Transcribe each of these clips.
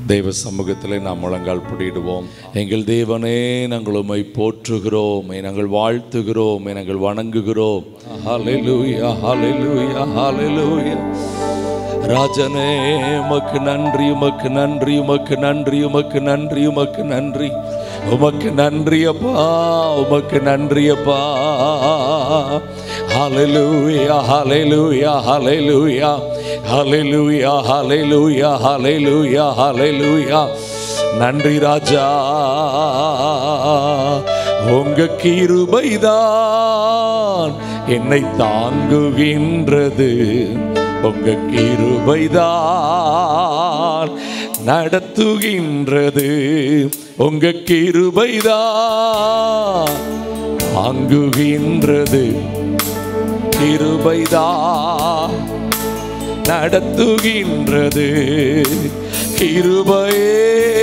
தெய்வ சமூகத்தில் நாம் முழங்கால் பிடிடுவோம் எங்கள் தேவனே நாங்கள் உம்மை போற்றுகிறோம் உம்மை நாங்கள் வாழ்த்துகிறோம் உம்மை நாங்கள் வணங்குகிறோம் ஹalleluya ஹalleluya ஹalleluya ராஜனே உமக்கு நன்றி உமக்கு நன்றி உமக்கு நன்றி உமக்கு நன்றி உமக்கு நன்றி உமக்கு நன்றி அப்பா உமக்கு நன்றி அப்பா ஹalleluya ஹalleluya ஹalleluya ஹalleluya ஹalleluya ஹalleluya ஹalleluya நன்றி ராஜா உங்க கிருபைதான் என்னை தாங்குகின்றது உங்க கிருபைதான் நடத்துகின்றது உங்க கிருபைதான் தாங்குகின்றது கிருபைதான் நடத்துகின்றது கிருபையே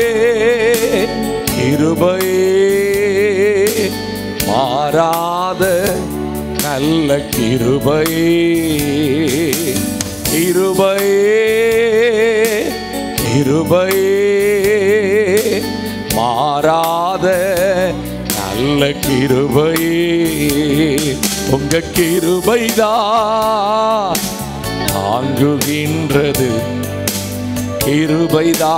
கிருபையே மாறாத நல்ல கிருபையே கிருபையே கிருபையே மாறாத நல்ல கிருபையே உங்க கிருபைதான் தாங்குகின்றது கிருபைதா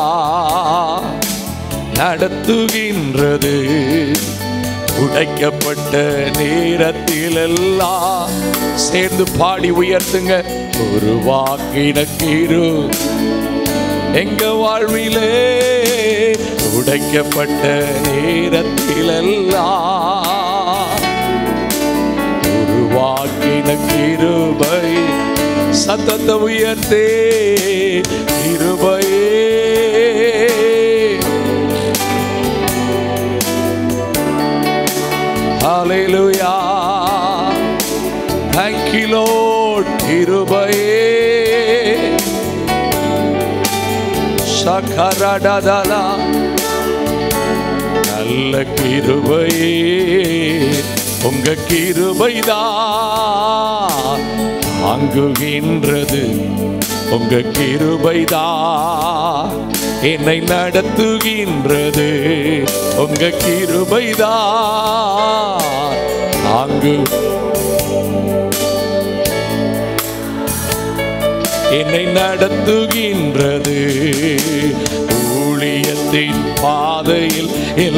நடத்துகின்றது உடைக்கப்பட்ட நேரத்திலெல்லாம் சேர்ந்து பாடி உயர்த்துங்க ஒரு வாக்கின கிரு எங்க வாழ்விலே உடைக்கப்பட்ட நேரத்திலெல்லாம் ஒரு வாக்கின கிருபை சத்தத்தை உயர்த்தே கிருபையே Hallelujah. Thank you, Lord. கிருபையே சகரடதலா நல்ல கிருபையே உங்க கிருபைதான் தாங்குகின்றது உங்க கிருபைதான் என்னை நடத்துகின்றது உங்க கிருபைதான் தாங்கு என்னை நடத்துகின்றது ஊழியத்தின் பாதையில்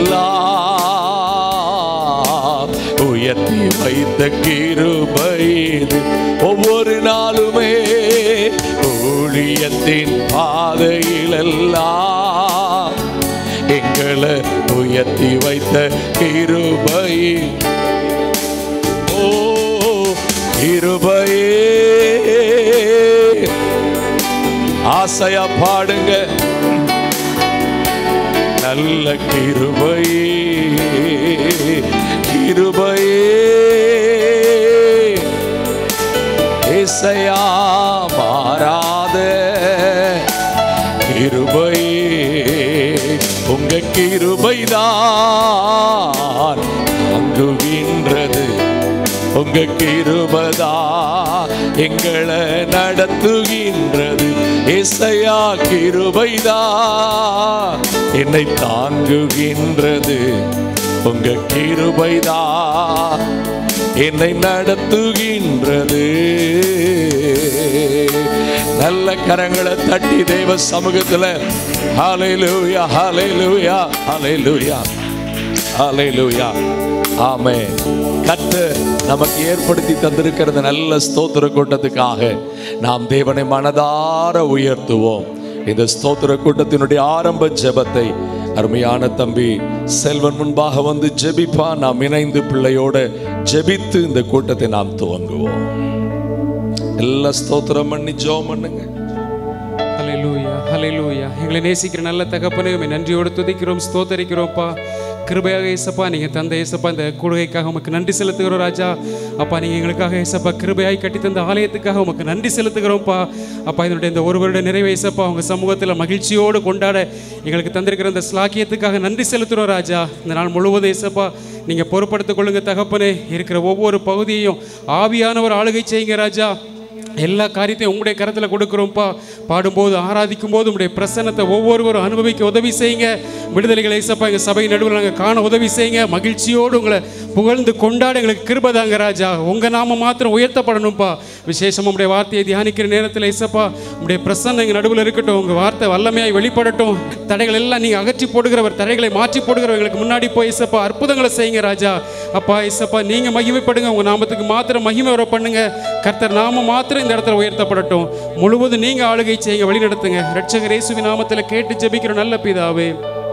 எல்லாம் உயர்த்தி வைத்த கிருபை இது. ஒவ்வொரு நாளுமே ஊழியத்தின் பாதையில் எல்லாம் எங்களை உயர்த்தி வைத்த கிருபை ஓ கிருபையே ஆசையா பாடுங்க நல்ல கிருபையே கிருபையே இசையா மாறாத கிருபையே உங்க கிருபைதான் தாங்குகின்றது உங்க கிருபதா எங்களை நடத்துகின்றது இசையா கிருபைதா என்னை தாங்குகின்றது உங்க கிருபைதா என்னை நடத்துகின்றது நல்ல கரங்களை தட்டி தெய்வ சமூகத்துல ஹalleluya ஹalleluya ஹalleluya ஹalleluya ஆமென் கர்த்தர் நமக்கு ஏற்படுத்தி தந்திருக்கிறது நல்ல ஸ்தோத்திர கூட்டத்துக்காக நாம் தேவனை மனதார உயர்த்துவோம் இந்த ஸ்தோத்திர கூட்டத்தினுடைய ஆரம்ப ஜெபத்தை அருமையான தம்பி செல்வன் முன்பாக வந்து ஜெபிப்பா நாம் இணைந்து பிள்ளையோட ஜெபித்து இந்த கூட்டத்தை நாம் துவங்குவோம் எல்லா ஸ்தோத்திரம் பண்ணி ஜெபம் பண்ணுங்க ஹalleluya ஹalleluya எங்களை நேசிக்கிற நல்ல தகப்பனே உம்மை நன்றியோடு துதிக்கிறோம் ஸ்தோத்தரிக்கிறோம்ப்பா கிருபையாக ஏசப்பா நீங்கள் தந்த ஏசப்பா இந்த கூடுகைக்காக உமக்கு நன்றி செலுத்துகிறோம் ராஜா அப்பா நீங்கள் எங்களுக்காக ஏசப்பா கிருபையாய் கட்டி தந்த ஆலயத்துக்காக உமக்கு நன்றி செலுத்துகிறோம்ப்பா அப்பா இதனுடைய இந்த ஒரு வருட நிறைவு ஏசப்பா உங்கள் சமூகத்தில் மகிழ்ச்சியோடு கொண்டாட எங்களுக்கு தந்திருக்கிற இந்த ஸ்லாக்கியத்துக்காக நன்றி செலுத்துகிறோம் ராஜா இந்த நாள் முழுவதும் ஏசப்பா நீங்கள் பொறுப்படுத்திக் கொள்ளுங்க தகப்பனே இருக்கிற ஒவ்வொரு பகுதியையும் ஆவியானவர் ஆளுகை செய்யுங்க ராஜா எல்லா காரியத்தையும் உங்களுடைய கரத்தில் கொடுக்குறோம்ப்பா பாடும்போது ஆராதிக்கும் போது உங்களுடைய பிரசன்னத்தை ஒவ்வொருவரும் அனுபவிக்க உதவி செய்யுங்க விடுதலைகளை ஏசப்பா எங்கள் சபை நடுவில் நாங்கள் காண உதவி செய்யுங்க மகிழ்ச்சியோடு உங்களை புகழ்ந்து கொண்டாட எங்களுக்கு கிருபதாங்க ராஜா உங்கள் நாம மாத்திரம் உயர்த்தப்படணும்ப்பா விசேஷமாக உங்களுடைய வார்த்தையை தியானிக்கிற நேரத்தில் ஏசப்பா உங்களுடைய பிரசன்னம் எங்கள் நடுவில் இருக்கட்டும் உங்கள் வார்த்தை வல்லமையாய் வெளிப்படட்டும் தடைகள் எல்லாம் நீங்கள் அகற்றி போடுகிறவர் தடைகளை மாற்றி போடுகிறவர் எங்களுக்கு முன்னாடி போய் ஏசப்பா அற்புதங்களை செய்யுங்க ராஜா அப்பா ஏசப்பா நீங்கள் மகிமைப்படுங்க உங்கள் நாமத்துக்கு மாத்திரம் மகிமை வர பண்ணுங்க கர்த்தர் நாம மாத்திரம் இந்த இடத்துல உயர்த்தப்படட்டும் முழுவதும் நீங்க ஆளுகை செய்யுங்க வழி நடத்துங்க ரட்சகர் இயேசுவின் நாமத்தில் கேட்டு ஜெபிக்கிற நல்ல பிதாவே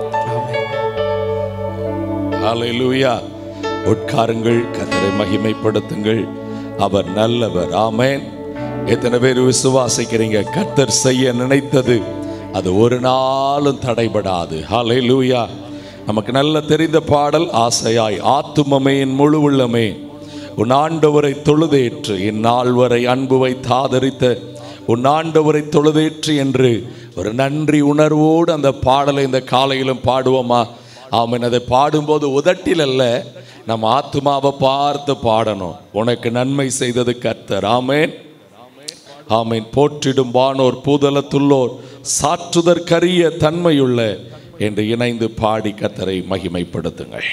ஹalleluya உட்காருங்கள் கர்த்தரை மகிமைப்படுத்துங்கள் அவர் நல்லவர் ஆமென் எத்தனை பேர் விசுவாசிக்கிறீங்க கர்த்தர் செய்ய நினைத்தது அது ஒரு நாளும் தடைபடாது ஹalleluya நமக்கு நல்ல தெரிந்த பாடல் ஆசையாய் ஆத்துமமே என் முழு உள்ளமே உன் ஆண்டவரை தொழுதேற்று இந்நாள் வரை அன்பு வைத்து ஆதரித்த உன் ஆண்டவரை தொழுதேற்று என்று ஒரு நன்றி உணர்வோடு அந்த பாடலை இந்த காலையிலும் பாடுவோமா ஆமென் அதை பாடும்போது உதட்டில் அல்ல நம்ம ஆத்மாவை பார்த்து பாடணும் உனக்கு நன்மை செய்தது கர்த்தர் ஆமென் ஆமென் போற்றிடும் வானோர் பூதலத்துள்ளோர் சாற்றுதற்கரிய தன்மையுள்ள என்று இணைந்து பாடி கர்த்தரை மகிமைப்படுத்துங்கள்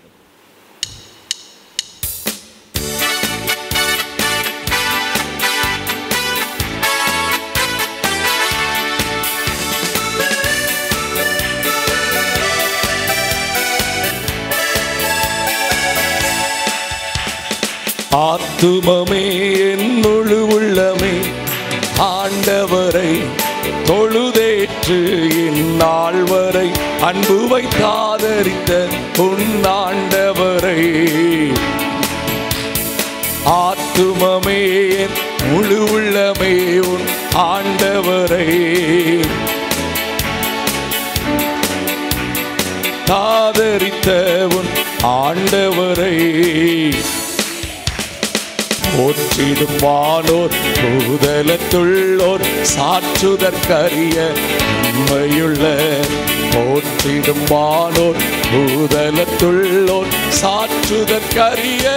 ஆத்துமமே என் முழு உள்ளமே ஆண்டவரை தொழுதேற்று இந்நாள் வரை அன்பு வைத்தாதரித்த உன் ஆண்டவரை ஆத்துமமே என் முழு உள்ளமே உன் ஆண்டவரை தாதரித்த உன் ஆண்டவரை போற்றிடும் வானோர் பூதலத்துள்ளோர் சாற்றுதற்கரிய உண்மையுள்ள போற்றிடும் வானோர் பூதலத்துள்ளோர் சாற்றுதற்கரிய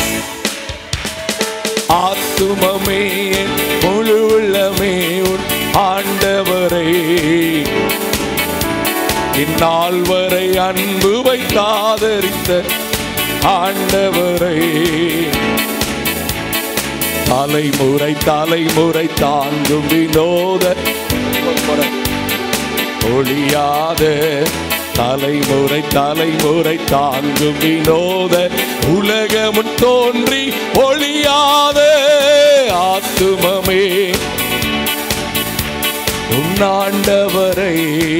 ஆத்துமமே என் முழு உள்ளமே உன் ஆண்டவரை இந்நாள் வரை அன்பு வைத்தாதரித்த ஆண்டவரை தலைமுறை தலைமுறை தாங்கும் வினோத ஒளியாத தலைமுறை தலைமுறை தாங்கும் வினோத உலகமுன் தோன்றி ஒளியாத ஆத்துமமே உன்னாண்டவரை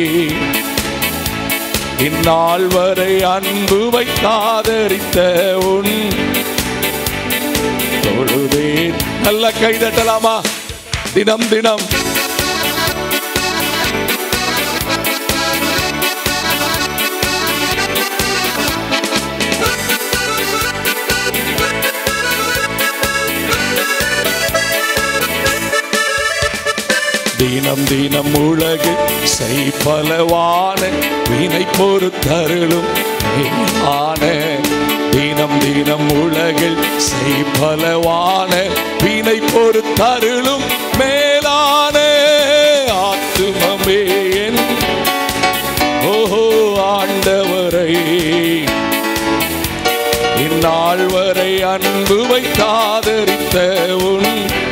இந்நாள் வரை அன்பு வைத்தாதரித்த உன் தொழுதே நல்ல கைதட்டலாமா தினம் தினம் தினம் தினம் உலகு செய்பலவான வினை பொறுத்தருளும் ஆன தினம் தினம் உலகில் செய்பலவான வினை பொறுத்தருளும் மேலான ஆத்துமமே என் ஓஹோ ஆண்டவரை இந்நாள் வரை அன்பு வைத்தாதரித்த உன்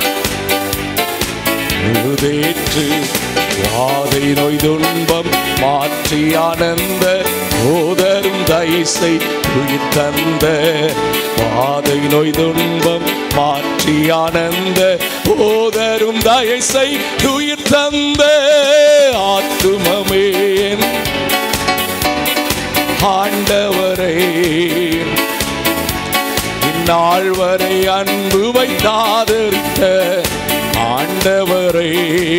முழுதேற்று வாதை நோய் துன்பம் மாற்றி ஆனந்த போதரும் தைசை உயிர் தந்த வாதை நோய் துன்பம் மாற்றி ஆனந்த போதரும் தயசை உயிர் தந்த ஆத்துமமே என் ஆண்டவரே இந்நாள் வரை அன்பு வைத்தாதரித்த ஆண்டவரே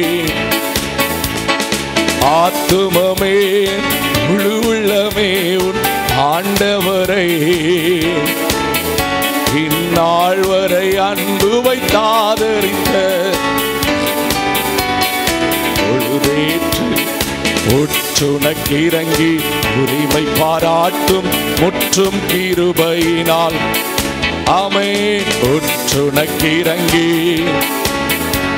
ஆத்துமமே முழு உள்ளமே உன் ஆண்டவரை இந்நாள் வரை அன்பு வைத்தாதரித்த பொழுதேற்று உற்றுனக்கிறங்கி உரிமை பாராட்டும் முற்றும் கிருபையினால் ஆமே உற்றுனக்கிறங்கி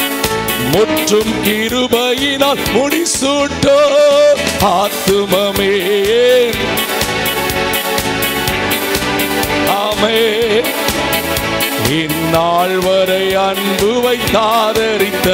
முற்றும் கிருபையினால் முடிசூட்டோ ஆத்துமமே ஆமே இந்நாள் வரை அன்பு வைத்தாதரித்த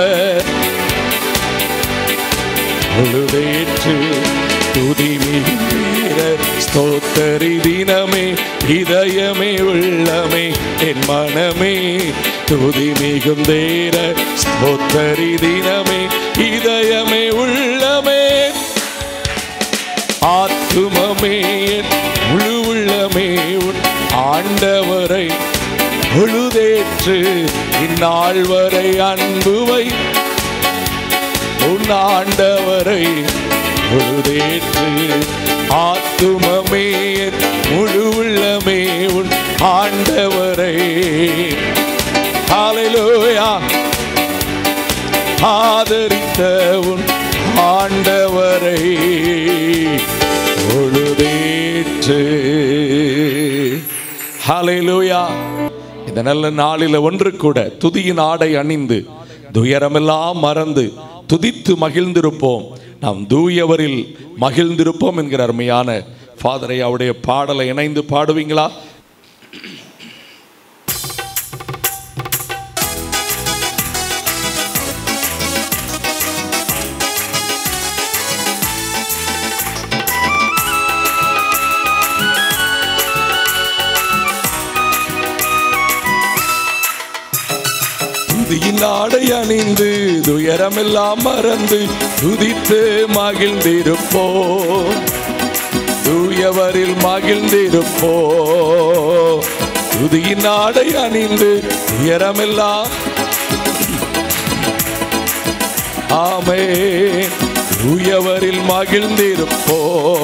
பொழுதேற்று துதி மீற ஸ்தோத்தரி தினமே இதயமே உள்ளமே என் மனமே துதி மிகுந்தேர ஸ்தோத்தரி தினமே இதயமே உள்ளமே ஆத்துமமே என் முழு உள்ளமே உன் ஆண்டவரை பொழுதேற்று இந்நாள் வரை அன்புவை உன் ஆண்டவரை பொழுதேற்று ஆத்துமமே என் முழு உள்ளமே உன் ஆண்டவரை ஹalleluya ஆதரித்த உன் ஆண்டவரை பொழுதேற்று ஹalleluya இந்த நல்ல நாளில் ஒன்று கூட துதியின் ஆடை அணிந்து துயரமெல்லாம் மறந்து துதித்து மகிழ்ந்திருப்போம் நாம் தூயவரில் மகிழ்ந்திருப்போம் என்கிற அருமையான ஃபாதரை அவருடைய பாடலை இணைந்து பாடுவீங்களா துதியின் ஆடை அணிந்து துயரமெல்லாம் மறந்து துதித்து மகிழ்ந்திருப்போ தூயவரில் மகிழ்ந்திருப்போ துதியின் ஆடை அணிந்து துயரமெல்லாம் ஆமே தூயவரில் மகிழ்ந்திருப்போ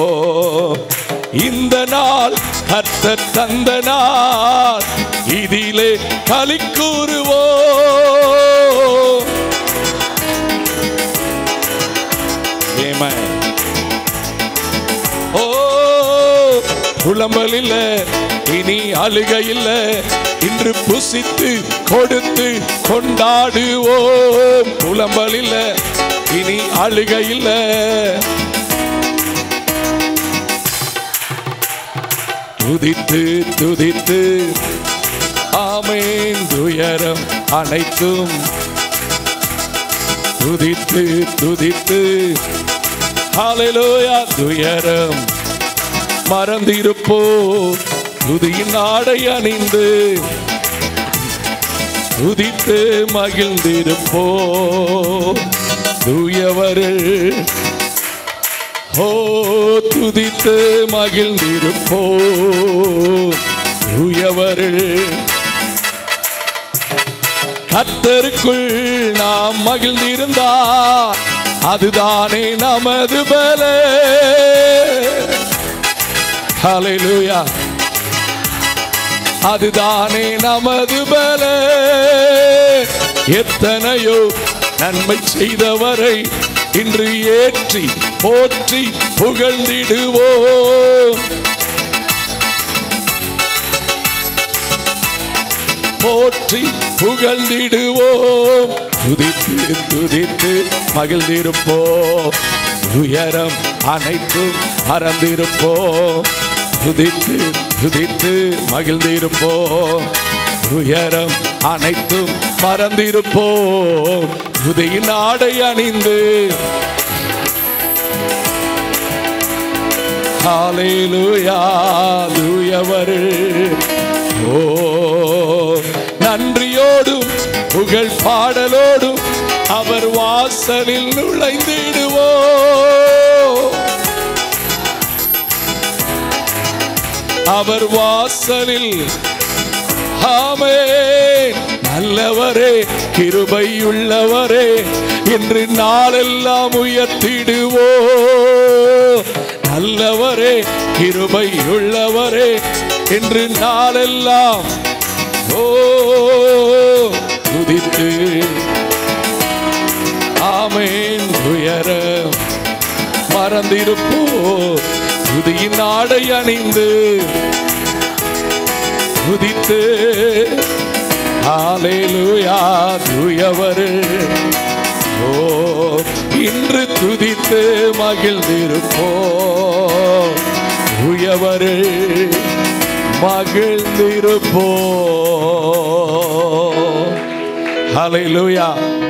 இந்த நாள் கர்த்தர் தந்த நாள் இதிலே களி கூறுவோ ஓ புலம்பல் இல்ல இனி அழுக இல்ல இன்று புசித்து கொடுத்து கொண்டாடுவோம் புலம்பல் இல்ல இனி அழுக இல்ல துதித்து துதித்து ஆமேன் துயரம் அனைத்தும் துதித்து துதித்து ஹalleluya துயரம் மறந்திருப்போ துதியின் ஆடை அணிந்து துதித்து மகிழ்ந்திருப்போ தூயவர்கள் ஓ துதித்து மகிழ்ந்திருப்போ தூயவர்கள் கத்தருக்குள் நாம் மகிழ்ந்திருந்தா அதுதானே நமது பல ஹalleluya அதுதானே நமது பல எத்தனையோ நன்மை செய்தவரை இன்று ஏற்றி போற்றி புகழ்ந்திடுவோம் போற்றி புகழ்ந்திடுவோம் துதித்து துதித்து மகிழ்ந்திருப்போம் உயரம் அனைத்தும் மறந்திருப்போம் துதித்து துதித்து மகிழ்ந்திருப்போம் உயரம் அனைத்தும் மறந்திருப்போம் துதியின் ஆடை அணிந்து ஹalleluya தூயவரே ஓ நன்றியோடும் புகழ் பாடலோடும் அவர் வாசலில் நுழைந்திடுவோ அவர் வாசலில் ஆமே நல்லவரே கிருபையுள்ளவரே என்று நாளெல்லாம் உயர்த்திடுவோ நல்லவரே கிருபையுள்ளவரே என்று நாளெல்லாம் ஓ துதித்து ஆமேன் உயர மறந்திருப்போ துதியின் ஆடை அணிந்து துதித்து ஆலேலுயா தூயவர் ஓ இன்று துதித்து மகிழ்ந்திருப்போ உயவரு மகிழ்ந்திருப்போ ஹalleluya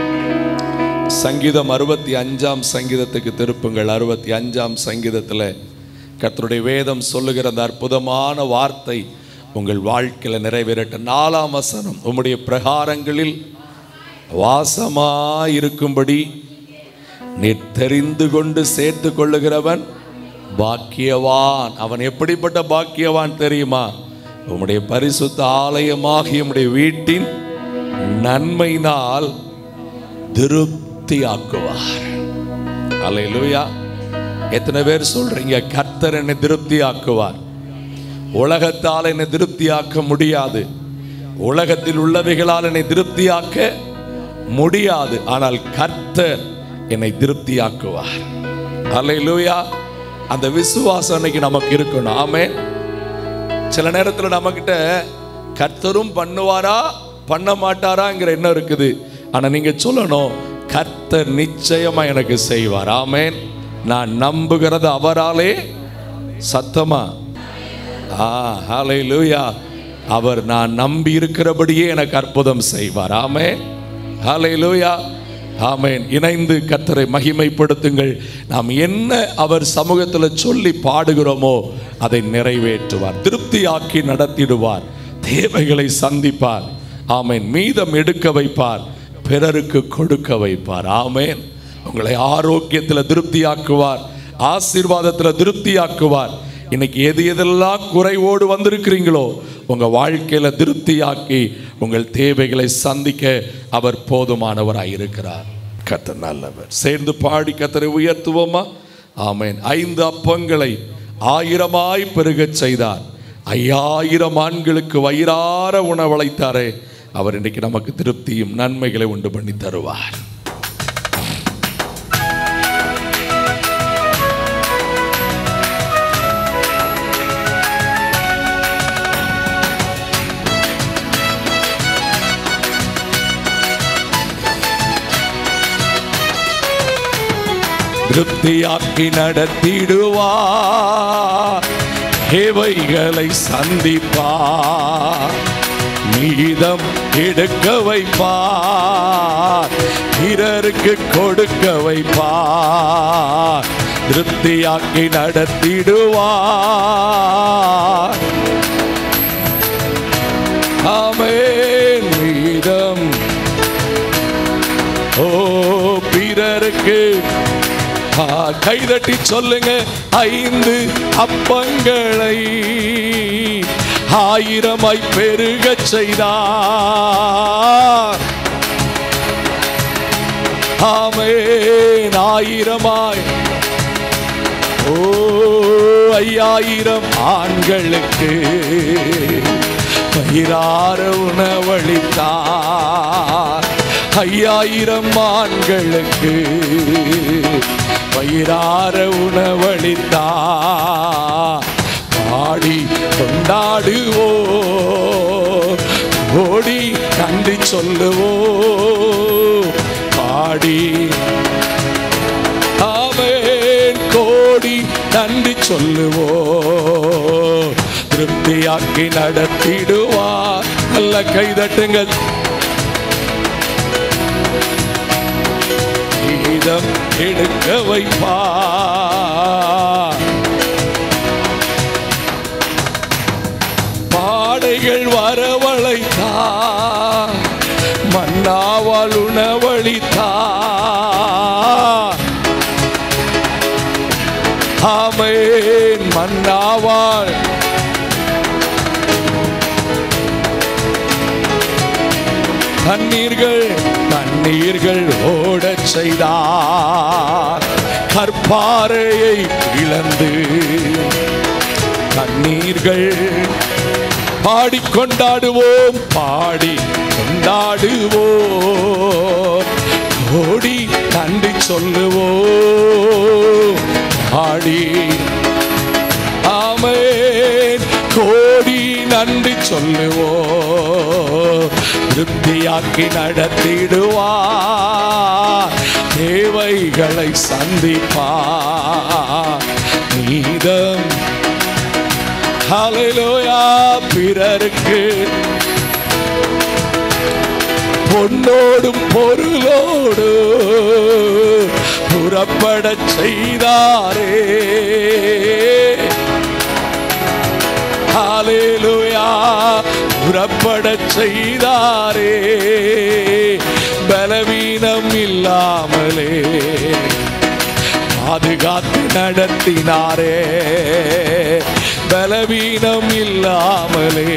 சங்கீதம் அறுபத்தி அஞ்சாம் சங்கீதத்துக்கு திருப்புங்கள் அறுபத்தி அஞ்சாம் சங்கீதத்தில் கர்த்தருடைய வேதம் சொல்லுகிற அந்த அற்புதமான வார்த்தை உங்கள் வாழ்க்கையில் நிறைவேறட்ட நாலாம் வசனம் உம்முடைய பிரகாரங்களில் வாசமாயிருக்கும்படி நீர் தெரிந்து கொண்டு சேர்த்து கொள்ளுகிறவன் பாக்கியவான் அவன் எப்படிப்பட்ட பாக்கியவான் தெரியுமா உம்முடைய பரிசுத்த ஆலயமாகிய உம்முடைய வீட்டின் நன்மையினால் திருப்தியாக்குவார் அல்லேலூயா எத்தனை பேர் சொல்றீங்க கர்த்தர் என்னை திருப்தியாக்குவார் உலகத்தால் என்னை திருப்தியாக்க முடியாது உலகத்தில் உள்ளவைகளால் என்னை திருப்தியாக்க முடியாது ஆனால் கர்த்தர் என்னை திருப்தியாக்குவார் அல்லேலூயா அந்த விசுவாசம் அன்னைக்கு நமக்கு இருக்கணும் ஆமே சில நேரத்தில் நம்மக்கிட்ட கர்த்தரும் பண்ணுவாரா பண்ண மாட்டாராங்கிற எண்ணம் இருக்குது ஆனால் நீங்கள் சொல்லணும் கர்த்தர் நிச்சயமா எனக்கு செய்வார் ஆமேன் நான் நம்புகிறது அவராலே சத்தமா ஆ ஹாலை லூயா அவர் நான் நம்பி இருக்கிறபடியே எனக்கு அற்புதம் செய்வார் ஆமே ஹாலை லூயா ஆமேன் இணைந்து கர்த்தரை மகிமைப்படுத்துங்கள் நாம் என்ன அவர் சமூகத்தில் சொல்லி பாடுகிறோமோ அதை நிறைவேற்றுவார் திருப்தியாக்கி நடத்திடுவார் தேவைகளை சந்திப்பார் ஆமேன் மீதம் எடுக்க வைப்பார் பிறருக்கு கொடுக்க வைப்பார் ஆமேன் உங்களை ஆரோக்கியத்தில் திருப்தியாக்குவார் ஆசீர்வாதத்தில் திருப்தியாக்குவார் இன்னைக்கு எது எதெல்லாம் குறைவோடு வந்திருக்கிறீங்களோ உங்க வாழ்க்கையில திருப்தியாக்கி உங்கள் தேவைகளை சந்திக்க அவர் போதுமானவராய் இருக்கிறார் கத்தர் நல்லவர் சேர்ந்து பாடி கத்தரை உயர்த்துவோமா ஆமேன் ஐந்து அப்பங்களை ஆயிரமாய் பெருகச் செய்தார் ஐயாயிரம் ஆண்களுக்கு வயிறார உணவளித்தாரே அவர் இன்றைக்கு நமக்கு திருப்தியும் நன்மைகளை உண்டு பண்ணி தருவார் திருப்தியாக்கி நடத்திடுவார் தேவைகளை சந்திப்பார் மீதம் எடுக்க வைப்பார் பிறருக்கு கொடுக்க வைப்பார் திருப்தியாக்கி நடத்திடுவார் ஆமென் மீதம் ஓ பிறருக்கு ஆ, கைதட்டி சொல்லுங்க ஐந்து அப்பங்களை ஆயிரமாய் பெருகச் செய்தார் ஆமென் ஆயிரமாய் ஓ ஐயாயிரம் ஆண்களுக்கு பயிரார உணவளித்தார் ஐயாயிரம் ஆண்களுக்கு பயிரார உணவளித்தார் பாடி கொண்டாடுவோ ஓடி கண்டு சொல்லுவோ பாடி ஆமென் கோடி நன்றி சொல்லுவோ திருப்தியாக்கி நடத்திடுவார் நல்ல கைதட்டுங்கள் கீதம் எடுக்க வைப்பார் பாடைகள் வரவழைத்தார் மன்னாவால் உணவளித்தார் ஆமென் மன்னாவால் தண்ணீர்கள் தண்ணீர்கள் ஓடச் செய்தார் கற்பாறையை இழந்து தண்ணீர்கள் பாடி கொண்டாடுவோம் பாடி கொண்டாடுவோம் ஓடி நன்றி சொல்லுவோம் பாடி ஆமென் கோடி நன்றி சொல்லுவோம் திருப்தியாக்கி நடத்திடுவார் தேவைகளை சந்திப்பார் நீதம் ஹalleluya பிறருக்கு பொன்னோடும் பொருளோடு புறப்படச் செய்தாரே ஹalleluya புறப்படச் செய்தாரே பலவீனம் இல்லாமலே பாதுகாத்து நடத்தினாரே பலவீனம் இல்லாமலே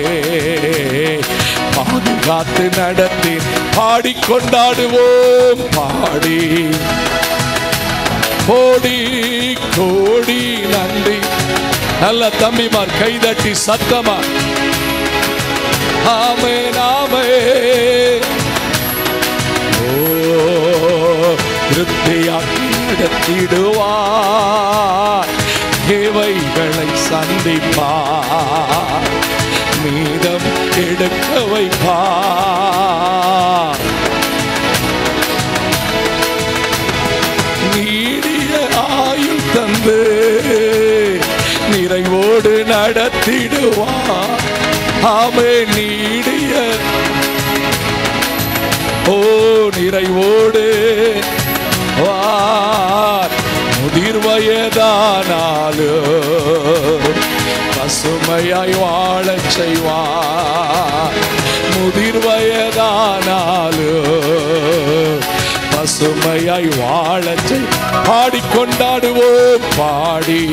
பாதுகாத்து நடத்தி பாடி கொண்டாடுவோம் பாடி கோடி கோடி நன்றி நல்ல தம்பிமார் கைதட்டி சத்தமா ஆமே நாமே ஓ திருப்தியாக்கி நடத்திடுவார் தேவைகளை சந்திப்பார் மீதம் எடுக்க வைப்பார் நீடிய ஆயுள் தந்து நிறைவோடு நடத்திடுவார் ஆமே நீடிய ஓ நிறைவோடு வார் முதிர் வயதானாலும் பசுமையாய் வாழச் செய்வார் முதிர் வயதானாலும் பசுமையாய் வாழச் செய் பாடிக்கொண்டாடுவோம் பாடி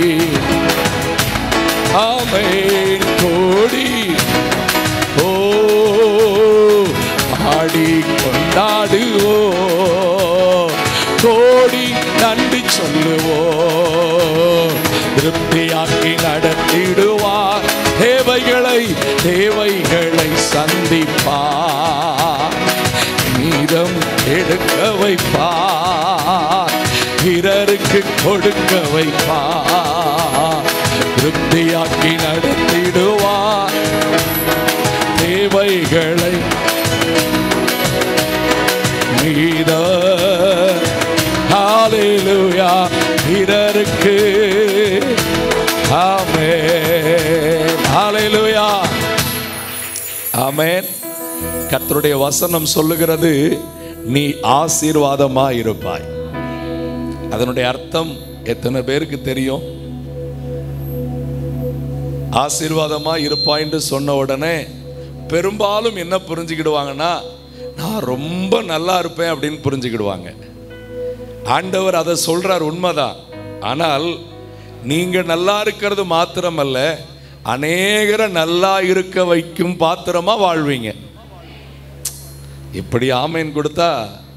ஆமென் கோடி ஓ பாடி கொண்டாடுவோ கோடி நன்றி சொல்லுவோ திருப்தியாக்கி நடத்திடுவார் தேவைகளை தேவைகளை சந்திப்பார் மீதம் எடுக்க வைப்பார் பிறருக்கு கொடுக்க வைப்பார் திருப்தியாக்கி நடத்திடுவார் தேவைகளை மீத ஹalleluya பிறருக்கு ஆமென் ஹalleluya ஆமென் கர்த்தருடைய வசனம் சொல்லுகிறது நீ ஆசீர்வாதமாய் இருப்பாய் அதனுடைய அர்த்தம் எத்தனை பேருக்கு தெரியும் ஆசீர்வாதமா இருப்பாய்ன்னு சொன்ன உடனே பெரும்பாலும் என்ன புரிஞ்சுக்கிடுவாங்கன்னா நான் ரொம்ப நல்லா இருப்பேன் அப்படின்னு புரிஞ்சுக்கிடுவாங்க ஆண்டவர் அதை சொல்றார் உண்மைதான் ஆனால் நீங்க நல்லா இருக்கிறது மாத்திரமல்ல அநேகரை நல்லா இருக்க வைக்கும் பாத்திரமா வாழ்வீங்க இப்படி ஆமேன் கொடுத்தா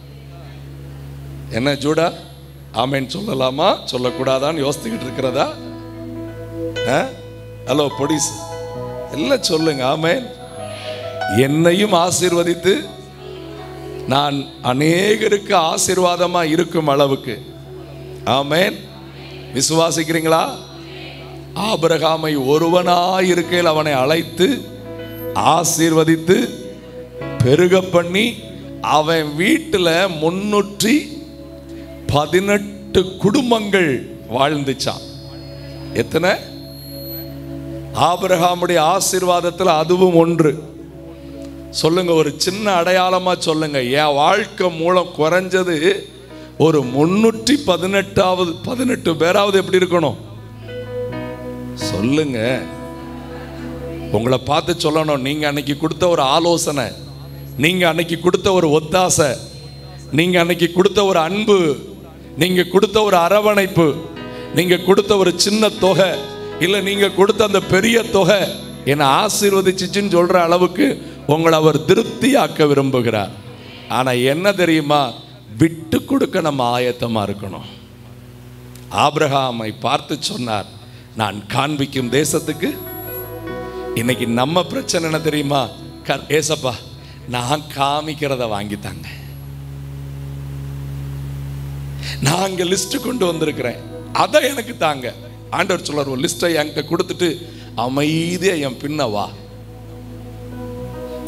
என்ன ஜூடா ஆமேன் சொல்லலாமா சொல்லக்கூடாதான்னு யோசித்துக்கிட்டு இருக்கிறதா ஆ? ஹலோ பொடிஸ் எல்லாம் சொல்லுங்க ஆமேன் என்னையும் ஆசீர்வதித்து நான் அநேகருக்கு ஆசீர்வாதமா இருக்கும் அளவுக்கு ஆமேன் விசுவாசிக்கிறீங்களா ஆபிரகாமை ஒருவனாய் இருக்கையில் அவனை அழைத்து ஆசீர்வதித்து பெருக பண்ணி அவன் வீட்டில் முன்னூற்றி பதினெட்டு குடும்பங்கள் வாழ்ந்துச்சான் எத்தனை ஆபிரகாமுடைய ஆசீர்வாதத்தில் அதுவும் ஒன்று சொல்லுங்க ஒரு சின்ன அடையாளமா சொல்லுங்க என் வாழ்க்கை மூலம் குறைஞ்சது ஒரு முன்னூற்றி பதினெட்டாவது பதினெட்டு பேராவது எப்படி இருக்கணும் சொல்லுங்க உங்களை பார்த்து சொல்லணும் நீங்க அன்னைக்கு கொடுத்த ஒரு ஆலோசனை நீங்க அன்னைக்கு கொடுத்த ஒரு ஒத்தாசை நீங்க அன்னைக்கு கொடுத்த ஒரு அன்பு நீங்க கொடுத்த ஒரு அரவணைப்பு நீங்க கொடுத்த ஒரு சின்ன தொகை இல்ல நீங்க கொடுத்த அந்த பெரிய தொகை என்னை ஆசீர்வதிச்சுன்னு சொல்ற அளவுக்கு உங்களை அவர் திருப்தியாக்க விரும்புகிறார் ஆனா என்ன தெரியுமா விட்டு கொடுக்க நம்ம ஆயத்தமா இருக்கணும் ஆபிரகாமை பார்த்து சொன்னார் நான் காண்பிக்கும் தேசத்துக்கு இன்னைக்கு நம்ம பிரச்சனை என்ன தெரியுமா க- ஏசப்பா நான் காமிக்கிறத வாங்கித்தாங்க நான் அங்க லிஸ்ட் கொண்டு வந்திருக்கிறேன் அதை எனக்கு தாங்க ஆண்டவர் சொல்றார் ஒரு லிஸ்ட்டை என்கிட்ட கொடுத்துட்டு அமைதியா என் பின்ன வா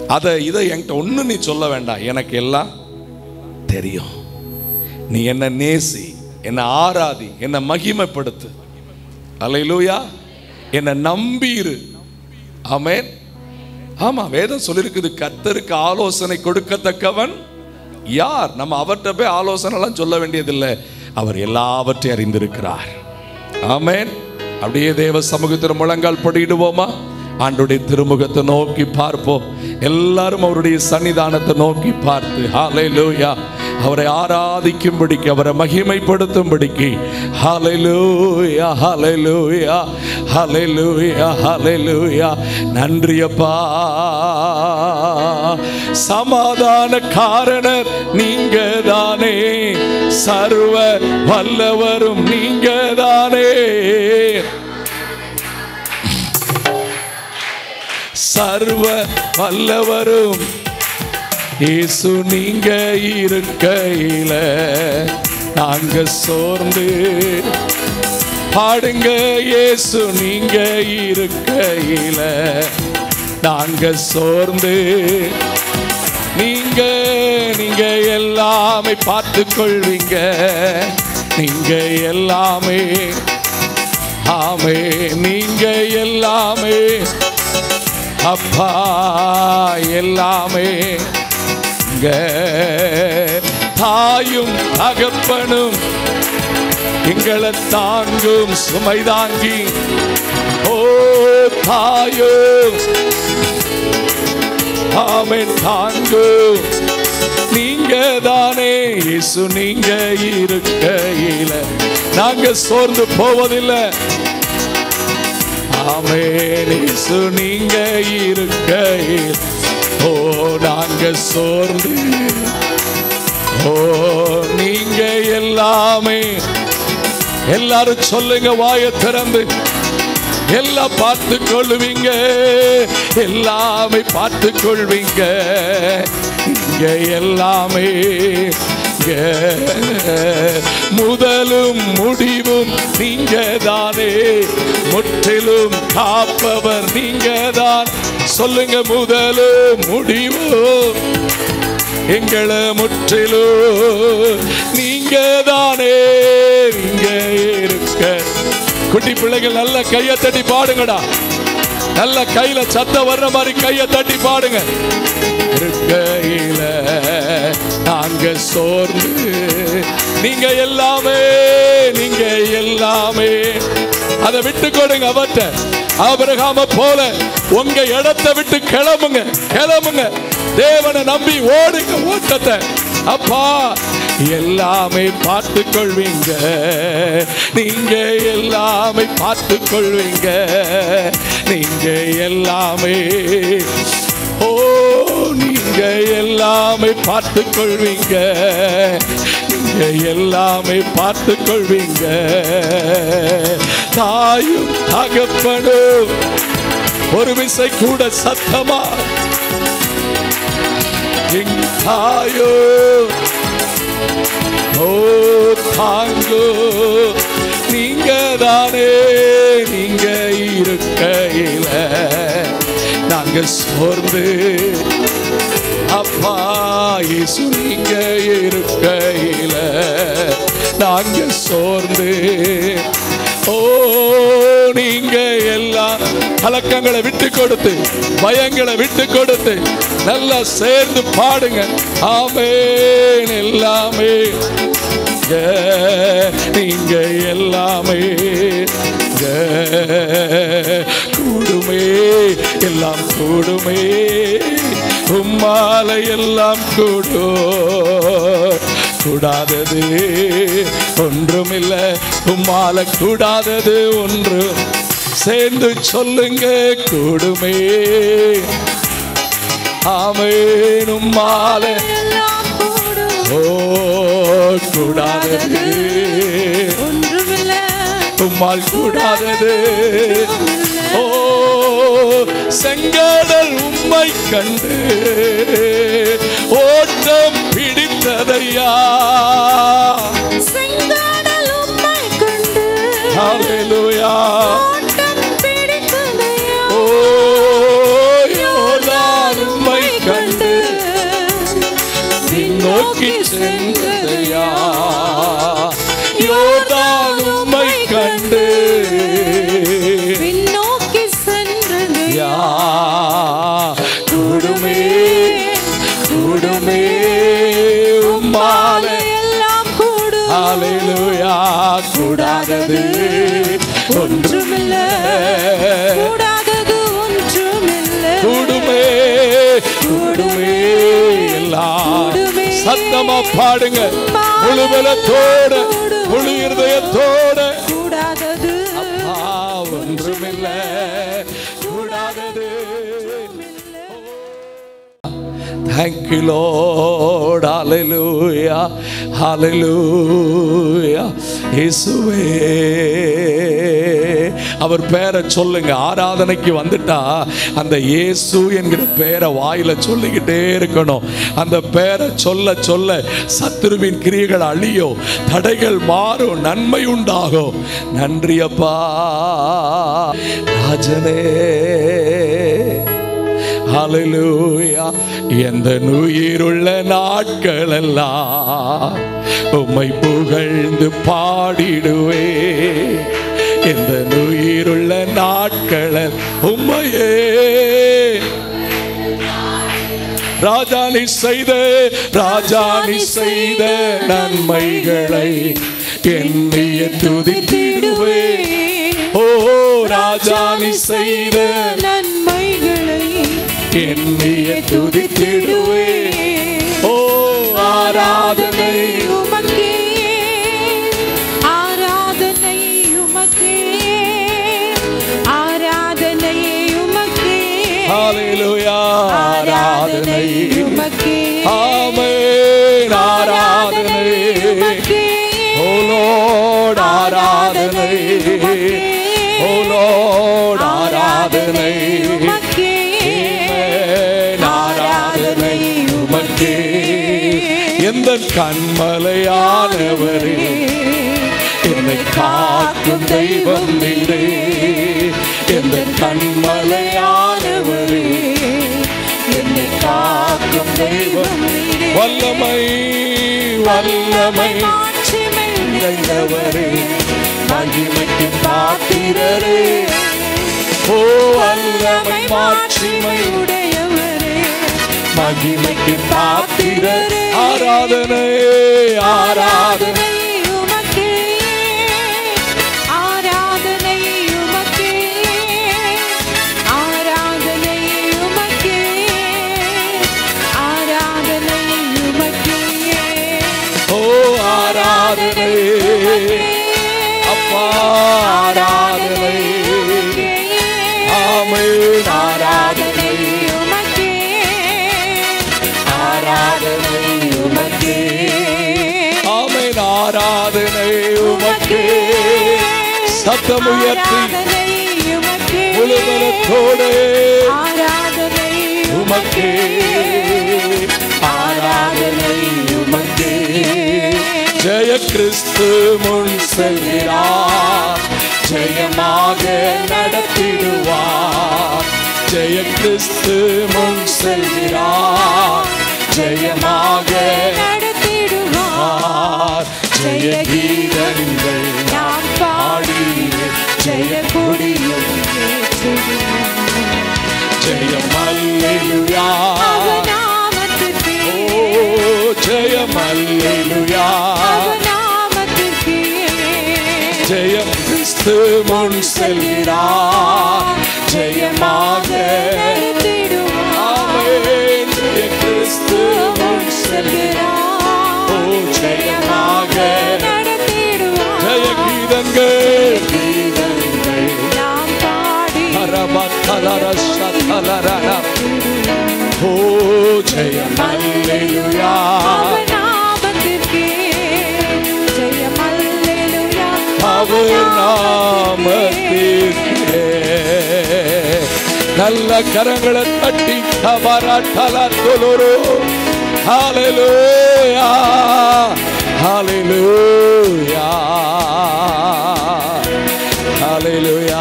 அதை இதை என்கிட்ட ஒன்றும் நீ சொல்ல வேண்டாம் எனக்கு எல்லாம் தெரியும் நீ என்ன நேசி என்னை ஆராதி என்னை மகிமைப்படுத்து அல்லையிலூயா என்னை நம்பியிரு ஆமென் ஆமா வேதம் சொல்லியிருக்குது கர்த்தருக்கு ஆலோசனை கொடுக்கத்தக்கவன் யார் நம்ம அவர்கிட்ட போய் ஆலோசனை எல்லாம் சொல்ல வேண்டியதில்லை அவர் எல்லாவற்றையும் அறிந்திருக்கிறார் ஆமென் அப்படியே தேவ சமூகத்தில் முழங்கால் படிடுவோமா ஆண்டுடைய திருமுகத்தை நோக்கி பார்ப்போம் எல்லாரும் அவருடைய சன்னிதானத்தை நோக்கி பார்த்து ஹalleluya அவரை ஆராதிக்கும்படிக்கு அவரை மகிமைப்படுத்தும்படிக்கு ஹalleluya ஹalleluya ஹalleluya ஹalleluya நன்றி அப்பா சமாதான காரணர் நீங்க தானே சர்வ வல்லவரும் நீங்க தானே சர்வ வல்லவரும் இயேசு நீங்க இருக்கையில நாங்க சோர்ந்து பாடுங்க இயேசு நீங்க இருக்கையில நாங்க சோர்ந்து நீங்க நீங்க எல்லாமே பார்த்து கொள்வீங்க நீங்க எல்லாமே ஆமே நீங்க எல்லாமே அப்பா எல்லாமே இங்க தாயும் தகப்பனும் எங்களை தாங்கும் சுமை தாங்கி ஓ தாயும் ஆமென் தாங்கும் நீங்க தானே இயேசு நீங்க இருக்கையில நாங்க சோர்ந்து போவதில்லை ஆமென் இயேசு நீங்க இருக்கையில் ஓ நாங்க சோர்ந்து ஓ நீங்க எல்லாமே எல்லாரும் சொல்லுங்க வாயை திறந்து எல்லாம் பார்த்து கொள்வீங்க எல்லாமே பார்த்து கொள்வீங்க இங்க எல்லாமே இங்க முதலும் முடிவும் நீங்க தானே முற்றிலும் காப்பவர் நீங்க தான் சொல்லுங்க முதலும் முடிவும் எங்களை முற்றிலும் நீங்க தானே இங்க இருக்க குட்டி பிள்ளைகள் நல்ல கையை தட்டி பாடுங்கடா நல்ல கையில சத்தம் வர்ற மாதிரி கையை தட்டி பாடுங்க இருக்கையில நாங்க சோர்ந்து நீங்க எல்லாமே நீங்க எல்லாமே அதை விட்டு கொடுங்க அவற்ற ஆபிரகாம போல உங்க இடத்தை விட்டு கிளம்புங்க கிளம்புங்க தேவனை நம்பி ஓடுங்க ஓட்டத்தை அப்பா எல்லாமே பார்த்து கொள்வீங்க நீங்க எல்லாமே பார்த்து கொள்வீங்க நீங்க எல்லாமே ஓ நீங்க எல்லாமே பார்த்து கொள்வீங்க நீங்க எல்லாமே பார்த்து கொள்வீங்க தாயும் தகப்பனும் ஒரு விசை கூட சத்தமா எங் தாயோ ஓ தாங்கோ நீங்க தானே நீங்க இருக்கையில நாங்க சோர்ந்து அப்பா இயேசு நீங்க இருக்கையில நாங்க சோர்ந்து ஓ நீங்க எல்லாம் கலக்கங்களை விட்டு கொடுத்து பயங்களை விட்டு கொடுத்து நல்லா சேர்ந்து பாடுங்க ஆமேன் எல்லாமே இங்க நீங்க எல்லாமே இங்க கூடுமே எல்லாம் கூடுமே உம்மால எல்லாம் கூடும் கூடாதது ஒன்றுமில்ல உம்மால கூடாதது ஒன்று சேர்ந்து சொல்லுங்க கூடுமே ஆமேன் உம்மால எல்லாம் கூடும் ஓ கூடாதது ஒன்றுமில்லை உம்மால் கூடாதது ஓ செங்கடல் உம்மை கண்டு ஓட்டம் பிடித்ததையா செங்கடல் உம்மை கண்டு ஹalleluya ஓட்டம் பிடித்ததையா ஓ யோர்தான் உம்மை நோக்கி சென்றதையா யோர்தான் உம்மை கண்டு பின்னோக்கி சென்றது யா கூடுமே கூடுமே உம்மாலே எல்லாம் கூடும் ஹalleluya கூடாதது ஒன்றுமில்ல கூடாதது ஒன்றுமில்ல கூடுமே கூடுமே எல்லாம் கூடுமே. சத்தமா பாடுங்க முழு பலத்தோட முழு இருதயத்தோட கூடாதது ஆ, ஒன்றுமில்ல கூடாதது Thank you, Lord. Hallelujah. Hallelujah. இயேசுவே அவர் பேரை சொல்லுங்க ஆராதனைக்கு வந்துட்டா அந்த இயேசு என்கிற பேரை வாயில சொல்லிக்கிட்டே இருக்கணும் அந்த பேரை சொல்ல சொல்ல சத்துருவின் கிரியைகள் அழியும் தடைகள் மாறும் நன்மை உண்டாகும் நன்றி அப்பா ராஜனே ஹalleluya எந்த உயிருள்ள நாட்கள் எல்லாம் உம்மை புகழ்ந்து பாடிடுவே எந்த உயிருள்ள நாட்கள் உம்மையே ராஜானி செய்த ராஜானி செய்த நன்மைகளை எண்ணிய துதித்திடுவே ஓ ராஜானி செய்த நன்மைகளை எண்ணிய துதித்திடுவே ஓ ஆராதனை உமக்கே ஆராதனை உமக்கே ஆராதனை உமக்கே ஹalleluya ஆராதனை உமக்கே ஆமென் ஆராதனை உமக்கே ஓ லார்ட் ஆராதனை ஓ லார்ட் ஆராதனை உமக்கே ஆமென் ஆராதனை உமக்கே எந்த கண்மலையானவரே என்னை காக்கும் தெய்வம் நீரே எந்த கண்மலையானவரே என்னை காக்கும் தெய்வம் வல்லமை வல்லமை மாட்சிமை நிறைந்தவரே மகிமைக்கு பாத்திரரே ஓ வல்லமை மாட்சிமை உடையவரே மகிமைக்கு பாத்திரரே ஆராதனை ஆராதனை உமக்கே ஆராதனை உமக்கே ஆராதனை உமக்கே ஆராதனை உமக்கே ஓ ஆராதனை அப்பா ஆராதனை ஆமென் ஆராதனை உமக்கே ஆராதனை உமக்கே ஆமென் ஆராதனை உமக்கே சத்தம் உயர்த்தி ஆராதனை உமக்கே முழுவலத்தோடு ஆராதனை உமக்கே ஆராதனை உமக்கே ஜெய கிறிஸ்து முன் செல்கிறார் ஜெயமாக நடத்திடுவார் ஜெய கிறிஸ்து முன் செல்கிறார் ஜெயமாக நடத்திடுவார் ஜெய கீதங்கள் நாம் பாடி ஜெய கொடியும் ஏற்றுகிறோம். ஜெயம் அல்லேலூயா அவர் நாமத்திற்கே ஓ ஜெயம் அல்லேலூயா அவர் நாமத்திற்கே ஜெயம் கிறிஸ்து முன் செல்கிறார் ஜெயமாக ஆமென் ஜெய கிறிஸ்து முன் செல்கிறார் ஓ ஜெயமாக ஜெய கீதங்கள் கீதங்கள் ஹரபத்தலர சத்தலரன ஓ ஜெயம் அல்லேலூயா அவர் நாமத்திற்கே நல்ல கரங்களை தட்டி கபரட்டல தொழுரு ஹalleluya ஹalleluya ஹalleluya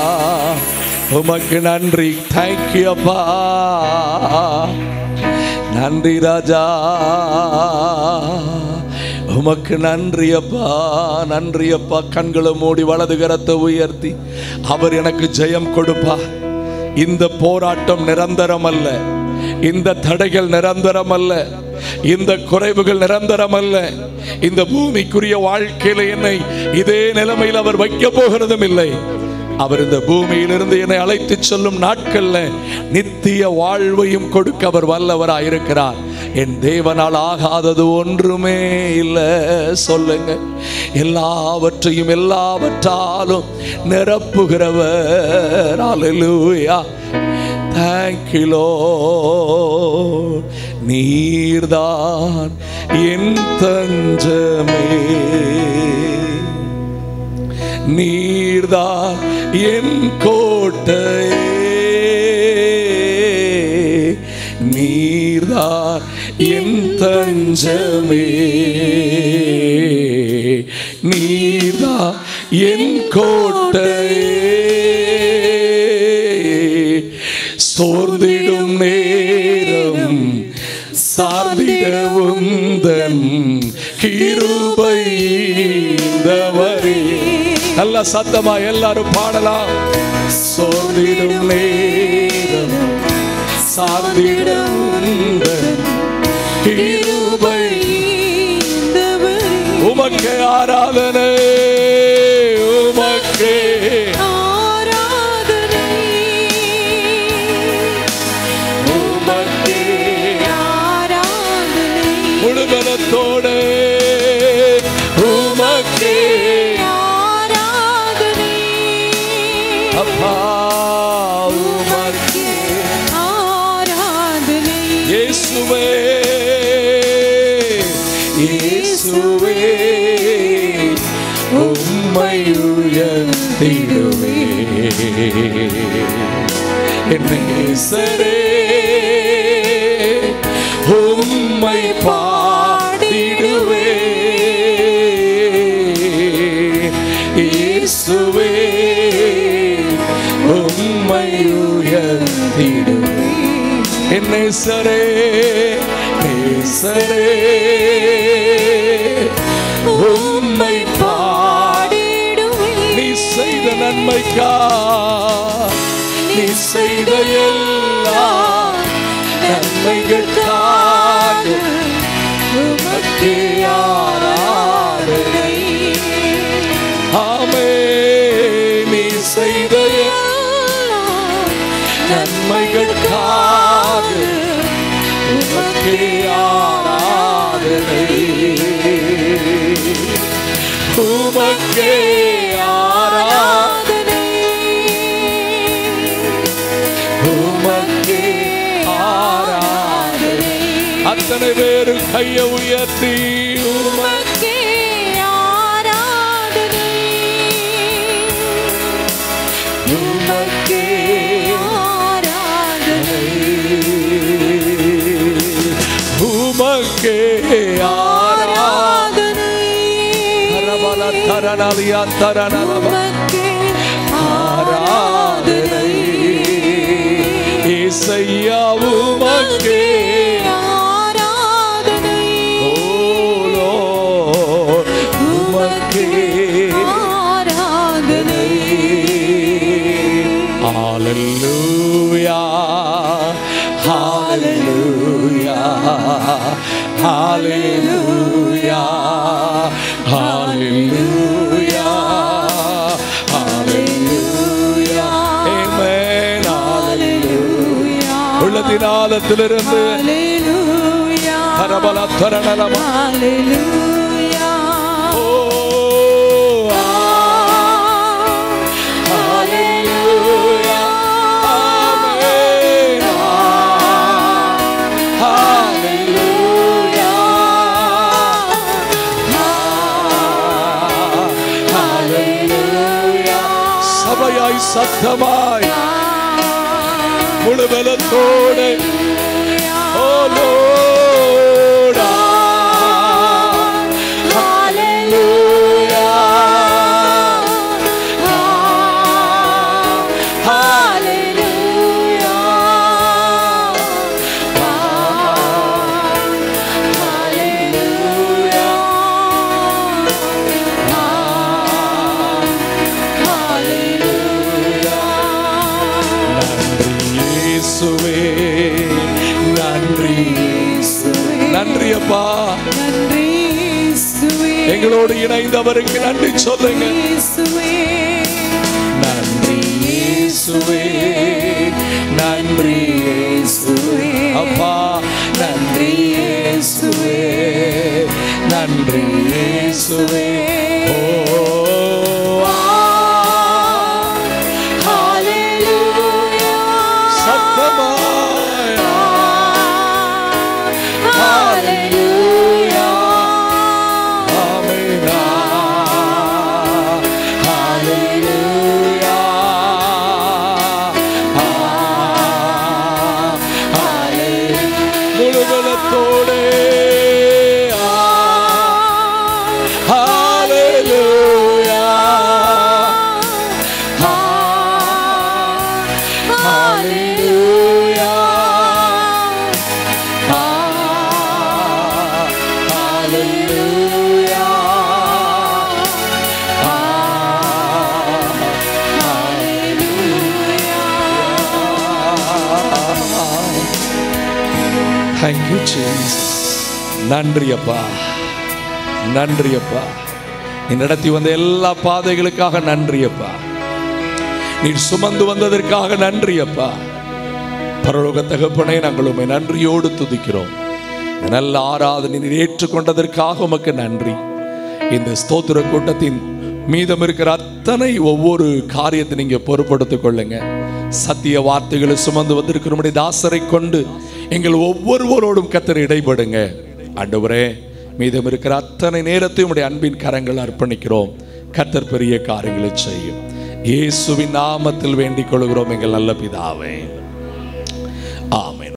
உமக்கு நன்றி தேங்க்யூ அப்பா நன்றி ராஜா உமக்கு நன்றி அப்பா நன்றி அப்பா கண்களை மூடி வலது கரத்தை உயர்த்தி அவர் எனக்கு ஜெயம் கொடுப்பார் இந்த போராட்டம் நிரந்தரம் அல்ல இந்த தடைகள் நிரந்தரம் அல்ல இந்த குறைவுகள் நிரந்தரம் அல்ல இந்த பூமிக்குரிய வாழ்க்கையில என்னை இதே நிலைமையில் அவர் வைக்க போகிறதும் இல்லை அவர் இந்த பூமியிலிருந்து என்னை அழைத்து செல்லும் நாட்கள்ல நித்திய வாழ்வையும் கொடுக்க அவர் வல்லவராய் இருக்கிறார் என் தேவனால் ஆகாதது ஒன்றுமே இல்லை சொல்லுங்க எல்லாவற்றையும் எல்லாவற்றாலும் நிரப்புகிறவர் அல்லேலூயா தேங்கிலோ நீர்தான் என் தஞ்சமே நீர்தான் என் கோட்டையே நீர்தான் என் தஞ்சமே நீர்தான் என் கோட்டையே சோர்ந்திடும் நேரம் சார்ந்திடவும் தன் கிருபை இந்தவரே நல்ல சத்தமா எல்லாரும் பாடலாம் சோர்ந்திடும் நேரம் சார்ந்திடவும் தன் கிருபை உமக்கு ஆராதனை உமக்கு உமக்கு முழுபலத்தோடு உமக்கு அப்பா உமக்கு இயேசுவே இயேசுவே உம்மை உயர்த்திடுவே என் நேசரே உம்மை பாடிடுவே இயேசுவே உம்மை உயர்த்திடுவே என் நேசரே நேசரே உம்மை நீ செய்த நன்மைக்கா நீ செய்த எல்லா நன்மைகளுக்காக உமக்கு ஆராதனை ஆமே நீ செய்த எல்லா நன்மைகளுக்காக உமக்கு ஆராதனை உமக்கே ஆராதனை உமக்கே ஆராதனை அத்தனை பேரும் கையை உயர்த்தி உமக்கு உமக்கே உமக்கே ஆராதனை தரபல தரணலியா தரணலப ஆராதனை இசையா உமக்கே ஓ Lord, உமக்கே Hallelujah, hallelujah, hallelujah, hallelujah, hallelujah, amen, hallelujah. உள்ளத்தினாலத்திலிருந்து கரபல தரணலமா ஓ Hallelujah. Amen. Hallelujah. Hallelujah. சபையாய் சத்தமாய் முழுபலத்தோடு ஓ Lord. Hallelujah. நன்றி இயேசுவே நன்றி அப்பா நன்றி இயேசுவே எங்களோடு இணைந்தவருக்கு நன்றி சொல்லுங்க இயேசுவே நன்றி இயேசுவே நன்றி இயேசுவே அப்பா நன்றி இயேசுவே நன்றி இயேசுவே ஓ ஹalleluya சத்தமாய் ஹalleluya ஆமென் ஹalleluya முழு பலத்தோடே ஹalleluya ஹalleluya ஹalleluya Thank you, Jesus. நன்றி அப்பா நன்றி அப்பா நீ நடத்தி வந்த எல்லா பாதைகளுக்காக நன்றி அப்பா நீ சுமந்து வந்ததற்காக நன்றி அப்பா பரலோக தகப்பனை நாங்கள் உண்மை நன்றியோடு துதிக்கிறோம் இந்த நல்ல ஆராதனை நீர் ஏற்றுக்கொண்டதற்காக உமக்கு நன்றி இந்த ஸ்தோத்திர கூட்டத்தின் மீதம் இருக்கிற அத்தனை ஒவ்வொரு காரியத்தை நீங்க பொறுப்படுத்திக் கொள்ளுங்க சத்திய வார்த்தைகளை சுமந்து வந்திருக்கிற நம்முடைய தாசரை கொண்டு எங்கள் ஒவ்வொருவரோடும் கத்தர் இடைபடுங்க ஆண்டவரே மீதம் இருக்கிற அத்தனை நேரத்தையும் உடைய அன்பின் கரங்கள் அர்ப்பணிக்கிறோம் கத்தர் பெரிய காரியங்களை செய்யும் இயேசுவின் நாமத்தில் வேண்டிக் கொள்கிறோம் எங்கள் நல்ல பிதாவே ஆமென்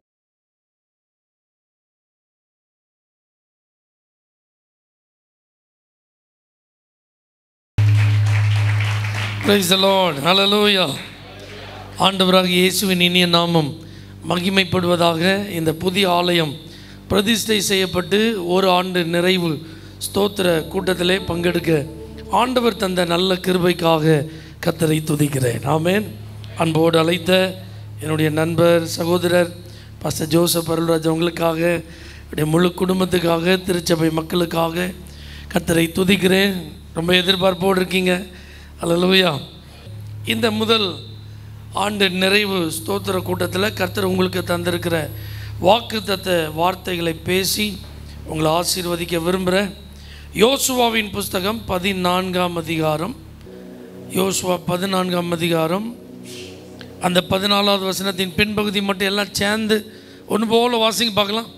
பிரைஸ் லார்ட் ஹalleluya ஆண்டவராக இயேசுவின் இனிய நாமம் மகிமைப்படுவதாக இந்த புதிய ஆலயம் பிரதிஷ்டை செய்யப்பட்டு ஒரு ஆண்டு நிறைவு ஸ்தோத்திர கூட்டத்திலே பங்கெடுக்க ஆண்டவர் தந்த நல்ல கிருபைக்காக கத்தரை துதிக்கிறேன் ஆமென் அன்போடு அழைத்த என்னுடைய நண்பர் சகோதரர் பாஸ்டர் ஜோசப் அருள்ராஜ் அவங்களுக்காக என்னுடைய முழு குடும்பத்துக்காக திருச்சபை மக்களுக்காக கத்தரை துதிக்கிறேன் ரொம்ப எதிர்பார்ப்போடு இருக்கீங்க அல்லலுயா இந்த முதல் ஆண்டு நிறைவு ஸ்தோத்திர கூட்டத்தில் கர்த்தர் உங்களுக்கு தந்திருக்கிற வாக்குத்தத்த வார்த்தைகளை பேசி உங்களை ஆசீர்வதிக்க விரும்புகிறேன் யோசுவாவின் புஸ்தகம் பதினான்காம் அதிகாரம் யோசுவா பதினான்காம் அதிகாரம் அந்த பதினாலாவது வசனத்தின் பின்பகுதி மட்டும் எல்லாம் சேர்ந்து ஒன்று போல வாசிங்க பார்க்கலாம்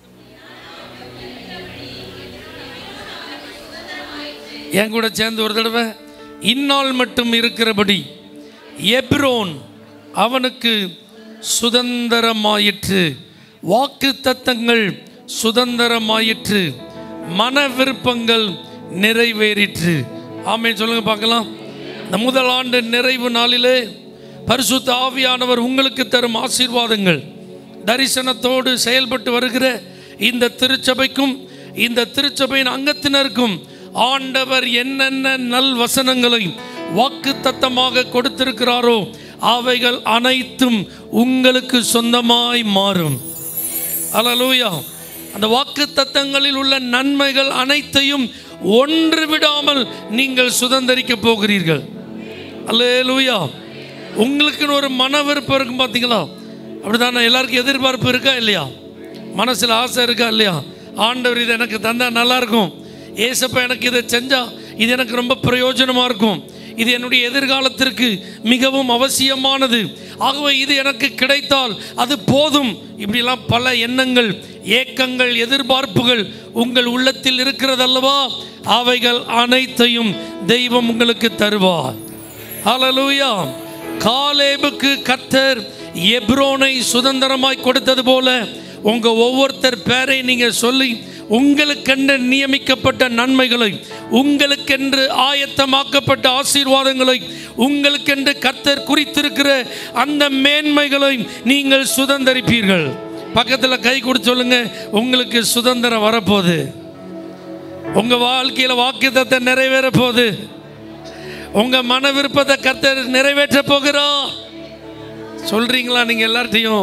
என் கூட சேர்ந்து ஒரு தடவை இந்நாள் மட்டும் இருக்கிறபடி எப்ரோன் அவனுக்கு சுதந்திரமாயிற்று வாக்கு தத்தங்கள் சுதந்திரமாயிற்று மன விருப்பங்கள் நிறைவேறிற்று ஆமென் சொல்லுங்க பார்க்கலாம் இந்த முதல் ஆண்டு நிறைவு நாளிலே பரிசுத்த ஆவியானவர் உங்களுக்கு தரும் ஆசீர்வாதங்கள் தரிசனத்தோடு செயல்பட்டு வருகிற இந்த திருச்சபைக்கும் இந்த திருச்சபையின் அங்கத்தினருக்கும் ஆண்டவர் என்னென்ன நல் வசனங்களை வாக்கு தத்தமாக கொடுத்திருக்கிறாரோ அவைகள் அனைத்தும் உங்களுக்கு சொந்தமாய் மாறும் அல்லேலூயா அந்த வாக்கு தத்தங்களில் உள்ள நன்மைகள் அனைத்தையும் ஒன்று விடாமல் நீங்கள் சுதந்திரிக்க போகிறீர்கள் அல்லேலூயா உங்களுக்குன்னு ஒரு மன விருப்பம் இருக்கும் பார்த்தீங்களா அப்படிதானே எல்லாருக்கும் எதிர்பார்ப்பு இருக்கா இல்லையா மனசில் ஆசை இருக்கா இல்லையா ஆண்டவர் இது எனக்கு தந்தா நல்லா இருக்கும் ஏசப்பா எனக்கு இதை செஞ்சா இது எனக்கு ரொம்ப பிரயோஜனமாக இருக்கும் இது என்னுடைய எதிர்காலத்திற்கு மிகவும் அவசியமானது ஆகவே இது எனக்கு கிடைத்தால் அது போதும் இப்படிலாம் பல எண்ணங்கள் ஏக்கங்கள் எதிர்பார்ப்புகள் உங்கள் உள்ளத்தில் இருக்கிறதல்லவா அவைகள் அனைத்தையும் தெய்வம் உங்களுக்கு தருவார் ஹalleluya காலேபுக்கு கர்த்தர் எப்ரோனை சுதந்திரமாய் கொடுத்தது போல உங்க ஒவ்வொருத்தர் பேரை நீங்க சொல்லி உங்களுக்கென்று நியமிக்கப்பட்ட நன்மைகளை உங்களுக்கென்று ஆயத்தமாக்கப்பட்ட ஆசீர்வாதங்களை உங்களுக்கென்று கர்த்தர் குறித்திருக்கிற அந்த மேன்மைகளை நீங்கள் சுதந்திரிப்பீர்கள் பக்கத்தில் கை கொடுத்து சொல்லுங்க உங்களுக்கு சுதந்திரம் வரப்போகுது உங்க வாழ்க்கையில வாக்குத்தத்தை நிறைவேற போகுது உங்க மன விருப்பத்தை கர்த்தர் நிறைவேற்ற போகிறோம் சொல்றீங்களா நீங்க எல்லார்ட்டையும்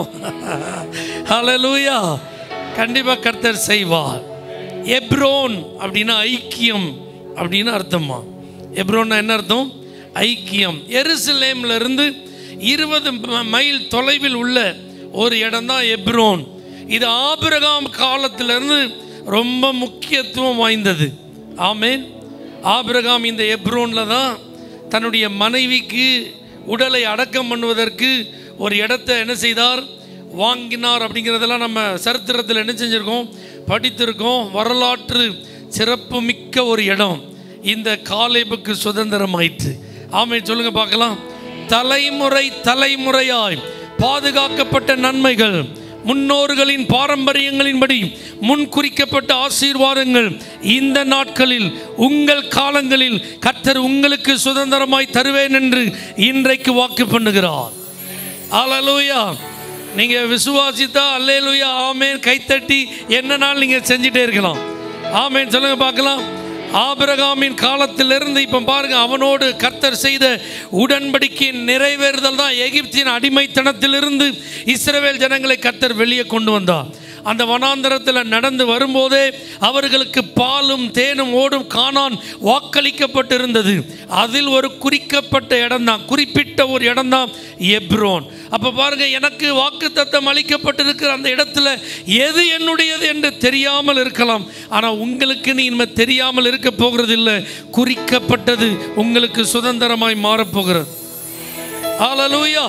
ஹalleluya கண்டிப்பா கர்த்தர் செய்வார் எப்ரோன் அப்படின்னா ஐக்கியம் அப்படின்னு அர்த்தமா எப்ரோன்னா என்ன அர்த்தம் ஐக்கியம் எருசலேம்ல இருந்து இருபது ம- மைல் தொலைவில் உள்ள ஒரு இடம் தான் எப்ரோன் இது ஆபிரகாம் காலத்திலிருந்து ரொம்ப முக்கியத்துவம் வாய்ந்தது ஆமென் ஆபிரகாம் இந்த எப்ரோன்ல தான் தன்னுடைய மனைவிக்கு உடலை அடக்கம் பண்ணுவதற்கு ஒரு இடத்தை என்ன செய்தார் வாங்கினார் அப்படிங்கிறதெல்லாம் நம்ம சரித்திரத்தில் என்ன செஞ்சுருக்கோம் படித்திருக்கோம் வரலாற்று சிறப்பு மிக்க ஒரு இடம் இந்த காலேபுக்கு சுதந்திரமாயிற்று ஆமை சொல்லுங்க பார்க்கலாம் தலைமுறை தலைமுறையாய் பாதுகாக்கப்பட்ட நன்மைகள் முன்னோர்களின் பாரம்பரியங்களின்படி முன் குறிக்கப்பட்ட ஆசீர்வாதங்கள் இந்த நாட்களில் உங்கள் காலங்களில் கர்த்தர் உங்களுக்கு சுதந்திரமாய் தருவேன் என்று இன்றைக்கு வாக்கு பண்ணுகிறார் அல்லேலூயா நீங்க விசுவாசித்தா அல்லேலூயா ஆமேன் கைத்தட்டி என்ன நாள் நீங்க செஞ்சுட்டே இருக்கலாம் ஆமேன் சொல்லுங்க பார்க்கலாம் ஆபிரகாமின் காலத்திலிருந்து இப்போ பாருங்க அவனோடு கர்த்தர் செய்த உடன்படிக்கையின் நிறைவேறுதல் தான் எகிப்தின் அடிமைத்தனத்திலிருந்து இஸ்ரவேல் ஜனங்களை கர்த்தர் வெளியே கொண்டு வந்தார் அந்த வனாந்தரத்தில் நடந்து வரும்போதே அவர்களுக்கு பாலும் தேனும் ஓடும் காணான் வாக்களிக்கப்பட்டிருந்தது அதில் ஒரு குறிக்கப்பட்ட இடம்தான் குறிப்பிட்ட ஒரு இடம்தான் எப்ரோன் அப்போ பாருங்க எனக்கு வாக்குத்தத்தம் அளிக்கப்பட்டிருக்கிற அந்த இடத்துல எது என்னுடையது என்று தெரியாமல் இருக்கலாம் ஆனால் உங்களுக்கு நீ இனிமேல் தெரியாமல் இருக்க போகிறது இல்லை குறிக்கப்பட்டது உங்களுக்கு சுதந்திரமாய் மாறப்போகிறது ஹalleluya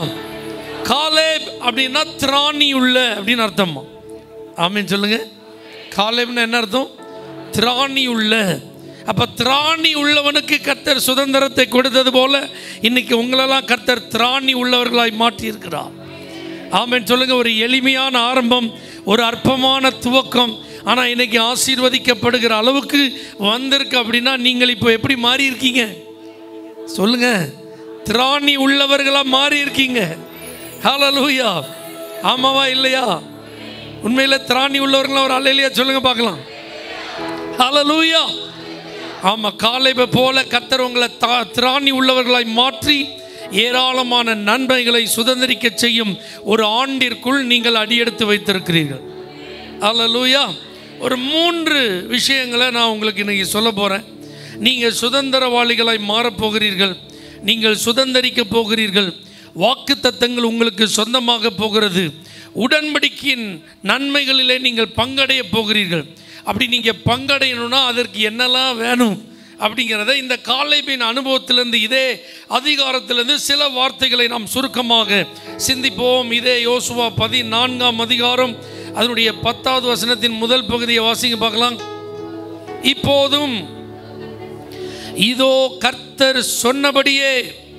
காலேப் அப்படின்னா திராணி உள்ள அப்படின்னு அர்த்தமா ஆமீன் சொல்லுங்க காலேப்னு என்ன அர்த்தம் திராணி உள்ள அப்ப திராணி உள்ளவனுக்கு கர்த்தர் சுதந்திரத்தை கொடுத்தது போல இன்னைக்கு உங்களெல்லாம் கர்த்தர் திராணி உள்ளவர்களாய் மாற்றி இருக்கிறார் ஆமென் சொல்லுங்க ஒரு எளிமையான ஆரம்பம் ஒரு அற்பமான துவக்கம் ஆனால் இன்னைக்கு ஆசீர்வதிக்கப்படுகிற அளவுக்கு வந்திருக்கு அப்படின்னா நீங்கள் இப்போ எப்படி மாறி இருக்கீங்க சொல்லுங்க திராணி உள்ளவர்களா மாறி இருக்கீங்க ஹalleluya ஆமாவா இல்லையா உண்மையில திராணி உள்ளவர்களா ஒரு அல்லையா சொல்லுங்க பார்க்கலாம் ஹalleluya ஆமா காலைப போல கர்த்தர் உங்களை தா- திராணி உள்ளவர்களாய் மாற்றி ஏராளமான நன்மைகளை சுதந்திரிக்க செய்யும் ஒரு ஆண்டிற்குள் நீங்கள் அடியெடுத்து வைத்திருக்கிறீர்கள் அல்லேலூயா ஒரு மூன்று விஷயங்களை நான் உங்களுக்கு இன்னைக்கு சொல்ல போகிறேன் நீங்கள் சுதந்திரவாளிகளாய் மாறப்போகிறீர்கள் நீங்கள் சுதந்திரிக்க போகிறீர்கள் வாக்கு தத்தங்கள் உங்களுக்கு சொந்தமாக போகிறது உடன்படிக்கையின் நன்மைகளிலே நீங்கள் பங்கடைய போகிறீர்கள் அப்படி நீங்கள் பங்கடையணும்னா அதற்கு என்னெல்லாம் வேணும் அப்படிங்கிறத இந்த காலைபின் அனுபவத்திலிருந்து இதே அதிகாரத்திலிருந்து சில வார்த்தைகளை நாம் சுருக்கமாக சிந்திப்போம் இதே யோசுவா பதினான்காம் அதிகாரம் அதனுடைய பத்தாவது வசனத்தின் முதல் பகுதியை வாசிங்க பார்க்கலாம் இப்போதும் இதோ கர்த்தர் சொன்னபடியே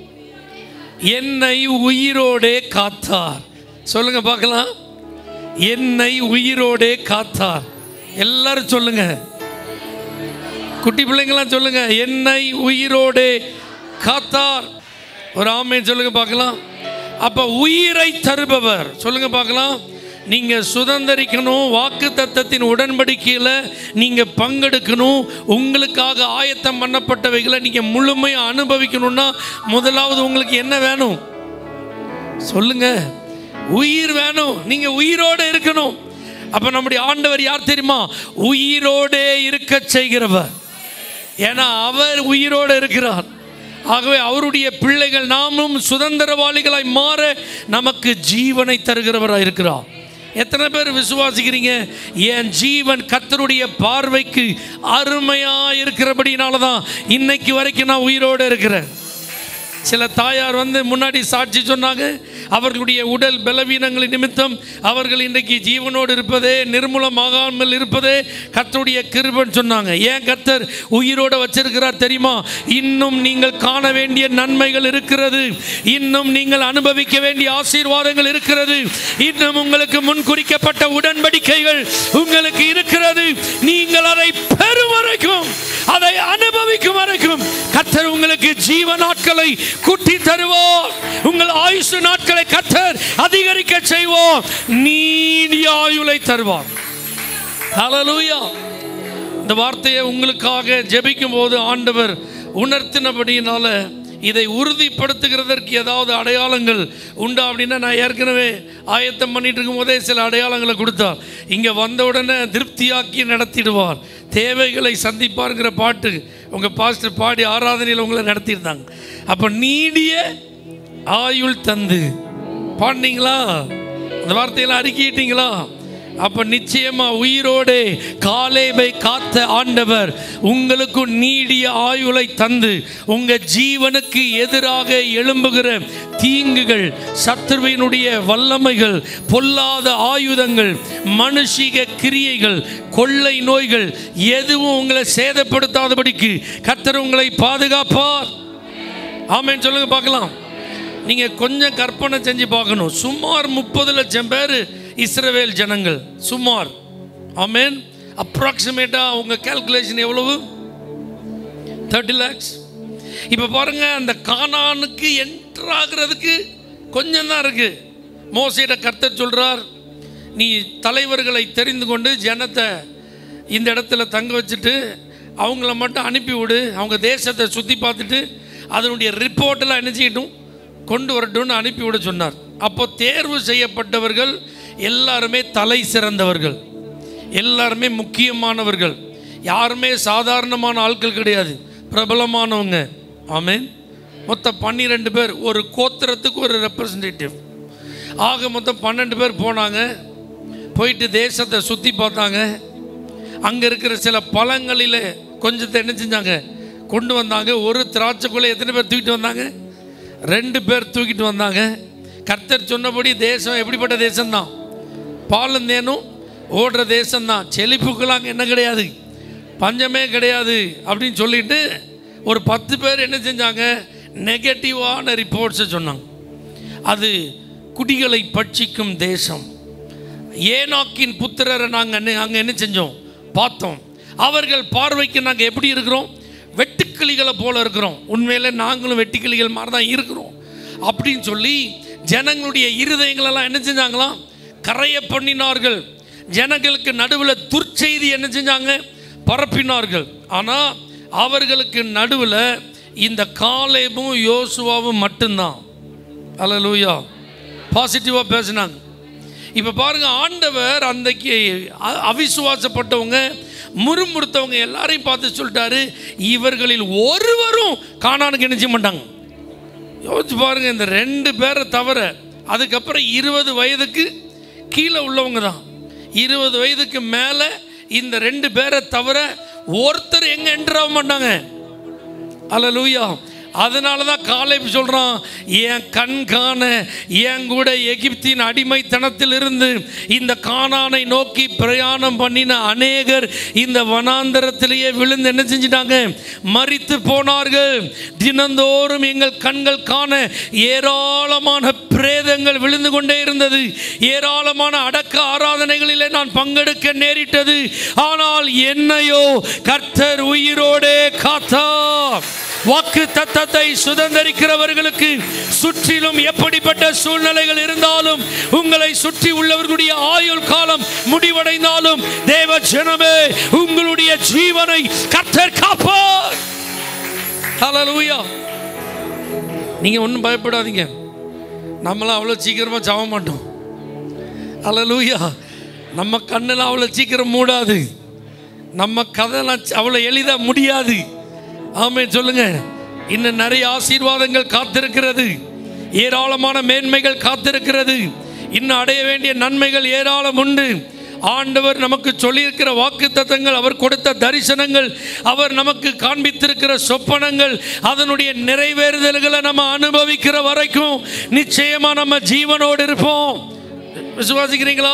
என்னை உயிரோடே காத்தார் சொல்லுங்க பார்க்கலாம் என்னை உயிரோடே காத்தார் எல்லாரும் சொல்லுங்க குட்டி பிள்ளைங்களாம் சொல்லுங்க என்னை உயிரோடே காத்தார் ஒரு ஆமை சொல்லுங்க பார்க்கலாம் அப்ப உயிரை தருபவர் சொல்லுங்க பார்க்கலாம் நீங்க சுதந்திரிக்கணும் வாக்கு தத்தத்தின் உடன்படிக்கையில் நீங்க பங்கெடுக்கணும் உங்களுக்காக ஆயத்தம் பண்ணப்பட்டவைகளை நீங்க முழுமையா அனுபவிக்கணும்னா முதலாவது உங்களுக்கு என்ன வேணும் சொல்லுங்க உயிர் வேணும் நீங்க உயிரோடு இருக்கணும் அப்ப நம்முடைய ஆண்டவர் யார் தெரியுமா உயிரோடே இருக்க செய்கிறவர் ஏன்னா அவர் உயிரோடு இருக்கிறார் ஆகவே அவருடைய பிள்ளைகள் நாமும் சுதந்திரவாளிகளாய் மாற நமக்கு ஜீவனை தருகிறவராய் இருக்கிறார் எத்தனை பேர் விசுவாசிக்கிறீங்க என் ஜீவன் கர்த்தருடைய பார்வைக்கு அருமையா இருக்கிறபடினால தான் இன்னைக்கு வரைக்கும் நான் உயிரோடு இருக்கிறேன் சில தாயார் வந்து முன்னாடி சாட்சி சொன்னாங்க அவர்களுடைய உடல் பலவீனங்களின் நிமித்தம் அவர்கள் இன்றைக்கு ஜீவனோடு இருப்பதே நிர்மூலமாகாமல் இருப்பதே கர்த்தருடைய கிருபன் சொன்னாங்க ஏன் கர்த்தர் உயிரோட வச்சிருக்கிறார் தெரியுமா இன்னும் நீங்கள் காண வேண்டிய நன்மைகள் இருக்கிறது இன்னும் நீங்கள் அனுபவிக்க வேண்டிய ஆசீர்வாதங்கள் இருக்கிறது இன்னும் உங்களுக்கு முன் குறிக்கப்பட்ட உடன்படிக்கைகள் உங்களுக்கு இருக்கிறது நீங்கள் அதை பெறும் வரைக்கும் அதை அனுபவிக்கும் வரைக்கும் கர்த்தர் உங்களுக்கு ஜீவ நாட்களை கூட்டி தருவோம் உங்கள் ஆயுசு நாட்களை கர்த்தர் அதிகரிக்க செய்வோம் நீடிய ஆயுளை தருவார் ஹalleluya இந்த வார்த்தையை உங்களுக்காக ஜெபிக்கும் போது ஆண்டவர் உணர்த்தினபடியினால இதை உறுதிப்படுத்துகிறதற்கு ஏதாவது அடையாளங்கள் உண்டா அப்படின்னா நான் ஏற்கனவே ஆயத்தம் பண்ணிட்டு இருக்கும் போதே சில அடையாளங்களை கொடுத்தார் இங்கே வந்த உடனே திருப்தியாக்கி நடத்திடுவார் தேவைகளை சந்திப்பாருங்கிற பாட்டு உங்கள் பாஸ்டர் பாடி ஆராதனையில் உங்களை நடத்தியிருந்தாங்க அப்போ நீடிய ஆயுள் தந்து பாடினீங்களா அந்த வார்த்தையெல்லாம் அறிக்கிட்டீங்களா அப்ப நிச்சயமா உயிரோடே காலேபை காத்த ஆண்டவர் உங்களுக்கு நீடிய ஆயுளை தந்து உங்க ஜீவனுக்கு எதிராக எழும்புகிற தீங்குகள் சத்துருவினுடைய வல்லமைகள் பொல்லாத ஆயுதங்கள் மனுஷிக கிரியைகள் கொள்ளை நோய்கள் எதுவும் உங்களை சேதப்படுத்தாதபடிக்கு கர்த்தர் உங்களை பாதுகாப்பார் ஆமென் சொல்லுங்க பார்க்கலாம் நீங்க கொஞ்சம் கற்பனை செஞ்சு பார்க்கணும் சுமார் முப்பது லட்சம் பேர் இஸ்ரவேல் ஜனங்கள் சுமார் ஆமென் அப்ராக்சிமேட்டா உங்க கால்குலேஷன் எவ்வளவு தேர்ட்டி லேக்ஸ் இப்போ பாருங்க அந்த கானானுக்கு என்டர் ஆகிறதுக்கு கொஞ்சம் தான் இருக்கு மோசையிட கர்த்தர் சொல்றார் நீ தலைவர்களை தெரிந்து கொண்டு ஜனத்தை இந்த இடத்துல தங்க வச்சுட்டு அவங்கள மட்டும் அனுப்பி விடு அவங்க தேசத்தை சுற்றி பார்த்துட்டு அதனுடைய ரிப்போர்ட்டெல்லாம் என்ன செய்யட்டும் கொண்டு வரட்டும்னு அனுப்பி விட சொன்னார் அப்போ தேர்வு செய்யப்பட்டவர்கள் எல்லாருமே தலை சிறந்தவர்கள் எல்லாருமே முக்கியமானவர்கள் யாருமே சாதாரணமான ஆட்கள் கிடையாது பிரபலமானவங்க ஆமென் மொத்தம் பன்னிரெண்டு பேர் ஒரு கோத்திரத்துக்கு ஒரு ரெப்ரசன்டேட்டிவ் ஆக மொத்தம் பன்னெண்டு பேர் போனாங்க போயிட்டு தேசத்தை சுற்றி பார்த்தாங்க அங்கே இருக்கிற சில பழங்களில் கொஞ்சத்தை என்ன செஞ்சாங்க கொண்டு வந்தாங்க ஒரு திராட்சைக்குள்ளே எத்தனை பேர் தூக்கிட்டு வந்தாங்க ரெண்டு பேர் தூக்கிட்டு வந்தாங்க கர்த்தர் சொன்னபடி தேசம் எப்படிப்பட்ட தேசம்தான் பாலும் தேனும் ஓடுற தேசம்தான் செழிப்புக்கெல்லாம் அங்கே என்ன கிடையாது பஞ்சமே கிடையாது அப்படின்னு சொல்லிட்டு ஒரு பத்து பேர் என்ன செஞ்சாங்க நெகட்டிவான ரிப்போர்ட்ஸை சொன்னாங்க அது குடிகளை பட்சிக்கும் தேசம் ஏனாக்கின் புத்திரரை நாங்கள் அங்கே என்ன செஞ்சோம் பார்த்தோம் அவர்கள் பார்வைக்கு நாங்கள் எப்படி இருக்கிறோம் வெட்டுக்கிளிகளை போல இருக்கிறோம் உண்மையில நாங்களும் வெட்டுக்கிளிகள் மாதிரி தான் இருக்கிறோம் அப்படின்னு சொல்லி ஜனங்களுடைய இருதயங்களெல்லாம் என்ன செஞ்சாங்களாம் கரைய பண்ணினார்கள் ஜனங்களுக்கு நடுவில் துர்ச்செய்தி என்ன செஞ்சாங்க பரப்பினார்கள் ஆனால் அவர்களுக்கு நடுவில் இந்த காலேபும் யோசுவாவும் மட்டும்தான் அல்லேலூயா பாசிட்டிவாக பேசினாங்க இப்போ பாருங்க ஆண்டவர் அன்றைக்கு அ- அவிசுவாசப்பட்டவங்க முறுமுறுத்தவங்க எல்லாரையும் பார்த்து சொல்லிட்டாரு இவர்களில் ஒருவரும் காணானுக்கு என்ன செய்ய மாட்டாங்க யோசிச்சு பாருங்க இந்த ரெண்டு பேரை தவிர அதுக்கப்புறம் இருபது வயதுக்கு கீழே உள்ளவங்க தான் இருபது வயதுக்கு மேலே இந்த ரெண்டு பேரை தவிர ஒருத்தர் எங்கே என்டர் ஆக மாட்டாங்க அல்லேலூயா அதனால தான் காலை சொல்கிறான் என் கண் காண என் கூட எகிப்தின் அடிமைத்தனத்தில் இருந்து இந்த கானானை நோக்கி பிரயாணம் பண்ணின அநேகர் இந்த வனாந்தரத்திலேயே விழுந்து என்ன செஞ்சிட்டாங்க மரித்து போனார்கள் தினந்தோறும் எங்கள் கண்கள் காண ஏராளமான பிரேதங்கள் விழுந்து கொண்டே இருந்தது ஏராளமான அடக்க ஆராதனைகளிலே நான் பங்கெடுக்க நேரிட்டது ஆனால் என்னையோ கர்த்தர் உயிரோடே காத்தார் வாக்கு தத்தத்தை சுதந்திரிக்கிறவர்களுக்கு சுற்றிலும் எப்படிப்பட்ட சூழ்நிலைகள் இருந்தாலும் உங்களை சுற்றி உள்ளவர்களுடைய ஆயுள் காலம் முடிவடைந்தாலும் தேவ ஜனமே உங்களுடைய ஜீவனை கர்த்தர் காப்பார் ஹalleluya நீங்க ஒன்றும் பயப்படாதீங்க நம்மளாம் அவ்வளோ சீக்கிரமாக சாக மாட்டோம் ஹalleluya நம்ம கண்ணெல்லாம் அவ்வளோ சீக்கிரம் மூடாது நம்ம கதைலாம் அவ்வளோ எளிதாக முடியாது ஆமே சொல்லுங்க இன்னும் நிறைய ஆசீர்வாதங்கள் காத்திருக்கிறது ஏராளமான மேன்மைகள் காத்திருக்கிறது இன்னும் அடைய வேண்டிய நன்மைகள் ஏராளம் உண்டு ஆண்டவர் நமக்கு சொல்லியிருக்கிற வாக்கு அவர் கொடுத்த தரிசனங்கள் அவர் நமக்கு காண்பித்திருக்கிற சொப்பனங்கள் அதனுடைய நிறைவேறுதல்களை நம்ம அனுபவிக்கிற வரைக்கும் நிச்சயமா நம்ம ஜீவனோடு இருப்போம் விசுவாசிக்கிறீங்களா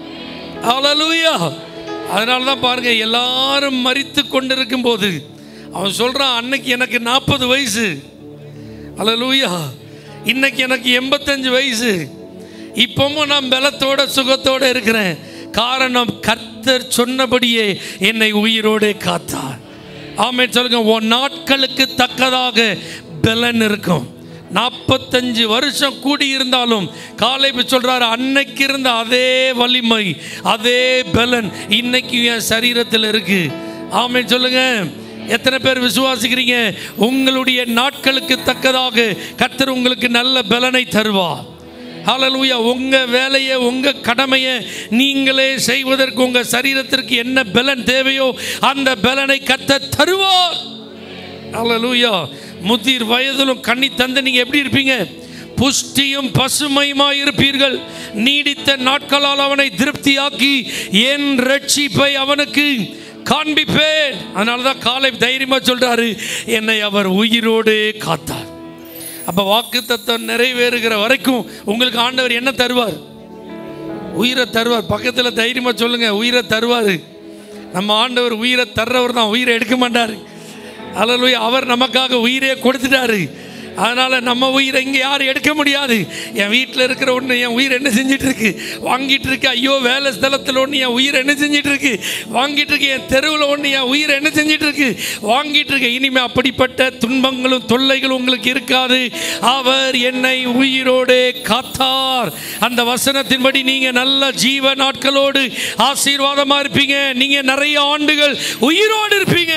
ஹalleluya அதனால தான் பாருங்க எல்லாரும் மரித்து கொண்டிருக்கும் போது அவன் சொல்றான் அன்னைக்கு எனக்கு நாற்பது வயசு ஹalleluya இன்னைக்கு எனக்கு எண்பத்தஞ்சு வயசு இப்பவும் நான் பலத்தோட சுகத்தோட இருக்கிறேன் காரணம் கர்த்தர் சொன்னபடியே என்னை உயிரோடே காத்தார் ஆமே சொல்லுங்க உன் நாட்களுக்கு தக்கதாக பலன் இருக்கும் நாற்பத்தஞ்சு வருஷம் கூடி இருந்தாலும் காலை சொல்றாரு அன்னைக்கு இருந்த அதே வலிமை அதே பலன் இன்னைக்கு என் சரீரத்தில் இருக்கு ஆமே சொல்லுங்க எத்தனை பேர் விசுவாசிக்கிறீங்க உங்களுடைய நாட்களுக்கு தக்கதாக கர்த்தர் உங்களுக்கு நல்ல பலனை தருவார் ஹalleluya உங்க வேலையை உங்க கடமையை நீங்களே செய்வதற்கு உங்க சரீரத்திற்கு என்ன பலன் தேவையோ அந்த பலனை கர்த்தர் தருவார் ஹalleluya முதிர் வயதிலும் கண்ணி தந்து நீங்க எப்படி இருப்பீங்க புஷ்டியும் பசுமையுமாய் இருப்பீர்கள் நீடித்த நாட்களால் அவனை திருப்தியாக்கி என் ரட்சிப்பை அவனுக்கு காண்பிப்பேன் அதனால தான் காலை தைரியமா சொல்றாரு என்னை அவர் உயிரோடு காத்தார் அப்ப வாக்கு தத்துவம் நிறைவேறுகிற வரைக்கும் உங்களுக்கு ஆண்டவர் என்ன தருவார் உயிரை தருவார் பக்கத்தில் தைரியமா சொல்லுங்க உயிரை தருவார் நம்ம ஆண்டவர் உயிரை தர்றவர் தான் உயிரை எடுக்க மாட்டார் அல்ல அவர் நமக்காக உயிரே கொடுத்துட்டாரு அதனால நம்ம உயிரை இங்கே யாரும் எடுக்க முடியாது என் வீட்டில் இருக்கிற ஒன்று என் உயிர் என்ன செஞ்சிட்டு இருக்கு வாங்கிட்டு இருக்கு ஐயோ வேலை ஸ்தலத்தில் ஒன்று என் உயிர் என்ன செஞ்சிட்டு இருக்கு வாங்கிட்டு இருக்கு என் தெருவில் ஒன்று என் உயிர் என்ன செஞ்சிட்டு இருக்கு வாங்கிட்டு இருக்கு இனிமே அப்படிப்பட்ட துன்பங்களும் தொல்லைகளும் உங்களுக்கு இருக்காது அவர் என்னை உயிரோடு காத்தார் அந்த வசனத்தின்படி நீங்க நல்ல ஜீவ நாட்களோடு ஆசீர்வாதமா இருப்பீங்க நீங்க நிறைய ஆண்டுகள் உயிரோடு இருப்பீங்க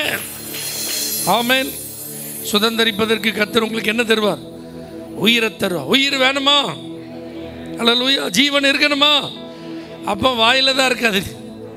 ஆமென் சுதந்தரிப்பதற்கு கர்த்தர் உங்களுக்கு என்ன தருவார் உயிரை தருவார் உயிர் வேணுமா அல்ல ஜீவன் இருக்கணுமா அப்போ வாயில தான் இருக்கு அது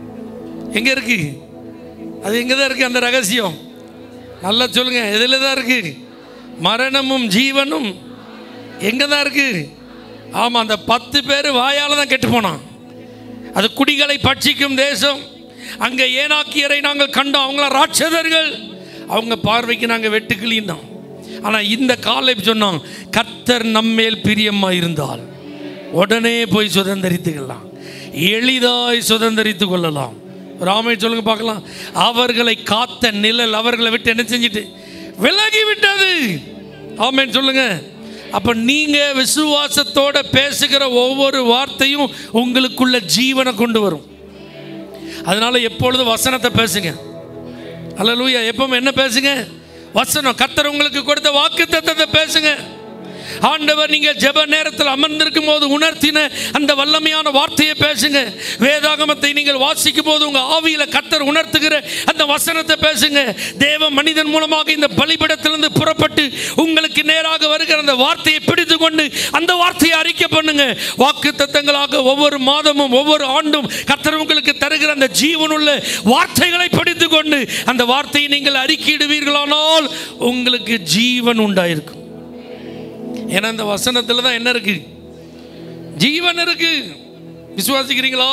எங்க இருக்கு அது எங்க தான் இருக்கு அந்த ரகசியம் நல்லா சொல்லுங்க எதில் தான் இருக்கு மரணமும் ஜீவனும் எங்க தான் இருக்கு ஆமாம் அந்த பத்து பேர் வாயால் தான் கெட்டு போனான் அது குடிகளை பட்சிக்கும் தேசம் அங்கே ஏனாக்கியரை நாங்கள் கண்டோம் அவங்கள ராட்சதர்கள் அவங்க பார்வைக்கு நாங்கள் வெட்டுக்கிளியும் தான் ஆனால் இந்த காலை சொன்னோம் கர்த்தர் நம்மேல் பிரியமாக இருந்தால் உடனே போய் சுதந்திரித்துக்கலாம் எளிதாய் சுதந்திரித்து கொள்ளலாம் ராமை சொல்லுங்க பார்க்கலாம் அவர்களை காத்த நிழல் அவர்களை விட்டு என்ன செஞ்சிட்டு விலகி விட்டது ஆமேன்னு சொல்லுங்க அப்ப நீங்க விசுவாசத்தோட பேசுகிற ஒவ்வொரு வார்த்தையும் உங்களுக்குள்ள ஜீவனை கொண்டு வரும் அதனால எப்பொழுதும் வசனத்தை பேசுங்க அல்லலூயா எப்பவும் என்ன பேசுங்க வசனம் கத்தர் உங்களுக்கு கொடுத்த வாக்கு தத்தத்தை பேசுங்க ஆண்டவர் நீங்க ஜெப நேரத்தில் அமர்ந்திருக்கும் போது உணர்த்தின அந்த வல்லமையான வார்த்தையை பேசுங்க வேதாகமத்தை நீங்கள் வாசிக்கும் போது உங்க ஆவியில கத்தர் உணர்த்துகிற அந்த வசனத்தை பேசுங்க தேவ மனிதன் மூலமாக இந்த பலிபடத்திலிருந்து புறப்பட்டு உங்களுக்கு நேராக வருகிற அந்த வார்த்தையை பிடித்து கொண்டு அந்த வார்த்தையை அறிக்கை பண்ணுங்க வாக்கு தத்தங்களாக ஒவ்வொரு மாதமும் ஒவ்வொரு ஆண்டும் கத்தர் உங்களுக்கு தருகிற அந்த ஜீவனுள்ள வார்த்தைகளை படித்து கொண்டு அந்த வார்த்தையை நீங்கள் அறிக்கையிடுவீர்களானால் உங்களுக்கு ஜீவன் உண்டாயிருக்கும் ஏன்னா இந்த வசனத்தில் தான் என்ன இருக்கு ஜீவன் இருக்கு விசுவாசிக்கிறீங்களா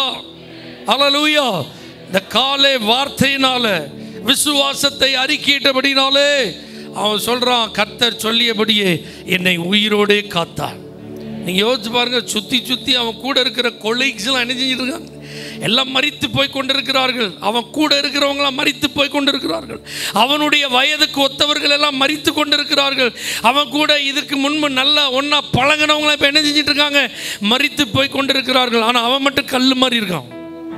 அலலூயா இந்த காலை வார்த்தையினால விசுவாசத்தை அறிக்கையிட்டபடினாலே அவன் சொல்றான் கர்த்தர் சொல்லியபடியே என்னை உயிரோடே காத்தான் நீங்க யோசிச்சு பாருங்க சுத்தி சுத்தி அவன் கூட இருக்கிற கொலீக்ஸ் எல்லாம் என்ன செஞ்சுட்டு இருக்காங்க எல்லாம் மறித்து போய் கொண்டிருக்கிறார்கள் அவன் கூட இருக்கிறவங்களாம் மறித்து போய் கொண்டிருக்கிறார்கள் அவனுடைய வயதுக்கு ஒத்தவர்கள் எல்லாம் மறித்து கொண்டிருக்கிறார்கள் அவன் கூட இதுக்கு முன்பு நல்லா ஒன்றா பழகினவங்களாம் இப்போ என்ன செஞ்சுட்டு இருக்காங்க மறித்து போய் கொண்டிருக்கிறார்கள் ஆனால் அவன் மட்டும் கல் மாதிரி இருக்கான்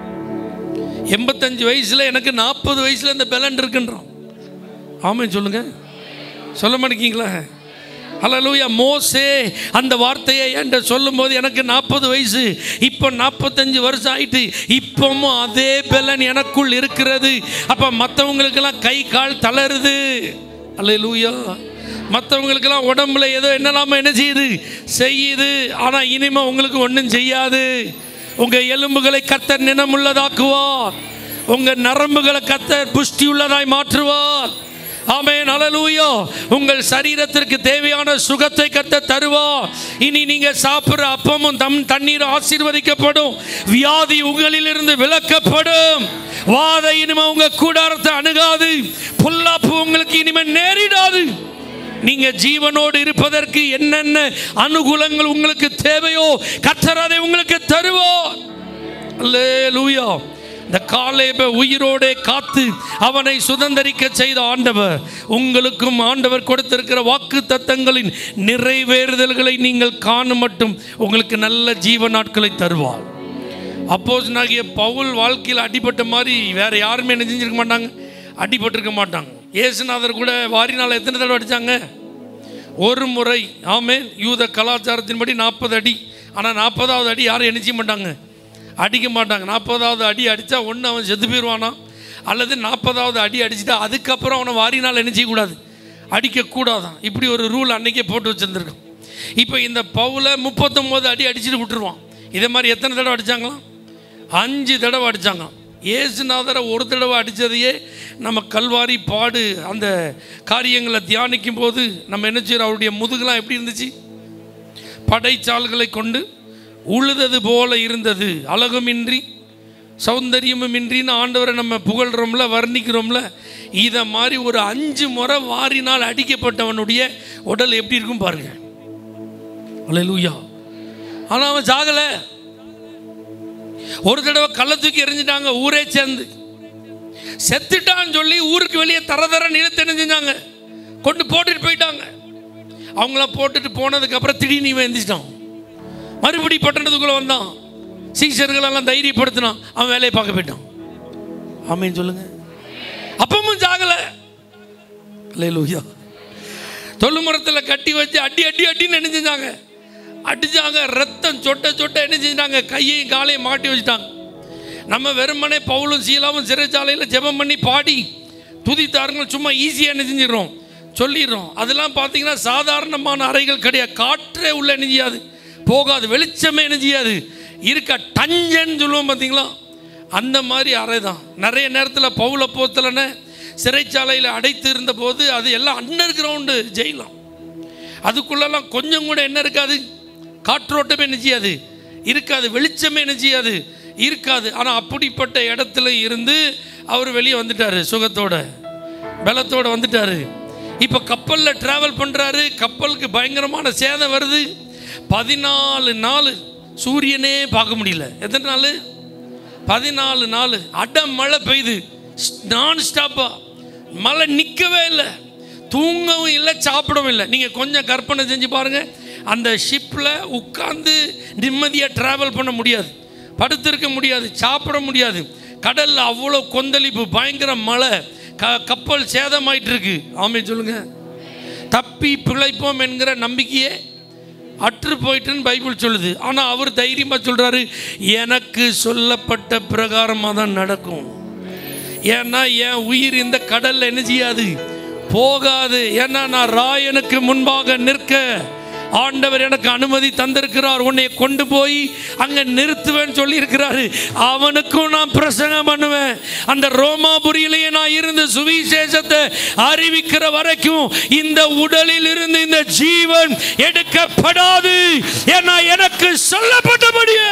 எண்பத்தஞ்சு வயசில் எனக்கு நாற்பது வயசில் இந்த பெலன் இருக்குன்றான் ஆமாம் சொல்லுங்க சொல்ல மாட்டேங்கிங்களா ஹalleluya மோசே அந்த வார்த்தையை என்கிட்ட சொல்லும்போது எனக்கு நாற்பது வயசு இப்போ நாற்பத்தஞ்சு வருஷம் ஆயிட்டு இப்பவும் அதே பலன் எனக்குள் இருக்கிறது அப்போ மற்றவங்களுக்கெல்லாம் கை கால் தளருது ஹalleluya மற்றவங்களுக்கெல்லாம் உடம்புல ஏதோ என்னெல்லாம என்ன செய்யுது செய்யுது ஆனால் இனிமே உங்களுக்கு ஒன்றும் செய்யாது உங்க எலும்புகளை கத்தர் நினமுள்ளதாக்குவார் உங்க நரம்புகளை கத்தர் புஷ்டி உள்ளதாய் மாற்றுவார் ஆமென் ஹalleluya உங்கள் சரீரத்திற்கு தேவையான சுகத்தை கத்த தருவார் இனி நீங்க சாப்பிடுற அப்பமும் தம் தண்ணீர் ஆசீர்வதிக்கப்படும் வியாதி உங்களிலிருந்து விலக்கப்படும் வாதை இனிமே உங்க கூடாரத்தை அணுகாது புல்லாப்பு உங்களுக்கு இனிமே நேரிடாது நீங்க ஜீவனோடு இருப்பதற்கு என்னென்ன அனுகூலங்கள் உங்களுக்கு தேவையோ கத்தர் அதை உங்களுக்கு தருவார் அல்லேலூயா இந்த காலேப உயிரோடே காத்து அவனை சுதந்தரிக்க செய்த ஆண்டவர் உங்களுக்கும் ஆண்டவர் கொடுத்திருக்கிற வாக்கு தத்தங்களின் நிறைவேறுதல்களை நீங்கள் காணும் மட்டும் உங்களுக்கு நல்ல ஜீவ நாட்களை தருவார் அப்போஸ் நாகிய பவுல் வாழ்க்கையில் அடிபட்ட மாதிரி வேற யாருமே என்ன செஞ்சிருக்க மாட்டாங்க அடிபட்டிருக்க மாட்டாங்க இயேசுநாதர் கூட வாரினால் எத்தனை தடவை அடித்தாங்க ஒரு முறை ஆமே யூத கலாச்சாரத்தின்படி நாற்பது அடி ஆனால் நாற்பதாவது அடி யாரும் என்ன செய்ய மாட்டாங்க அடிக்க மாட்டாங்க நாற்பதாவது அடி அடித்தா ஒன்று அவன் செத்து போயிடுவானா அல்லது நாற்பதாவது அடி அடிச்சுட்டு அதுக்கப்புறம் அவனை வாரினால் என்ன செய்யக்கூடாது அடிக்கக்கூடாதான் இப்படி ஒரு ரூல் அன்னைக்கே போட்டு வச்சுருந்துருக்கோம் இப்போ இந்த பவுலை முப்பத்தொம்போது அடி அடிச்சுட்டு விட்டுருவான் இதே மாதிரி எத்தனை தடவை அடித்தாங்களாம் அஞ்சு தடவை அடித்தாங்க ஏசுநாதரை ஒரு தடவை அடித்ததையே நம்ம கல்வாரி பாடு அந்த காரியங்களை தியானிக்கும் போது நம்ம என்ன செய்யறோம் அவருடைய முதுகெல்லாம் எப்படி இருந்துச்சு படைச்சால்களை கொண்டு உழுதது போல இருந்தது அழகுமின்றி சௌந்தரியமுமின்றின்னு ஆண்டவரை நம்ம புகழ்கிறோம்ல வர்ணிக்கிறோம்ல இதை மாதிரி ஒரு அஞ்சு முறை வாரினால் அடிக்கப்பட்டவனுடைய உடல் எப்படி இருக்கும் பாருங்க அல்லேலூயா ஆனால் அவன் சாகலை ஒரு தடவை கள்ள தூக்கி எறிஞ்சிட்டாங்க ஊரே சேர்ந்து செத்துட்டான்னு சொல்லி ஊருக்கு வெளியே தர தர நிலத்து எறிஞ்சிட்டாங்க கொண்டு போட்டுட்டு போயிட்டாங்க அவங்களாம் போட்டுட்டு போனதுக்கு அப்புறம் திடீர்னு இவன் எந்திரிச்சிட்டான் மறுபடி பட்டணத்துக்குள்ள வந்தான் சீசர்களெல்லாம் தைரியப்படுத்தினான் அவன் வேலையை பார்க்க போயிட்டான் ஆமேன்னு சொல்லுங்க அப்பமும் ஜாகல லூயா தொழு மரத்தில் கட்டி வச்சு அடி அடி அடின்னு என்ன செஞ்சாங்க அடிச்சாங்க ரத்தம் சொட்ட சொட்ட என்ன செஞ்சாங்க கையையும் காலையும் மாட்டி வச்சுட்டாங்க நம்ம வெறுமனே பவுலும் சீலாவும் சிறைச்சாலையில் ஜெபம் பண்ணி பாடி துதித்தாருங்கள் சும்மா ஈஸியாக என்ன செஞ்சிடறோம் சொல்லிடுறோம் அதெல்லாம் பார்த்தீங்கன்னா சாதாரணமான அறைகள் கிடையாது காற்றே உள்ள என்ன செய்யாது போகாது வெளிச்சமே என்ன செய்யாது இருக்க டஞ்சன்னு சொல்லுவோம் பார்த்தீங்களா அந்த மாதிரி அறை தான் நிறைய நேரத்தில் பவுல போத்தலன சிறைச்சாலையில் அடைத்து இருந்த போது அது எல்லாம் அண்டர் கிரவுண்டு ஜெயிலாம் அதுக்குள்ளெல்லாம் கொஞ்சம் கூட என்ன இருக்காது காற்றோட்டமே என்ன செய்யாது இருக்காது வெளிச்சமே என்ன செய்யாது இருக்காது ஆனால் அப்படிப்பட்ட இடத்துல இருந்து அவர் வெளியே வந்துட்டாரு சுகத்தோட பலத்தோட வந்துட்டாரு இப்போ கப்பலில் ட்ராவல் பண்ணுறாரு கப்பலுக்கு பயங்கரமான சேதம் வருது பதினாலு நாள் சூரியனே பார்க்க முடியல எத்தனை நாள் பதினாலு நாள் அட மழை பெய்யுது நான் ஸ்டாப்பா மழை நிற்கவே இல்லை தூங்கவும் இல்லை சாப்பிடவும் இல்லை நீங்கள் கொஞ்சம் கற்பனை செஞ்சு பாருங்கள் அந்த ஷிப்பில் உட்காந்து நிம்மதியாக ட்ராவல் பண்ண முடியாது படுத்திருக்க முடியாது சாப்பிட முடியாது கடலில் அவ்வளோ கொந்தளிப்பு பயங்கர மழை க கப்பல் சேதமாயிட்டு இருக்கு ஆமே சொல்லுங்க தப்பி பிழைப்போம் என்கிற நம்பிக்கையே அற்று போயிட்டுன்னு பைபிள் சொல்லுது ஆனால் அவர் தைரியமாக சொல்கிறாரு எனக்கு சொல்லப்பட்ட பிரகாரமாக தான் நடக்கும் ஏன்னா என் உயிர் இந்த கடல்ல என்ன செய்யாது போகாது ஏன்னா நான் ராயனுக்கு முன்பாக நிற்க ஆண்டவர் எனக்கு அனுமதி தந்திருக்கிறார் உன்னை கொண்டு போய் அங்க நிறுத்துவேன்னு சொல்லி இருக்கிறாரு அவனுக்கும் நான் பிரசங்கம் பண்ணுவேன் அந்த ரோமாபுரியிலேயே நான் இருந்து சுவிசேஷத்தை அறிவிக்கிற வரைக்கும் இந்த உடலில் இருந்து இந்த ஜீவன் எடுக்கப்படாது ஏன்னா எனக்கு சொல்லப்பட்டபடியே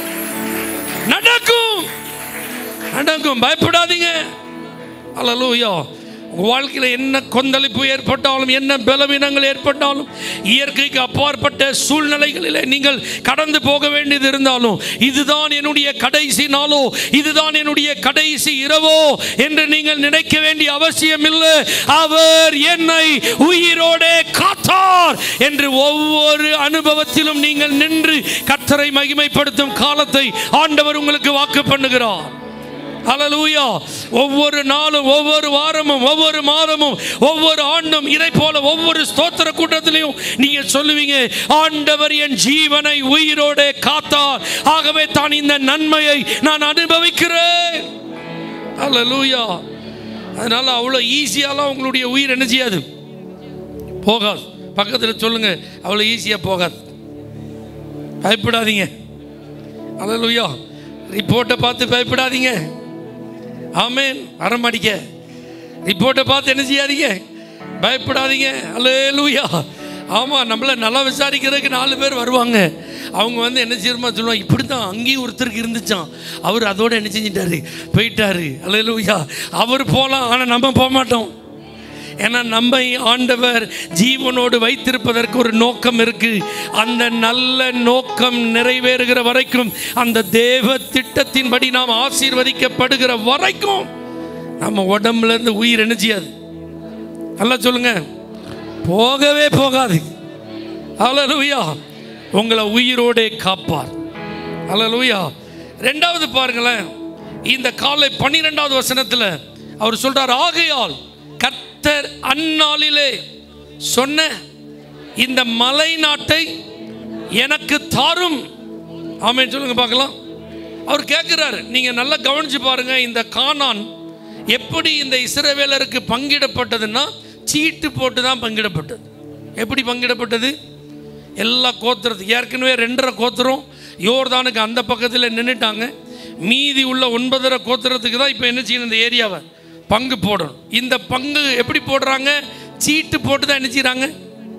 நடக்கும் நடக்கும் பயப்படாதீங்க அல்லலூயா உங்கள் வாழ்க்கையில் என்ன கொந்தளிப்பு ஏற்பட்டாலும் என்ன பலவீனங்கள் ஏற்பட்டாலும் இயற்கைக்கு அப்பாற்பட்ட சூழ்நிலைகளில் நீங்கள் கடந்து போக வேண்டியது இருந்தாலும் இதுதான் என்னுடைய கடைசி நாளோ இதுதான் என்னுடைய கடைசி இரவோ என்று நீங்கள் நினைக்க வேண்டிய அவசியம் இல்லை அவர் என்னை உயிரோடே காத்தார் என்று ஒவ்வொரு அனுபவத்திலும் நீங்கள் நின்று கர்த்தரை மகிமைப்படுத்தும் காலத்தை ஆண்டவர் உங்களுக்கு வாக்கு பண்ணுகிறார் ஹalleluya ஒவ்வொரு நாளும் ஒவ்வொரு வாரமும் ஒவ்வொரு மாதமும் ஒவ்வொரு ஆண்டும் இதை போல ஒவ்வொரு ஸ்தோத்திர கூட்டத்திலையும் நீங்க சொல்லுவீங்க ஆண்டவர் என் ஜீவனை உயிரோட காத்தார் ஆகவே தான் இந்த நன்மையை நான் அனுபவிக்கிறேன் ஹalleluya அதனால அவ்வளோ ஈஸியாலாம் உங்களுடைய உயிர் என்ன செய்யாது போகாது பக்கத்தில் சொல்லுங்க அவ்வளோ ஈஸியாக போகாது பயப்படாதீங்க ஹalleluya ரிப்போர்ட்டை பார்த்து பயப்படாதீங்க ஆமேன் அரமடிக்க ரிப்போர்ட்டை பார்த்து என்ன செய்யாதீங்க பயப்படாதீங்க அல்லேலூயா ஆமாம் நம்மளை நல்லா விசாரிக்கிறதுக்கு நாலு பேர் வருவாங்க அவங்க வந்து என்ன செய்யணுமா சொல்லுவாங்க இப்படி தான் அங்கேயும் ஒருத்தருக்கு இருந்துச்சான் அவர் அதோட என்ன செஞ்சிட்டாரு போயிட்டாரு அல்லேலூயா அவர் போகலாம் ஆனால் நம்ம போக மாட்டோம் ஏன்னா நம்மை ஆண்டவர் ஜீவனோடு வைத்திருப்பதற்கு ஒரு நோக்கம் இருக்கு அந்த நல்ல நோக்கம் நிறைவேறுகிற வரைக்கும் அந்த தேவ திட்டத்தின்படி நாம் ஆசீர்வதிக்கப்படுகிற வரைக்கும் நம்ம உடம்புல இருந்து உயிர் என்ன செய்யாது நல்லா சொல்லுங்க போகவே போகாது அலலுயா உங்களை உயிரோடே காப்பார் அலலுயா ரெண்டாவது பாருங்களேன் இந்த காலை பன்னிரெண்டாவது வசனத்தில் அவர் சொல்றார் ஆகையால் கர்த்தர் அந்நாளிலே சொன்ன இந்த மலை நாட்டை எனக்கு தாரும் ஆமென் சொல்லுங்க பார்க்கலாம் அவர் கேட்குறாரு நீங்க நல்லா கவனிச்சு பாருங்க இந்த கானான் எப்படி இந்த இஸ்ரவேலருக்கு பங்கிடப்பட்டதுன்னா சீட்டு போட்டு தான் பங்கிடப்பட்டது எப்படி பங்கிடப்பட்டது எல்லா கோத்திரத்துக்கு ஏற்கனவே ரெண்டரை கோத்திரம் யோர்தானுக்கு அந்த பக்கத்தில் நின்றுட்டாங்க மீதி உள்ள ஒன்பதரை கோத்திரத்துக்கு தான் இப்போ என்ன செய்யணும் இந்த ஏரியாவை பங்கு போடணும் இந்த பங்கு எப்படி போடுறாங்க சீட்டு போட்டு தான் என்ன செய்கிறாங்க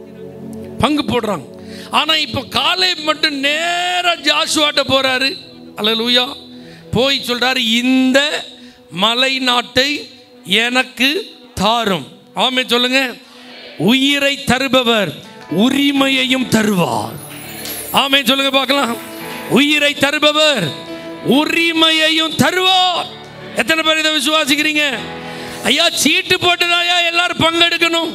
பங்கு போடுறாங்க ஆனால் இப்போ காலை மட்டும் நேராக ஜாஷுவாட்ட போகிறாரு அல்லேலூயா போய் சொல்கிறாரு இந்த மலை நாட்டை எனக்கு தாரும் ஆமே சொல்லுங்க உயிரை தருபவர் உரிமையையும் தருவார் ஆமே சொல்லுங்க பார்க்கலாம் உயிரை தருபவர் உரிமையையும் தருவார் எத்தனை பேர் இதை விசுவாசிக்கிறீங்க ஐயா சீட்டு போட்டுதாயா எல்லாரும் பங்கெடுக்கணும்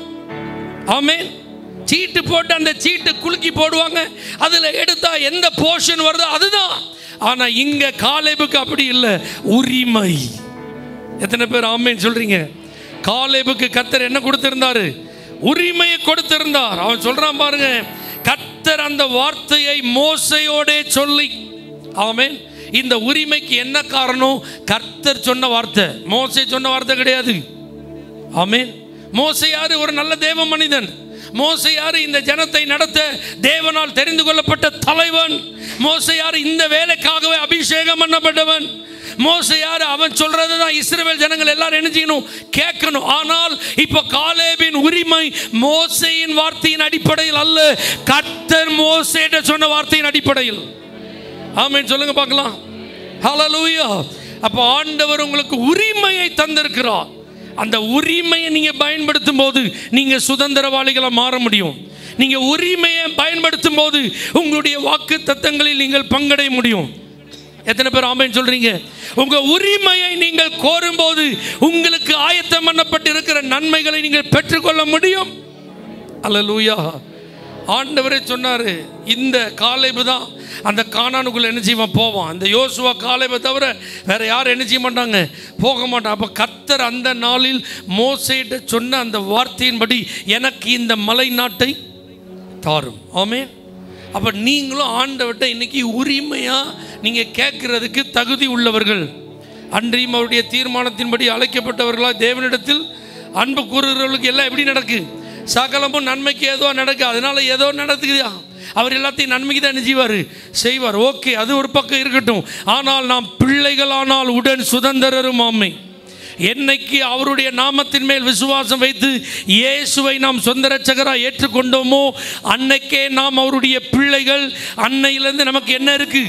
ஆமென் சீட்டு போட்டு அந்த சீட்டு குலுக்கி போடுவாங்க அதில் எடுத்தா எந்த போர்ஷன் வருதோ அதுதான் ஆனால் இங்கே காலேபுக்கு அப்படி இல்லை உரிமை எத்தனை பேர் ஆமேன்னு சொல்றீங்க காலேபுக்கு கத்தர் என்ன கொடுத்திருந்தாரு உரிமையை கொடுத்திருந்தார் அவன் சொல்றான் பாருங்க கத்தர் அந்த வார்த்தையை மோசையோடே சொல்லி ஆமென் இந்த உரிமைக்கு என்ன காரணம் கர்த்தர் சொன்ன வார்த்தை மோசை சொன்ன வார்த்தை கிடையாது ஆமென் மோசை யாரு ஒரு நல்ல தேவ மனிதன் மோசை யாரு இந்த ஜனத்தை நடத்த தேவனால் தெரிந்து கொள்ளப்பட்ட தலைவன் மோசை யாரு இந்த வேலைக்காகவே அபிஷேகம் பண்ணப்பட்டவன் மோசை யாரு அவன் சொல்றது தான் இஸ்ரவேல் ஜனங்கள் எல்லாரும் என்ன செய்யணும் கேட்கணும் ஆனால் இப்போ காலேபின் உரிமை மோசையின் வார்த்தையின் அடிப்படையில் அல்ல கர்த்தர் மோசேட்ட சொன்ன வார்த்தையின் அடிப்படையில் ஆமென் சொல்லுங்க பார்க்கலாம் ஹalleluya அப்போ ஆண்டவர் உங்களுக்கு உரிமையை தந்திருக்கிறார் அந்த உரிமையை நீங்க பயன்படுத்தும் போது நீங்க சுதந்திரவாளிகளா மாற முடியும் நீங்க உரிமையை பயன்படுத்தும் போது உங்களுடைய வாக்கு தத்தங்களில் நீங்கள் பங்கடைய முடியும் எத்தனை பேர் ஆமென் சொல்றீங்க உங்க உரிமையை நீங்கள் கோரும்போது உங்களுக்கு ஆயத்தம் பண்ணப்பட்டு இருக்கிற நன்மைகளை நீங்கள் பெற்றுக்கொள்ள முடியும் அல்லேலூயா ஆண்டவரே சொன்னார் இந்த காலைபு தான் அந்த கானானுக்குள்ள என்ன செய்வான் போவான் அந்த யோசுவா காலைபை தவிர வேற யாரும் என்ன செய்ய மாட்டாங்க போக மாட்டான் அப்போ கர்த்தர் அந்த நாளில் மோசையிட்ட சொன்ன அந்த வார்த்தையின்படி எனக்கு இந்த மலை நாட்டை தாரும் ஆமென் அப்போ நீங்களும் ஆண்டவர்கிட்ட இன்னைக்கு உரிமையாக நீங்கள் கேட்குறதுக்கு தகுதி உள்ளவர்கள் அன்றியும் அவருடைய தீர்மானத்தின்படி அழைக்கப்பட்டவர்களாக தேவனிடத்தில் அன்பு கூறுகிறவர்களுக்கு எல்லாம் எப்படி நடக்கு சகலமும் நன்மைக்கு ஏதோ நடக்கு அதனால ஏதோ நடக்குதா அவர் எல்லாத்தையும் நன்மைக்கு தான் என்ன செய்வார் செய்வார் ஓகே அது ஒரு பக்கம் இருக்கட்டும் ஆனால் நாம் பிள்ளைகளானால் உடன் சுதந்திரரும் ஆமை என்னைக்கு அவருடைய நாமத்தின் மேல் விசுவாசம் வைத்து இயேசுவை நாம் சொந்த ரட்சகராக ஏற்றுக்கொண்டோமோ அன்னைக்கே நாம் அவருடைய பிள்ளைகள் அன்னையிலேருந்து நமக்கு என்ன இருக்கு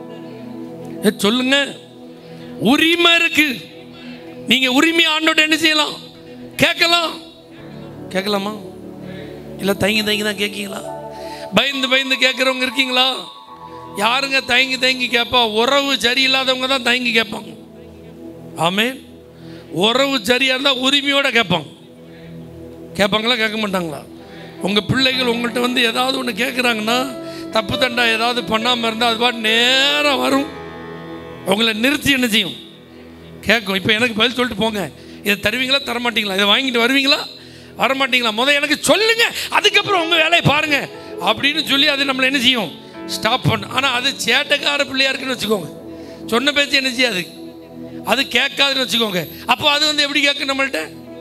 ஏ, சொல்லுங்க உரிமை இருக்கு நீங்க உரிமை ஆண்டோட என்ன செய்யலாம் கேட்கலாம் கேட்கலாமா இல்லை தயங்கி தயங்கி தான் கேட்கீங்களா பயந்து பயந்து கேட்குறவங்க இருக்கீங்களா யாருங்க தயங்கி தயங்கி கேட்பா உறவு சரியில்லாதவங்க தான் தயங்கி கேட்பாங்க ஆமென் உறவு சரியாக இருந்தால் உரிமையோட கேட்பாங்க கேட்பாங்களா கேட்க மாட்டாங்களா உங்கள் பிள்ளைகள் உங்கள்கிட்ட வந்து ஏதாவது ஒன்று கேட்குறாங்கன்னா தப்பு தண்டா ஏதாவது பண்ணாமல் இருந்தால் அது பாட்டு நேராக வரும் உங்களை நிறுத்தி என்ன செய்யும் கேட்கும் இப்போ எனக்கு பதில் சொல்லிட்டு போங்க இதை தருவீங்களா தரமாட்டீங்களா இதை வாங்கிட்டு வருவீங்களா வரமாட்டீங்களா முதல் எனக்கு சொல்லுங்க அதுக்கப்புறம் உங்கள் வேலையை பாருங்க அப்படின்னு சொல்லி அது நம்மளை என்ன செய்யும் ஸ்டாப் பண்ணும் ஆனால் அது சேட்டைக்கார பிள்ளையா இருக்குன்னு வச்சுக்கோங்க சொன்ன பேச்சு என்ன செய்யாது அது கேட்காதுன்னு வச்சுக்கோங்க அப்போ அது வந்து எப்படி கேட்கும் நம்மள்ட்ட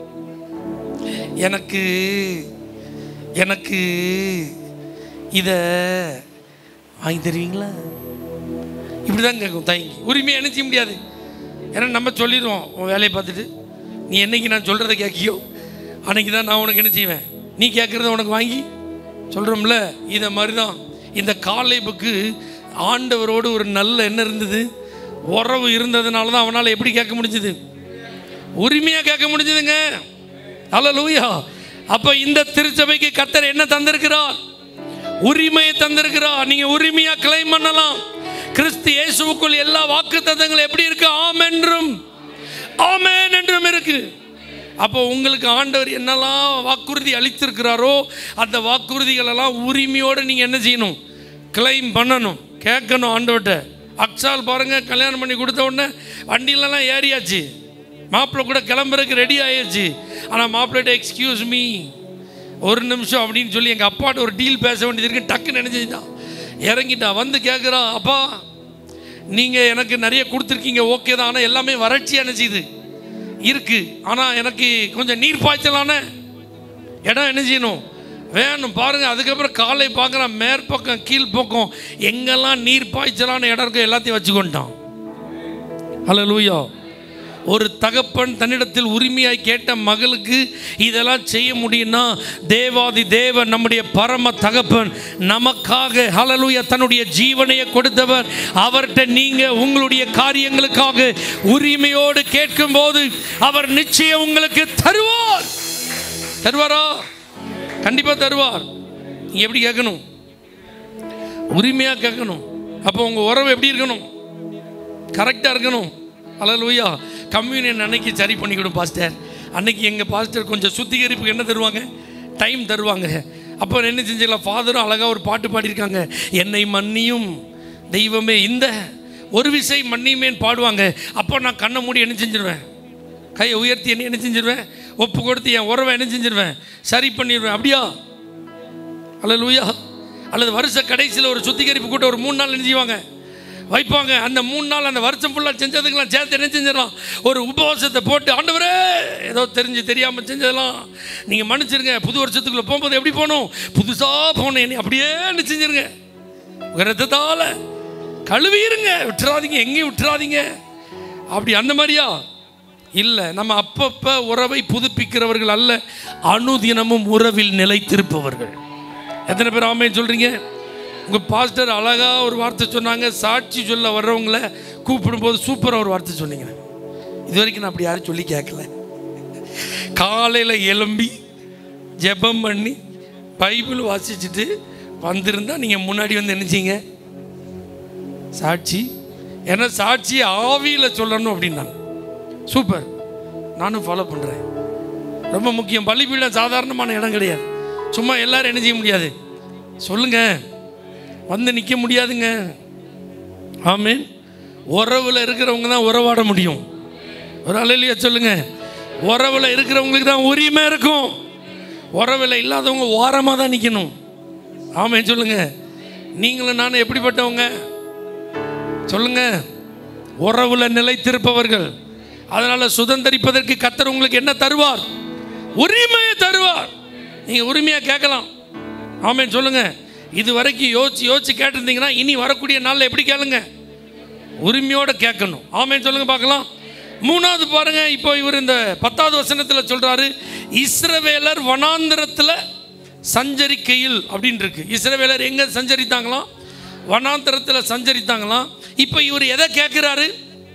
எனக்கு எனக்கு இதை வாங்கி தருவீங்களா இப்படி தான் கேட்கும் தயங்கி உரிமையை என்ன செய்ய முடியாது ஏன்னா நம்ம சொல்லிடுவோம் உன் வேலையை பார்த்துட்டு நீ என்னைக்கு நான் சொல்கிறத கேட்கியோ அன்னைக்கு தான் நான் உனக்கு என்ன செய்வேன் நீ கேட்குறத உனக்கு வாங்கி சொல்கிறோம்ல இதை மாதிரி தான் இந்த காலைப்புக்கு ஆண்டவரோடு ஒரு நல்ல என்ன இருந்தது உறவு இருந்ததுனால தான் அவனால் எப்படி கேட்க முடிஞ்சது உரிமையாக கேட்க முடிஞ்சதுங்க அல்ல லூயா அப்போ இந்த திருச்சபைக்கு கர்த்தர் என்ன தந்திருக்கிறார் உரிமையை தந்திருக்கிறார் நீங்க உரிமையா கிளைம் பண்ணலாம் கிறிஸ்து இயேசுவுக்குள் எல்லா வாக்கு எப்படி இருக்கு ஆம் என்றும் ஆமென் என்றும் இருக்கு அப்போ உங்களுக்கு ஆண்டவர் என்னெல்லாம் வாக்குறுதி அளித்திருக்கிறாரோ அந்த வாக்குறுதிகள் எல்லாம் உரிமையோடு நீங்கள் என்ன செய்யணும் கிளைம் பண்ணணும் கேட்கணும் ஆண்டவர்கிட்ட அக்ஸால் பாருங்க கல்யாணம் பண்ணி கொடுத்த உடனே வண்டியிலலாம் ஏறியாச்சு மாப்பிள்ளை கூட கிளம்புறதுக்கு ரெடி ஆயாச்சு ஆனால் மாப்பிள்ளைகிட்ட எக்ஸ்கியூஸ் மீ ஒரு நிமிஷம் அப்படின்னு சொல்லி எங்கள் அப்பாட்ட ஒரு டீல் பேச வேண்டியது இருக்கு டக்குன்னு நினைச்சிட்டான் இறங்கிட்டான் வந்து கேட்குறான் அப்பா நீங்கள் எனக்கு நிறைய கொடுத்துருக்கீங்க ஓகே தான் ஆனால் எல்லாமே வறட்சியாக நினச்சிது இருக்கு ஆனால் எனக்கு கொஞ்சம் நீர் பாய்ச்சலான இடம் என்ன செய்யணும் வேணும் பாருங்க அதுக்கப்புறம் காலை பார்க்குறான் மேற்பக்கம் கீழ்ப்பக்கம் எங்கெல்லாம் நீர் பாய்ச்சலான இடம் இருக்கோ எல்லாத்தையும் வச்சுக்கொண்டான் ஹalleluya ஒரு தகப்பன் தன்னிடத்தில் உரிமையாய் கேட்ட மகளுக்கு இதெல்லாம் செய்ய முடியும்னா தேவாதி தேவன் நம்முடைய பரம தகப்பன் நமக்காக ஹalleluya தன்னுடைய ஜீவனையை கொடுத்தவர் அவர்கிட்ட நீங்க உங்களுடைய காரியங்களுக்காக உரிமையோடு கேட்கும்போது அவர் நிச்சயம் உங்களுக்கு தருவார் தருவாரா கண்டிப்பா தருவார் நீங்க எப்படி கேட்கணும் உரிமையா கேட்கணும் அப்போ உங்க உறவு எப்படி இருக்கணும் கரெக்டாக இருக்கணும் அல்லூயா கம்யூனியன் அன்னைக்கு சரி பண்ணிக்கணும் பாஸ்டர் அன்னைக்கு எங்கள் பாஸ்டர் கொஞ்சம் சுத்திகரிப்புக்கு என்ன தருவாங்க டைம் தருவாங்க அப்போ என்ன செஞ்சிடலாம் ஃபாதரும் அழகாக ஒரு பாட்டு பாடியிருக்காங்க என்னை மன்னியும் தெய்வமே இந்த ஒரு விசை மன்னியுமேன்னு பாடுவாங்க அப்போ நான் கண்ணை மூடி என்ன செஞ்சிருவேன் கையை உயர்த்தி என்ன என்ன செஞ்சிருவேன் ஒப்பு கொடுத்து என் உறவை என்ன செஞ்சிருவேன் சரி பண்ணிடுவேன் அப்படியா அல்ல அல்லது வருஷ கடைசியில் ஒரு சுத்திகரிப்பு கூட்டம் ஒரு மூணு நாள் என்ன செய்வாங்க வைப்பாங்க அந்த மூணு நாள் அந்த வருஷம் ஃபுல்லாக செஞ்சதுக்கெல்லாம் சேர்த்து என்ன செஞ்சிடலாம் ஒரு உபவாசத்தை போட்டு ஆண்டவரே ஏதோ தெரிஞ்சு தெரியாமல் செஞ்சதெல்லாம் நீங்கள் மன்னிச்சிருங்க புது வருஷத்துக்குள்ளே போகும்போது எப்படி போகணும் புதுசாக போகணும் என்னை அப்படியே என்ன செஞ்சிருங்க உங்க ரத்தத்தால் கழுவிருங்க விட்டுறாதீங்க எங்கேயும் விட்டுறாதீங்க அப்படி அந்த மாதிரியா இல்லை நம்ம அப்பப்போ உறவை புதுப்பிக்கிறவர்கள் அல்ல அனுதினமும் உறவில் நிலைத்திருப்பவர்கள் எத்தனை பேர் ஆமைன்னு சொல்கிறீங்க உங்கள் பாஸ்டர் அழகாக ஒரு வார்த்தை சொன்னாங்க சாட்சி சொல்ல வர்றவங்கள கூப்பிடும்போது சூப்பராக ஒரு வார்த்தை சொன்னீங்க இது வரைக்கும் நான் அப்படி யாரும் சொல்லி கேட்கல காலையில் எழும்பி ஜெபம் பண்ணி பைபிள் வாசிச்சுட்டு வந்திருந்தா நீங்கள் முன்னாடி வந்து என்ன செய்யுங்க சாட்சி ஏன்னா சாட்சி ஆவியில் சொல்லணும் அப்படின்னாங்க சூப்பர் நானும் ஃபாலோ பண்ணுறேன் ரொம்ப முக்கியம் பள்ளிப்பீடம் சாதாரணமான இடம் கிடையாது சும்மா எல்லாரும் என்ன செய்ய முடியாது சொல்லுங்க வந்து நிற்க முடியாதுங்க ஆமீன் உறவில் இருக்கிறவங்க தான் உறவாட முடியும் ஒரு அலையிலையா சொல்லுங்க உறவில் இருக்கிறவங்களுக்கு தான் உரிமை இருக்கும் உறவில் இல்லாதவங்க ஓரமாக தான் நிற்கணும் ஆமேன் சொல்லுங்க நீங்களும் நானும் எப்படிப்பட்டவங்க சொல்லுங்க உறவுல நிலைத்திருப்பவர்கள் அதனால சுதந்திரிப்பதற்கு கத்தர் உங்களுக்கு என்ன தருவார் உரிமையை தருவார் நீங்க உரிமையா கேட்கலாம் ஆமேன் சொல்லுங்க இது வரைக்கும் யோசிச்சு யோசிச்சு கேட்டிருந்தீங்கன்னா இனி வரக்கூடிய நாளில் எப்படி கேளுங்க உரிமையோட கேட்கணும் ஆமேன் சொல்லுங்க பார்க்கலாம் மூணாவது பாருங்க இப்போ இவர் இந்த பத்தாவது வசனத்தில் சொல்றாரு இஸ்ரவேலர் வனாந்திரத்தில் சஞ்சரிக்கையில் அப்படின்னு இருக்கு இஸ்ரவேலர் எங்க சஞ்சரித்தாங்களாம் வனாந்திரத்தில் சஞ்சரித்தாங்களாம் இப்போ இவர் எதை கேட்குறாரு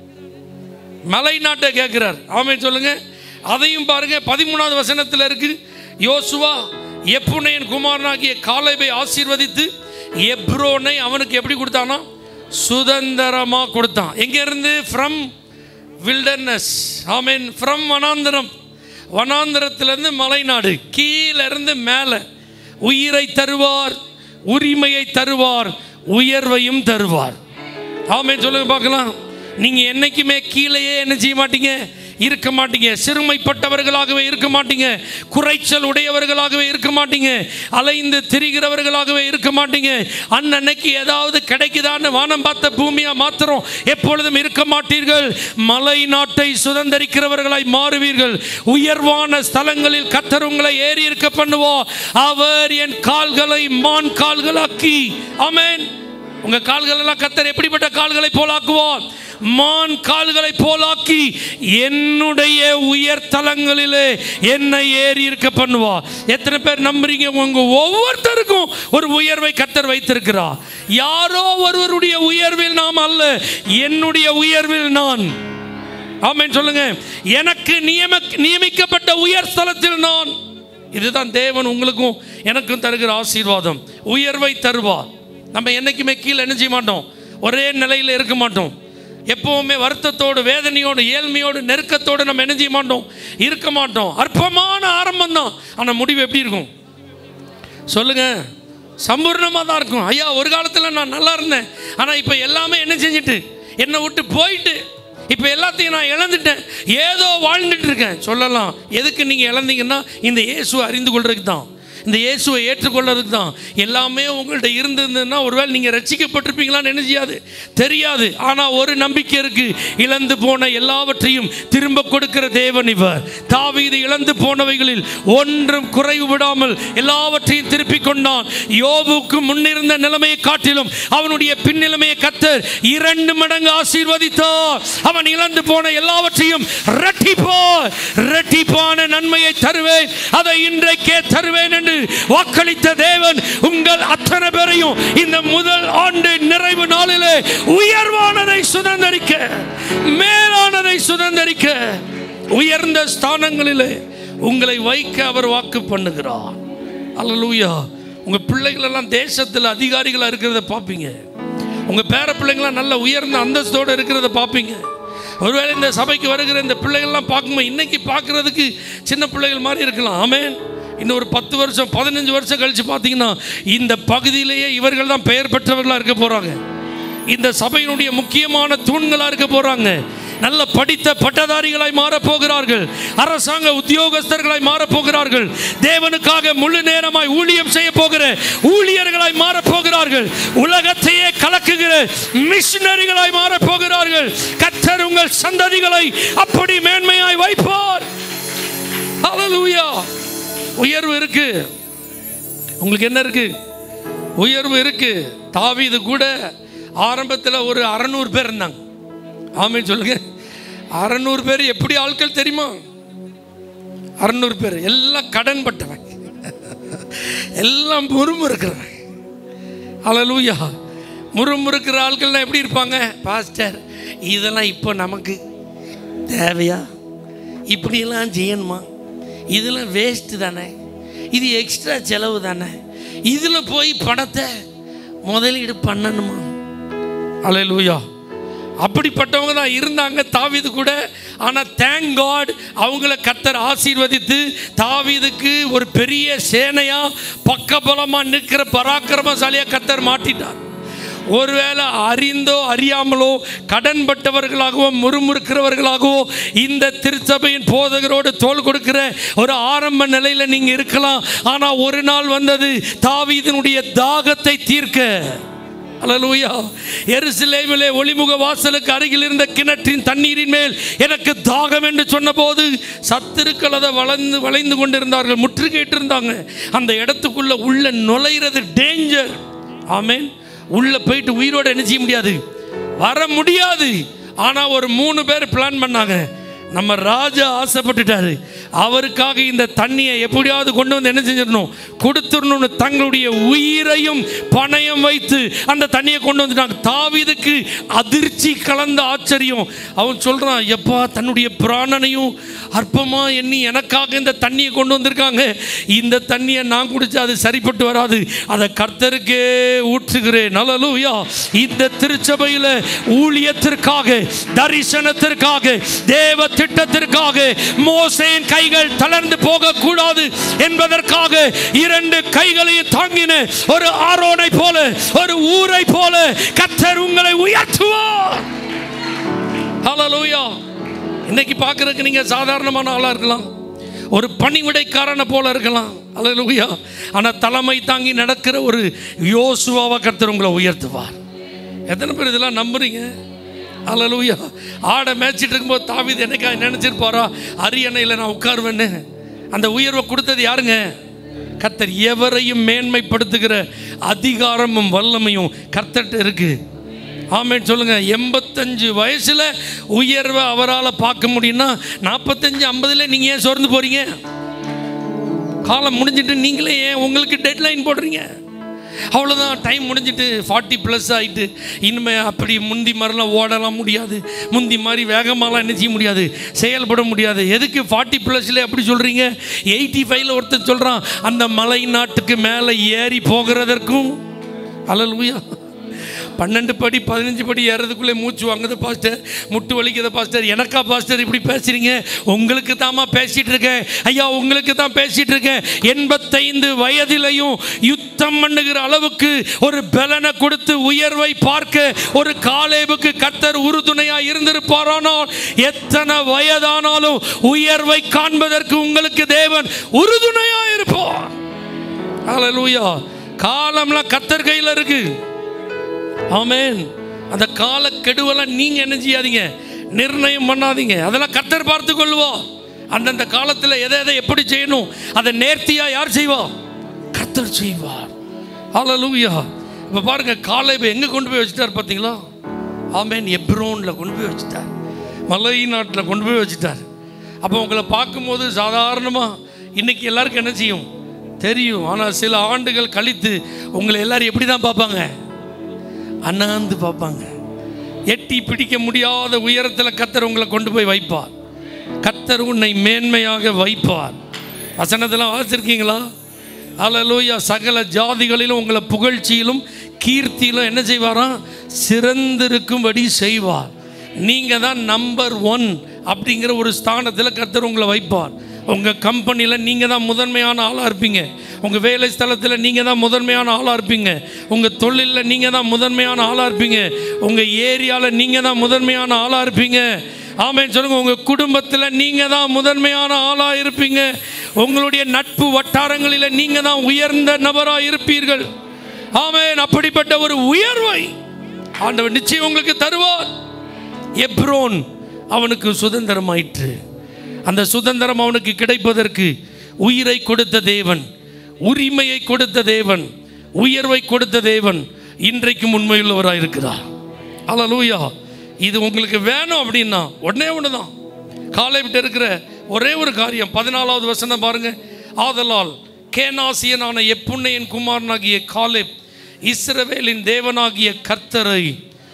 மலை நாட்டை கேட்குறார் ஆமென் சொல்லுங்க அதையும் பாருங்க பதிமூணாவது வசனத்தில் இருக்கு யோசுவா எப்புனையன் குமாரனாகிய காலேபை ஆசீர்வதித்து எப்ரோனை அவனுக்கு எப்படி கொடுத்தானா சுதந்திரமா கொடுத்தான் எங்க இருந்து ஃப்ரம் வில்டர்னஸ் ஆமீன் ஃப்ரம் வனாந்திரம் வனாந்திரத்திலிருந்து மலைநாடு கீழே இருந்து மேலே உயிரை தருவார் உரிமையை தருவார் உயர்வையும் தருவார் ஆமென் சொல்லுங்க பார்க்கலாம் நீங்க என்னைக்குமே கீழேயே என்ன செய்ய மாட்டீங்க இருக்க மாட்டீங்க சிறுமைப்பட்டவர்களாகவே இருக்க மாட்டீங்க குறைச்சல் உடையவர்களாகவே இருக்க மாட்டீங்க அலைந்து திரிகிறவர்களாகவே இருக்க மாட்டீங்க அன்னன்னைக்கு ஏதாவது கிடைக்குதான்னு வானம் பார்த்த பூமியா மாத்திரம் எப்பொழுதும் இருக்க மாட்டீர்கள் மலை நாட்டை சுதந்திரிக்கிறவர்களாய் மாறுவீர்கள் உயர்வான ஸ்தலங்களில் கத்தர் உங்களை ஏறி இருக்க பண்ணுவோம் அவர் என் கால்களை மான் கால்களாக்கி ஆமென் உங்க கால்கள் எல்லாம் கத்தர் எப்படிப்பட்ட கால்களை போலாக்குவார் மான் கால்களை போலாக்கி என்னுடைய உயர் தலங்களிலே என்னை ஏறி இருக்க பண்ணுவார் எத்தனை பேர் நம்புறீங்க உங்க ஒவ்வொருத்தருக்கும் ஒரு உயர்வை கத்தர் வைத்திருக்கிறார் யாரோ ஒருவருடைய உயர்வில் நாம் அல்ல என்னுடைய உயர்வில் நான் ஆமென் சொல்லுங்க எனக்கு நியம நியமிக்கப்பட்ட உயர் ஸ்தலத்தில் நான் இதுதான் தேவன் உங்களுக்கும் எனக்கும் தருகிற ஆசீர்வாதம் உயர்வை தருவார் நம்ம என்னைக்குமே கீழே என்ன செய்ய மாட்டோம் ஒரே நிலையில் இருக்க மாட்டோம் எப்பவுமே வருத்தத்தோடு வேதனையோடு ஏழ்மையோடு நெருக்கத்தோடு நம்ம என்ன செய்ய மாட்டோம் இருக்க மாட்டோம் அற்பமான ஆரம்பம் தான் ஆனால் முடிவு எப்படி இருக்கும் சொல்லுங்க சம்பூர்ணமாக தான் இருக்கும் ஐயா ஒரு காலத்தில் நான் நல்லா இருந்தேன் ஆனால் இப்போ எல்லாமே என்ன செஞ்சுட்டு என்னை விட்டு போயிட்டு இப்போ எல்லாத்தையும் நான் இழந்துட்டேன் ஏதோ வாழ்ந்துட்டு இருக்கேன் சொல்லலாம் எதுக்கு நீங்கள் இழந்தீங்கன்னா இந்த இயேசுவை அறிந்து கொள்றதுக்கு தான் இந்த இயேசுவை ஏற்றுக்கொள்றதுக்கு தான் எல்லாமே உங்கள்கிட்ட இருந்திருந்ததுன்னா ஒருவேளை நீங்கள் ரட்சிக்கப்பட்டிருப்பீங்களான்னு என்ன செய்யாது தெரியாது ஆனால் ஒரு நம்பிக்கை இருக்கு இழந்து போன எல்லாவற்றையும் திரும்ப கொடுக்கிற தேவன் இவர் தாவீது இழந்து போனவைகளில் ஒன்றும் குறைவு விடாமல் எல்லாவற்றையும் திருப்பி கொண்டான் யோபுக்கு முன்னிருந்த நிலைமையை காட்டிலும் அவனுடைய பின்னிலைமையை கத்தர் இரண்டு மடங்கு ஆசீர்வதித்தார் அவன் இழந்து போன எல்லாவற்றையும் இரட்டிப்பார் இரட்டிப்பான நன்மையை தருவேன் அதை இன்றைக்கே தருவேன் என்று வாக்களித்த தேவன் உங்கள் அத்தனை பேரையும் இந்த முதல் ஆண்டு நிறைவு நாளிலே உயர்வானதை சுதந்திரிக்க மேலானதை சுதந்திரிக்க உயர்ந்த ஸ்தானங்களிலே உங்களை வைக்க அவர் வாக்கு பண்ணுகிறார் அல்லலூயா உங்க பிள்ளைகள் எல்லாம் தேசத்தில் அதிகாரிகளா இருக்கிறத பார்ப்பீங்க உங்க பேர பிள்ளைங்களாம் நல்ல உயர்ந்த அந்தஸ்தோடு இருக்கிறத பார்ப்பீங்க ஒருவேளை இந்த சபைக்கு வருகிற இந்த பிள்ளைகள்லாம் பார்க்கும்போது இன்னைக்கு பார்க்கறதுக்கு சின்ன பிள்ளைகள் மாதிரி இருக்கலாம் ஆமென் இன்னும் ஒரு பத்து வருஷம் பதினஞ்சு வருஷம் கழிச்சு பார்த்தீங்கன்னா இந்த பகுதியிலேயே இவர்கள் தான் பெயர் பெற்றவர்களாக இருக்க போகிறாங்க இந்த சபையினுடைய முக்கியமான தூண்களாக இருக்க போகிறாங்க நல்ல படித்த பட்டதாரிகளாய் மாறப் போகிறார்கள் அரசாங்க உத்தியோகஸ்தர்களாய் மாறப் போகிறார்கள் தேவனுக்காக முழு நேரமாய் ஊழியம் செய்ய போகிற ஊழியர்களாய் மாறப் போகிறார்கள் உலகத்தையே கலக்குகிற மிஷினரிகளாய் மாறப் போகிறார்கள் கத்தர் உங்கள் சந்ததிகளை அப்படி மேன்மையாய் வைப்பார் ஹalleluya உயர்வு இருக்கு உங்களுக்கு என்ன இருக்கு உயர்வு இருக்கு தாவீது கூட ஆரம்பத்தில் ஒரு அறநூறு பேர் இருந்தாங்க ஆமென் சொல்லுங்க அறநூறு பேர் எப்படி ஆட்கள் தெரியுமா அறநூறு பேர் எல்லாம் கடன் பட்டவன் எல்லாம் முறுமுறுக்கிறவன் அலலூயா முறுமுறுக்கிற ஆட்கள்லாம் எப்படி இருப்பாங்க பாஸ்டர் இதெல்லாம் இப்போ நமக்கு தேவையா இப்படியெல்லாம் செய்யணுமா இதெல்லாம் வேஸ்ட்டு தானே இது எக்ஸ்ட்ரா செலவு தானே இதில் போய் பணத்தை முதலீடு பண்ணணுமா அலையலூயா அப்படிப்பட்டவங்க தான் இருந்தாங்க தாவீது கூட ஆனால் தேங்க் காட் அவங்கள கத்தர் ஆசீர்வதித்து தாவீதுக்கு ஒரு பெரிய சேனையா பக்கபலமாக நிற்கிற பராக்கிரமசாலியா கத்தர் மாட்டிட்டார் ஒருவேளை அறிந்தோ அறியாமலோ கடன்பட்டவர்களாகவோ முறுமுறுக்கிறவர்களாகவோ இந்த திருச்சபையின் போதகரோடு தோல் கொடுக்கிற ஒரு ஆரம்ப நிலையில் நீங்கள் இருக்கலாம் ஆனால் ஒரு நாள் வந்தது தாவீதினுடைய தாகத்தை தீர்க்க அல்லேலூயா எருசலேமிலே ஒளிமுக வாசலுக்கு அருகில் இருந்த கிணற்றின் தண்ணீரின் மேல் எனக்கு தாகம் என்று சொன்னபோது சத்துருக்கள் அதை வளைந்து வளைந்து கொண்டிருந்தார்கள் முற்றுகையிட்டு இருந்தாங்க அந்த இடத்துக்குள்ள உள்ள நுழையிறது டேஞ்சர் ஆமென் உள்ள போயிட்டு உயிரோட என்ன செய்ய முடியாது வர முடியாது ஆனா ஒரு மூணு பேர் பிளான் பண்ணாங்க நம்ம ராஜா ஆசைப்பட்டுட்டாரு அவருக்காக இந்த தண்ணியை எப்படியாவது கொண்டு வந்து என்ன செஞ்சிடணும் கொடுத்துடணும்னு தங்களுடைய உயிரையும் பணயம் வைத்து அந்த தண்ணியை கொண்டு வந்துட்டாங்க தாவீதுக்கு அதிர்ச்சி கலந்த ஆச்சரியம் அவன் சொல்றான் எப்பா தன்னுடைய பிராணனையும் அற்பமா எண்ணி எனக்காக இந்த தண்ணியை கொண்டு வந்திருக்காங்க இந்த தண்ணியை நான் குடிச்சா அது சரிப்பட்டு வராது அதை கர்த்தருக்கே ஊற்றுகிறேன் நல்லலூயா இந்த திருச்சபையில் ஊழியத்திற்காக தரிசனத்திற்காக தேவ திட்டத்திற்காக மோசேயின் கைகள் தளர்ந்து போக கூடாது என்பதற்காக இரண்டு கைகளையும் தாங்கின ஒரு ஆரோனை போல ஒரு ஊரை போல கத்தர் உங்களை உயர்த்துவார் ஹalleluya இன்னைக்கு பார்க்கறதுக்கு நீங்க சாதாரணமான ஆளா இருக்கலாம் ஒரு பணிவிடைக்காரனை போல இருக்கலாம் அல்லேலூயா ஆனால் தலைமை தாங்கி நடக்கிற ஒரு யோசுவாவை கர்த்தர் உங்களை உயர்த்துவார் எத்தனை பேர் இதெல்லாம் நம்புறீங்க அல்லேலூயா ஆடை மேய்ச்சிட்டு இருக்கும்போது தாவீது என்னைக்கா நினைச்சிருப்பாரா அரியணையில் நான் உட்காருவேன்னு அந்த உயர்வை கொடுத்தது யாருங்க கர்த்தர் எவரையும் மேன்மைப்படுத்துகிற அதிகாரமும் வல்லமையும் கர்த்தர்கிட்ட இருக்கு ஆமேன் சொல்லுங்க எண்பத்தஞ்சு வயசுல உயர்வை அவரால் பார்க்க முடியும்னா நாற்பத்தஞ்சு ஐம்பதுல நீங்க ஏன் சோர்ந்து போறீங்க காலம் முடிஞ்சிட்டு நீங்களே ஏன் உங்களுக்கு டெட்லைன் போடுறீங்க அவ்வளோதான் டைம் முடிஞ்சிட்டு ஃபார்ட்டி ப்ளஸ் ஆகிட்டு இனிமே அப்படி முந்தி மாதிரிலாம் ஓடலாம் முடியாது முந்தி மாதிரி வேகமாலாம் என்ன செய்ய முடியாது செயல்பட முடியாது எதுக்கு ஃபார்ட்டி ப்ளஸில் அப்படி சொல்கிறீங்க எயிட்டி ஃபைவ்ல ஒருத்தர் சொல்கிறான் அந்த மலை நாட்டுக்கு மேலே ஏறி போகிறதற்கும் அலலுயா பன்னெண்டு படி பதினஞ்சு படி ஏறதுக்குள்ளே மூச்சு வாங்குது பாஸ்டர் முட்டு வலிக்குது பாஸ்டர் எனக்கா பாஸ்டர் இப்படி பேசுறீங்க உங்களுக்கு தாமா பேசிட்டு இருக்கேன் ஐயா உங்களுக்கு தான் பேசிட்டு இருக்கேன் எண்பத்தைந்து வயதிலையும் யுத்தம் பண்ணுகிற அளவுக்கு ஒரு பலனை கொடுத்து உயர்வை பார்க்க ஒரு காலேபுக்கு கர்த்தர் உறுதுணையா இருந்திருப்பாரானால் எத்தனை வயதானாலும் உயர்வை காண்பதற்கு உங்களுக்கு தேவன் உறுதுணையா இருப்பார் ஹalleluya காலம்லாம் கத்தர் கையில் இருக்கு ஆமென் அந்த கால கெடுவெல்லாம் நீங்க என்ன செய்யாதீங்க நிர்ணயம் பண்ணாதீங்க அதெல்லாம் கத்தர் பார்த்து கொள்வோம் அந்தந்த காலத்தில் எதை எதை எப்படி செய்யணும் அதை நேர்த்தியா யார் செய்வா கத்தர் செய்வார் ஹalleluya இப்போ பாருங்க காலை இப்போ எங்கே கொண்டு போய் வச்சுட்டார் பார்த்தீங்களா ஆமேன் எப்ரோனில் கொண்டு போய் வச்சுட்டார் மலை நாட்டில் கொண்டு போய் வச்சுட்டார் அப்போ உங்களை பார்க்கும்போது சாதாரணமாக இன்னைக்கு எல்லாருக்கும் என்ன செய்யும் தெரியும் ஆனால் சில ஆண்டுகள் கழித்து உங்களை எல்லாரும் எப்படி தான் பார்ப்பாங்க அண்ணாந்து பார்ப்பாங்க எட்டி பிடிக்க முடியாத உயரத்தில் கத்தர் உங்களை கொண்டு போய் வைப்பார் கத்தர் உன்னை மேன்மையாக வைப்பார் வசனத்தெல்லாம் வாசிச்சிருக்கீங்களா அல்லலூயா சகல ஜாதிகளிலும் உங்களை புகழ்ச்சியிலும் கீர்த்தியிலும் என்ன செய்வாராம் சிறந்திருக்கும்படி செய்வார் நீங்கள் தான் நம்பர் ஒன் அப்படிங்கிற ஒரு ஸ்தானத்தில் கத்தர் உங்களை வைப்பார் உங்கள் கம்பெனியில் நீங்கள் தான் முதன்மையான ஆளாக இருப்பீங்க உங்கள் வேலை ஸ்தலத்தில் நீங்கள் தான் முதன்மையான ஆளாக இருப்பீங்க உங்கள் தொழிலில் நீங்கள் தான் முதன்மையான ஆளாக இருப்பீங்க உங்கள் ஏரியாவில் நீங்கள் தான் முதன்மையான ஆளாக இருப்பீங்க ஆமென் சொல்லுங்க உங்கள் குடும்பத்தில் நீங்கள் தான் முதன்மையான ஆளாக இருப்பீங்க உங்களுடைய நட்பு வட்டாரங்களில் நீங்கள் தான் உயர்ந்த நபராக இருப்பீர்கள் ஆமென் அப்படிப்பட்ட ஒரு உயர்வை ஆண்டவர் நிச்சயம் உங்களுக்கு தருவார் எப்ரோன் அவனுக்கு சுதந்திரமாயிற்று அந்த சுதந்திரம் அவனுக்கு கிடைப்பதற்கு உயிரை கொடுத்த தேவன் உரிமையை கொடுத்த தேவன் உயர்வை கொடுத்த தேவன் இன்றைக்கும் உண்மையுள்ளவராக இருக்கிறார் அல்லலூயா இது உங்களுக்கு வேணும் அப்படின்னா உடனே ஒன்று தான் காலை விட்டு இருக்கிற ஒரே ஒரு காரியம் பதினாலாவது வசனம் பாருங்க ஆதலால் கேனாசியனான எப்புண்ணையின் குமாரனாகிய காலேப் இஸ்ரவேலின் தேவனாகிய கர்த்தரை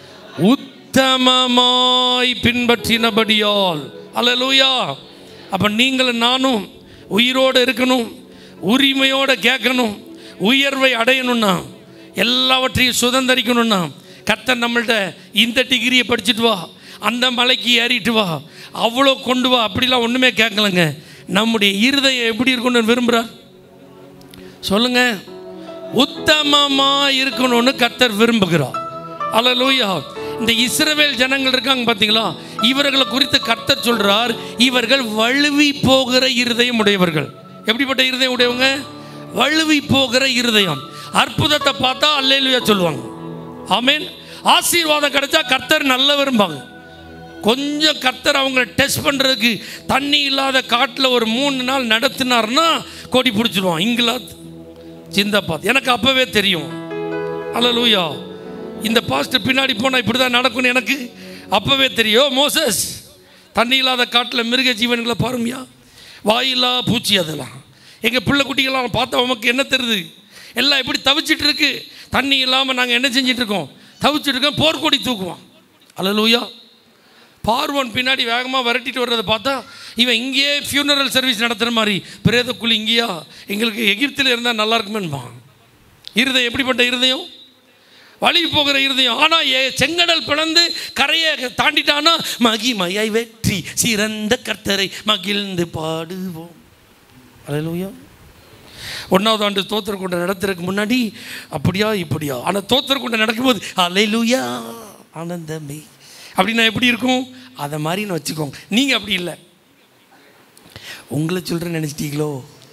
உத்தமமாய் பின்பற்றினபடியால் அல்லேலூயா அப்போ நீங்களும் நானும் உயிரோடு இருக்கணும் உரிமையோடு கேட்கணும் உயர்வை அடையணும்னா எல்லாவற்றையும் சுதந்திரிக்கணும்னா கர்த்தர் நம்மள்ட்ட இந்த டிகிரியை படிச்சுட்டு வா அந்த மலைக்கு ஏறிட்டு வா அவ்வளோ கொண்டு வா அப்படிலாம் ஒன்றுமே கேட்கலங்க நம்முடைய இருதயம் எப்படி இருக்கணும்னு விரும்புகிறார் சொல்லுங்க உத்தமமா இருக்கணும்னு கர்த்தர் விரும்புகிறார் அல்லேலூயா இந்த இஸ்ரவேல் ஜனங்கள் இருக்காங்க பார்த்தீங்களா இவர்களை குறித்து கர்த்தர் சொல்றார் இவர்கள் வழுவி போகிற இருதயம் உடையவர்கள் எப்படிப்பட்ட இருதயம் உடையவங்க வழுவி போகிற இருதயம் அற்புதத்தை பார்த்தா அல்லேலுயா சொல்லுவாங்க ஆமீன் ஆசீர்வாதம் கிடைச்சா கர்த்தர் நல்ல விரும்பாங்க கொஞ்சம் கர்த்தர் அவங்கள டெஸ்ட் பண்ணுறதுக்கு தண்ணி இல்லாத காட்டில் ஒரு மூணு நாள் நடத்தினார்னா கொடி பிடிச்சிடுவான் இங்கிலாந்து சிந்தாபாத் எனக்கு அப்போவே தெரியும் அல்லலூயா இந்த பாஸ்ட் பின்னாடி போனால் இப்படி தான் நடக்கும்னு எனக்கு அப்போவே தெரியும் மோசஸ் தண்ணி இல்லாத காட்டில் மிருக ஜீவன்களை பாருமையா வாயில்லா பூச்சி அதெல்லாம் எங்கள் பிள்ளை குட்டிகள்லாம் பார்த்தா உமக்கு என்ன தெரியுது எல்லாம் எப்படி தவிச்சிட்டு இருக்கு தண்ணி இல்லாமல் நாங்கள் என்ன செஞ்சிட்டு இருக்கோம் தவிச்சிட்டு இருக்கோம் போர்க்கொடி தூக்குவோம் அல்லலூயா பார்வன் பின்னாடி வேகமாக விரட்டிட்டு வர்றதை பார்த்தா இவன் இங்கேயே ஃபியூனரல் சர்வீஸ் நடத்துகிற மாதிரி பிரேத குழி இங்கேயா எங்களுக்கு எகிப்தில் இருந்தால் நல்லா இருக்குமேன்பான் இருதயம் எப்படிப்பட்ட இருதயம் வழி போகிற இருதயம் ஆனால் ஏ செங்கடல் பிளந்து கரையை தாண்டிட்டானா மகிமையை வெற்றி சிறந்த கர்த்தரை மகிழ்ந்து பாடுவோம் அலையலூயா ஒன்றாவது ஆண்டு தோத்திர கொண்ட நடத்துறதுக்கு முன்னாடி அப்படியா இப்படியா ஆனால் தோத்திர கொண்ட நடக்கும்போது அலையலூயா ஆனந்தமே அப்படின்னா எப்படி இருக்கும் அதை மாதிரின்னு வச்சுக்கோங்க நீங்கள் அப்படி இல்லை உங்களை சொல்கிறேன்னு நினச்சிட்டீங்களோ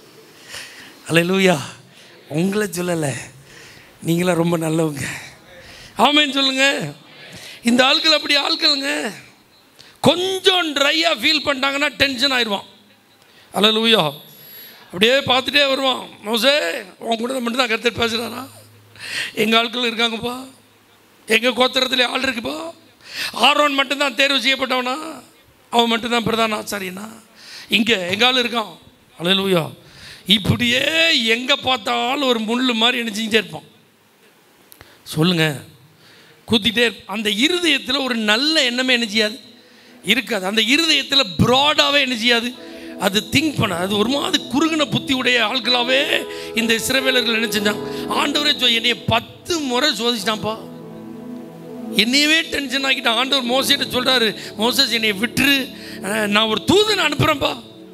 அலையலூயா உங்களை சொல்லலை நீங்களாம் ரொம்ப நல்லவங்க ஆமேன்னு சொல்லுங்க இந்த ஆட்கள் அப்படி ஆட்களுங்க கொஞ்சம் ட்ரையாக ஃபீல் பண்ணிட்டாங்கன்னா டென்ஷன் ஆயிடுவான் அலலூயா அப்படியே பார்த்துட்டே வருவான் மோசே உன் கூட மட்டும் தான் கருத்து பேசுகிறாரா எங்கள் ஆட்கள் இருக்காங்கப்பா எங்கள் கோத்திரத்தில் ஆள் இருக்குப்பா ஆரோன் மட்டும்தான் தேர்வு செய்யப்பட்டவனா அவன் மட்டும்தான் பிரதான ஆச்சாரியனா இங்கே எங்கள் ஆள் இருக்கான் அலலூயா இப்படியே எங்கே பார்த்தாலும் ஒரு முள் மாதிரி என்ன செஞ்சுட்டே இருப்பான் சொல்லுங்க குத்திட்டே இருப்ப- அந்த இருதயத்தில் ஒரு நல்ல எண்ணமே என்ன செய்யாது இருக்காது அந்த இருதயத்தில் ப்ராடாகவே என்ன செய்யாது அது திங்க் பண்ண அது ஒரு மாதிரி குறுகின புத்தி உடைய ஆட்களாகவே இந்த இஸ்ரவேலர்கள் என்ன செஞ்சாங்க ஆண்டவரே சொ என்னைய பத்து முறை சோதிச்சிட்டான்ப்பா என்னையவே டென்ஷன் ஆக்கிட்டான் ஆண்டவர் மோசிட்ட சொல்கிறாரு மோசஸ் என்னைய விட்டுரு அஹ், நான் ஒரு தூதனை அனுப்புகிறேன்ப்பா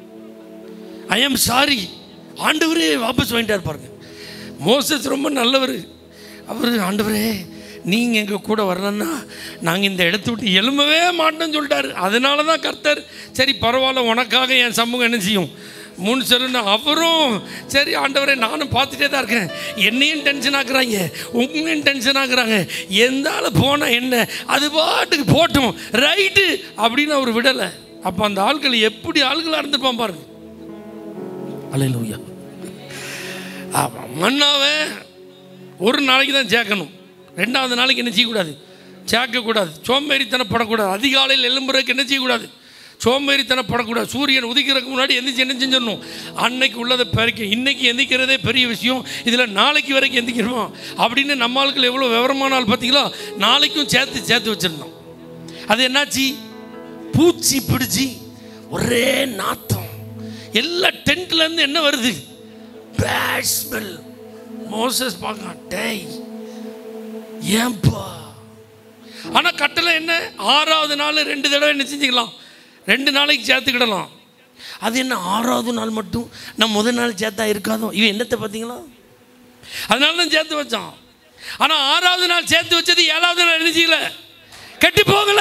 ஐ எம் சாரி ஆண்டவரே வாபஸ் வாங்கிட்டார் பாருங்க மோசஸ் ரொம்ப நல்லவர் அவர் ஆண்டவரே நீங்கள் எங்கள் கூட வரலன்னா நாங்கள் இந்த இடத்த விட்டு எழும்பவே மாட்டோம்னு சொல்லிட்டாரு அதனால தான் கர்த்தர் சரி பரவாயில்ல உனக்காக என் சமூகம் என்ன செய்யும் மூணு செல்லுன்னு அவரும் சரி ஆண்டவரே நானும் பார்த்துட்டே தான் இருக்கேன் என்னையும் டென்ஷன் ஆக்குறாங்க உங்களையும் டென்ஷன் ஆக்குறாங்க எந்த ஆள் போனால் என்ன அது பாட்டுக்கு போட்டும் ரைட்டு அப்படின்னு அவர் விடலை அப்போ அந்த ஆட்கள் எப்படி ஆள்களாக இருந்திருப்பான் பாருங்க அலையிலூயா ஆமாம் மண்ணாவை ஒரு நாளைக்கு தான் சேர்க்கணும் ரெண்டாவது நாளைக்கு என்ன செய்யக்கூடாது சேர்க்கக்கூடாது சோம்பேறித்தனப்படக்கூடாது அதிகாலையில் எழும்புறதுக்கு என்ன செய்யக்கூடாது சோம்பேறித்தனப்படக்கூடாது சூரியன் உதிக்கிறதுக்கு முன்னாடி எந்திரிச்சு என்ன செஞ்சிடணும் அன்னைக்கு உள்ளதை பெருக்க இன்னைக்கு எந்திக்கிறதே பெரிய விஷயம் இதில் நாளைக்கு வரைக்கும் எந்திக்கிறோம் அப்படின்னு நம்ம ஆட்கள் எவ்வளோ விவரமான ஆள் பார்த்தீங்களா நாளைக்கும் சேர்த்து சேர்த்து வச்சிருந்தோம் அது என்னாச்சு பூச்சி பிடிச்சி ஒரே நாத்தம் எல்லா டென்ட்லேருந்து என்ன வருது பேட் ஸ்மெல் மோசஸ் பார்க்க டேய் ஏன்பா ஆனால் கட்டளை என்ன ஆறாவது நாள் ரெண்டு தடவை என்ன செஞ்சுக்கலாம் ரெண்டு நாளைக்கு சேர்த்துக்கிடலாம் அது என்ன ஆறாவது நாள் மட்டும் நான் முதல் நாள் சேர்த்தா இருக்காதோ இவன் என்னத்தை பார்த்தீங்களா அதனால தான் சேர்த்து வச்சான் ஆனால் ஆறாவது நாள் சேர்த்து வச்சது ஏழாவது நாள் எழுதிக்கல கட்டி போகல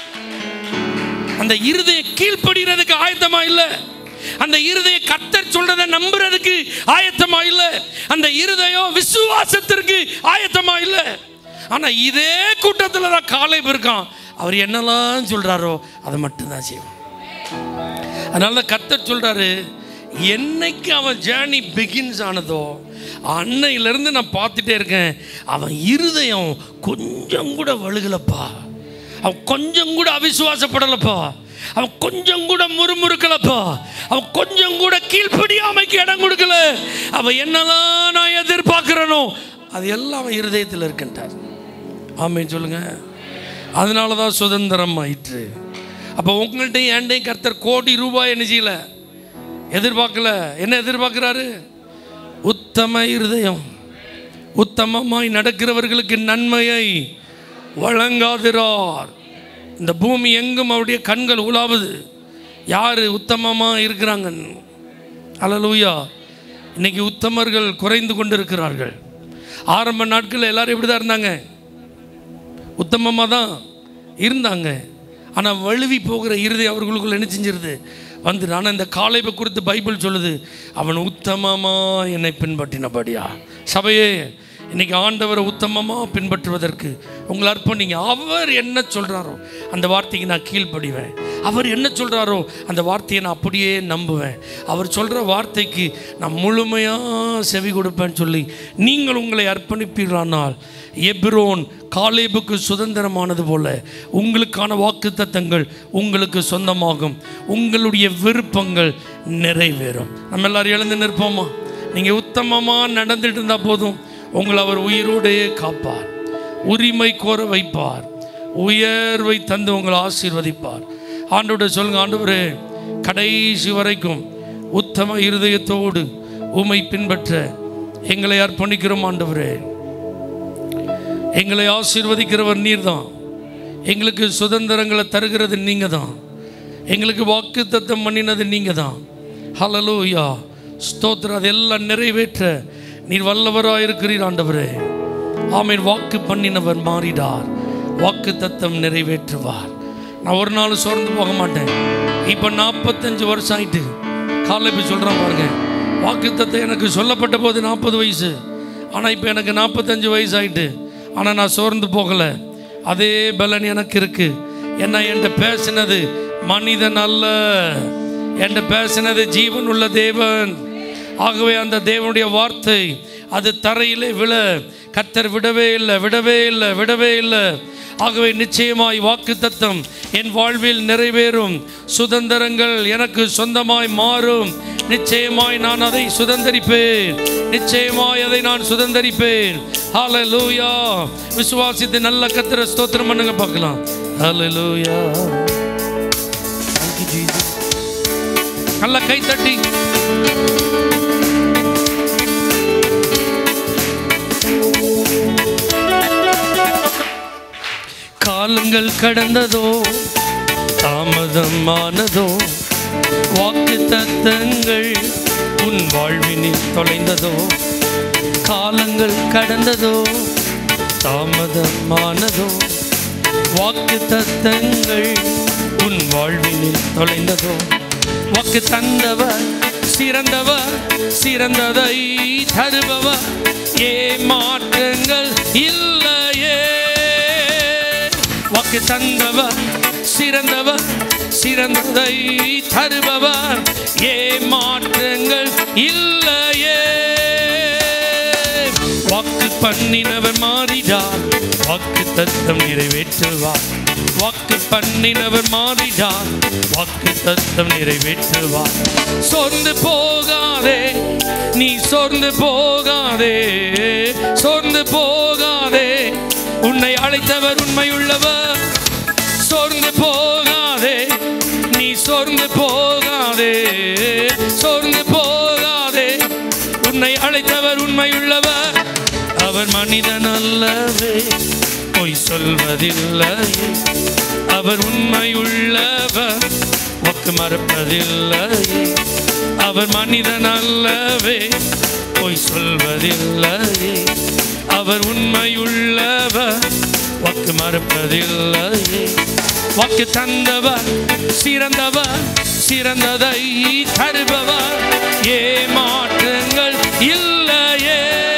அந்த இருதய கீழ்ப்படுகிறதுக்கு ஆயத்தமா இல்லை அந்த இருதய கத்தர் சொல்றதை நம்புறதுக்கு ஆயத்தமா இல்லை அந்த இருதயம் விசுவாசத்திற்கு ஆயத்தமா இல்லை ஆனா இதே கூட்டத்தில் தான் காலை இருக்கான் அவர் என்னெல்லாம் சொல்றாரோ அதை மட்டும்தான் செய்வான் அதனால தான் கத்தர் சொல்றாரு என்னைக்கு அவன் ஜேர்னி பிகின்ஸ் ஆனதோ அன்னையிலிருந்து நான் பார்த்துட்டே இருக்கேன் அவன் இருதயம் கொஞ்சம் கூட வழுகலப்பா அவன் கொஞ்சம் கூட அவிசுவாசப்படலப்பா அவன் கொஞ்சம் கூட முறுமுறுக்கலப்பா அவன் கொஞ்சம் கூட கீழ்ப்படியாமைக்கு இடம் கொடுக்கல அவன் என்னெல்லாம் நான் எதிர்பார்க்கிறனோ அது எல்லாம் அவன் இருதயத்தில் இருக்கின்றார் ஆமேன்னு சொல்லுங்க அதனால தான் சுதந்திரம் ஆயிற்று அப்போ உங்கள்கிட்டையும் என்கிட்டையும் கர்த்தர் கோடி ரூபாய் என்ன செய்யல எதிர்பார்க்கல என்ன எதிர்பார்க்குறாரு உத்தம இருதயம் உத்தமமாய் நடக்கிறவர்களுக்கு நன்மையை வழங்காதிரார் இந்த பூமி எங்கும் அவருடைய கண்கள் உலாவுது யார் உத்தமமாக இருக்கிறாங்க அலலூயா இன்னைக்கு உத்தமர்கள் குறைந்து கொண்டு இருக்கிறார்கள் ஆரம்ப நாட்களில் எல்லாரும் எப்படி தான் இருந்தாங்க உத்தமமாக தான் இருந்தாங்க ஆனால் வழுவி போகிற இறுதி அவர்களுக்குள்ள என்ன செஞ்சிருது வந்து ஆனால் இந்த காலைப்பை குறித்து பைபிள் சொல்லுது அவன் உத்தமமாக என்னை பின்பற்றினபடியா சபையே இன்னைக்கு ஆண்டவரை உத்தமமாக பின்பற்றுவதற்கு உங்களை அர்ப்பணிங்க அவர் என்ன சொல்கிறாரோ அந்த வார்த்தைக்கு நான் கீழ்ப்படிவேன் அவர் என்ன சொல்கிறாரோ அந்த வார்த்தையை நான் அப்படியே நம்புவேன் அவர் சொல்கிற வார்த்தைக்கு நான் முழுமையாக செவி கொடுப்பேன்னு சொல்லி நீங்கள் உங்களை அர்ப்பணிப்பீர்களானால் எப்ரோன் காலேபுக்கு சுதந்திரமானது போல உங்களுக்கான வாக்குத்தத்தங்கள் உங்களுக்கு சொந்தமாகும் உங்களுடைய விருப்பங்கள் நிறைவேறும் நம்ம எல்லாரும் எழுந்து நிற்போமா நீங்கள் உத்தமமாக நடந்துட்டு இருந்தால் போதும் உங்களை அவர் உயிரோடே காப்பார் உரிமை கோர வைப்பார் உயர்வை தந்து உங்களை ஆசீர்வதிப்பார் ஆண்டோட சொல்லுங்க ஆண்டவரே கடைசி வரைக்கும் உத்தம இருதயத்தோடு உமை பின்பற்ற எங்களை அர்ப்பணிக்கிறோம் ஆண்டவரே எங்களை ஆசீர்வதிக்கிறவர் நீர் தான் எங்களுக்கு சுதந்திரங்களை தருகிறது நீங்கள் தான் எங்களுக்கு வாக்கு தத்தம் பண்ணினது நீங்கள் தான் ஹலலூயா ஸ்தோத்திரம் அதெல்லாம் நிறைவேற்ற நீர் வல்லவராக இருக்கிறீர் ஆண்டவரே ஆமீன் வாக்கு பண்ணினவர் மாறிடார் வாக்கு தத்தம் நிறைவேற்றுவார் நான் ஒரு நாள் சோர்ந்து போக மாட்டேன் இப்போ நாற்பத்தஞ்சு வருஷம் ஆயிட்டு காலை போய் சொல்கிறேன் பாருங்க வாக்கு தத்தம் எனக்கு சொல்லப்பட்ட போது நாற்பது வயசு ஆனால் இப்போ எனக்கு நாற்பத்தஞ்சு வயசு ஆயிட்டு ஆனால் நான் சோர்ந்து போகலை அதே பலன் எனக்கு இருக்கு என்ன என்கிட்ட பேசினது மனிதன் அல்ல என்கிட்ட பேசினது ஜீவன் உள்ள தேவன் ஆகவே அந்த தேவனுடைய வார்த்தை அது தரையிலே விழ கத்தர் விடவே இல்லை விடவே இல்லை விடவே இல்லை ஆகவே நிச்சயமாய் வாக்கு தத்தம் என் வாழ்வில் நிறைவேறும் சுதந்திரங்கள் எனக்கு சொந்தமாய் மாறும் நிச்சயமாய் நான் அதை சுதந்தரிப்பேன் நிச்சயமாய் அதை நான் சுதந்தரிப்பேன் ஹalleluya விசுவாசித்து நல்ல கத்திர ஸ்தோத்திரம் பண்ணுங்க பார்க்கலாம் ஹalleluya Thank you, Jesus. நல்ல கை தட்டி காலங்கள் கடந்ததோ தாமதமானதோ வாக்கு தத்தங்கள் உன் வாழ்வினில் தொலைந்ததோ காலங்கள் கடந்ததோ தாமதமானதோ வாக்கு தத்தங்கள் உன் வாழ்வினில் தொலைந்ததோ வாக்கு தந்தவர் சிறந்தவர் சிறந்ததை தருபவர் ஏமாற்றங்கள் இல்லையே வாக்கு தந்தவர் சிறந்தவர் சிறந்ததை தருபவர் ஏமாற்றங்கள் இல்லையே வாக்கு பண்ணினவர் மாறிடார் வாக்கு தத்தம் நிறைவேற்றுவார் வாக்கு பண்ணினவர் மாறிடார் வாக்கு தத்தம் நிறைவேற்றுவார் சோர்ந்து போகாதே நீ சோர்ந்து போகாதே சோர்ந்து போகாதே உன்னை அழைத்தவர் உண்மையுள்ளவர் சோர்ந்து போகாதே நீ சோர்ந்து போகாதே சோர்ந்து போகாதே உன்னை அழைத்தவர் உண்மையுள்ளவர் அவர் மனிதன் அல்லவே பொய் சொல்வதில்லை அவர் உண்மையுள்ளவர் வாக்கு மறப்பதில்லை அவர் மனிதன் அல்லவே பொய் சொல்வதில்லை அவர் உண்மையுள்ளவர் வாக்கு மறப்பதில்லை வாக்கு தந்தவர் சிறந்தவர் சிறந்ததை தருபவர் ஏமாற்றங்கள் இல்லையே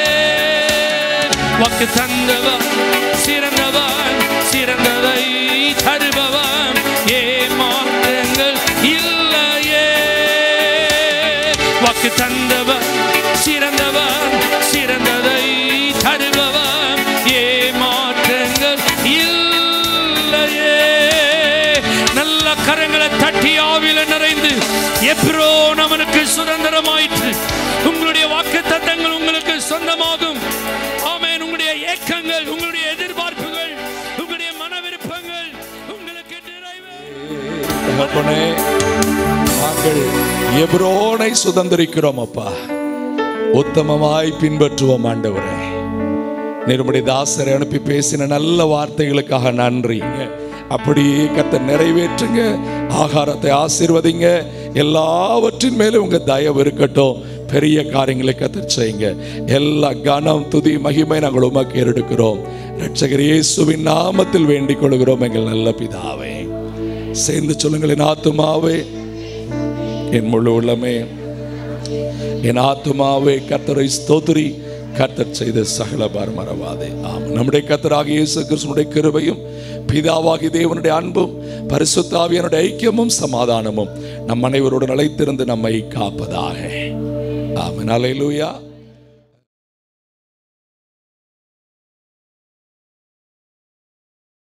வாக்கு தந்தவர் சிறந்தவர் சிறந்ததை தருபவர் ஏமாற்றங்கள் இல்லையே வாக்கு தந்தவர் சிறந்தவர் சிறந்ததை தருபவர் ஏமாற்றங்கள் இல்லையே நல்ல கரங்களை தட்டி ஆவில நிறைந்து எப்ரோ அவனுக்கு சுதந்திரமாயிற்று உங்களுடைய வாக்கு தத்தங்கள் உங்களுக்கு சொந்தமாகும் ஆமென் உங்களுடைய ஏக்கங்கள் உங்களுடைய எதிர்பார்ப்புகள் உங்களுடைய மன விருப்பங்கள் உங்களுக்கு நிறைவே தகப்பனே நாங்கள் எப்ரோனை சுதந்திரிக்கிறோம் அப்பா உத்தமமாய் பின்பற்றுவோம் ஆண்டவரே நிருபடி தாசரை அனுப்பி பேசின நல்ல வார்த்தைகளுக்காக நன்றிங்க அப்படியே கத்த நிறைவேற்றுங்க ஆகாரத்தை ஆசீர்வதிங்க எல்லாவற்றின் மேலும் உங்க தயவு இருக்கட்டும் பெரிய காரியங்களை கத்தர் செய்யுங்க எல்லா கனம் துதி மகிமை நாங்கள் உமக்கு ஏறெடுக்கிறோம் ரட்சகர் இயேசுவின் நாமத்தில் வேண்டிக் கொள்கிறோம் எங்கள் நல்ல பிதாவே சேர்ந்து சொல்லுங்கள் என் ஆத்துமாவே என் முழு உள்ளமே என் ஆத்துமாவே கர்த்தரை ஸ்தோத்திரி கர்த்தர் செய்த சகல பாரம் மறவாதே ஆம் நம்முடைய கர்த்தராக இயேசு கிறிஸ்துனுடைய கிருபையும் பிதாவாகி தேவனுடைய அன்பும் பரிசுத்தாவியனுடைய ஐக்கியமும் சமாதானமும் நம் அனைவரோடு நிலைத்திருந்து நம்மை காப்பதாக ஆமென் அல்லேலூயா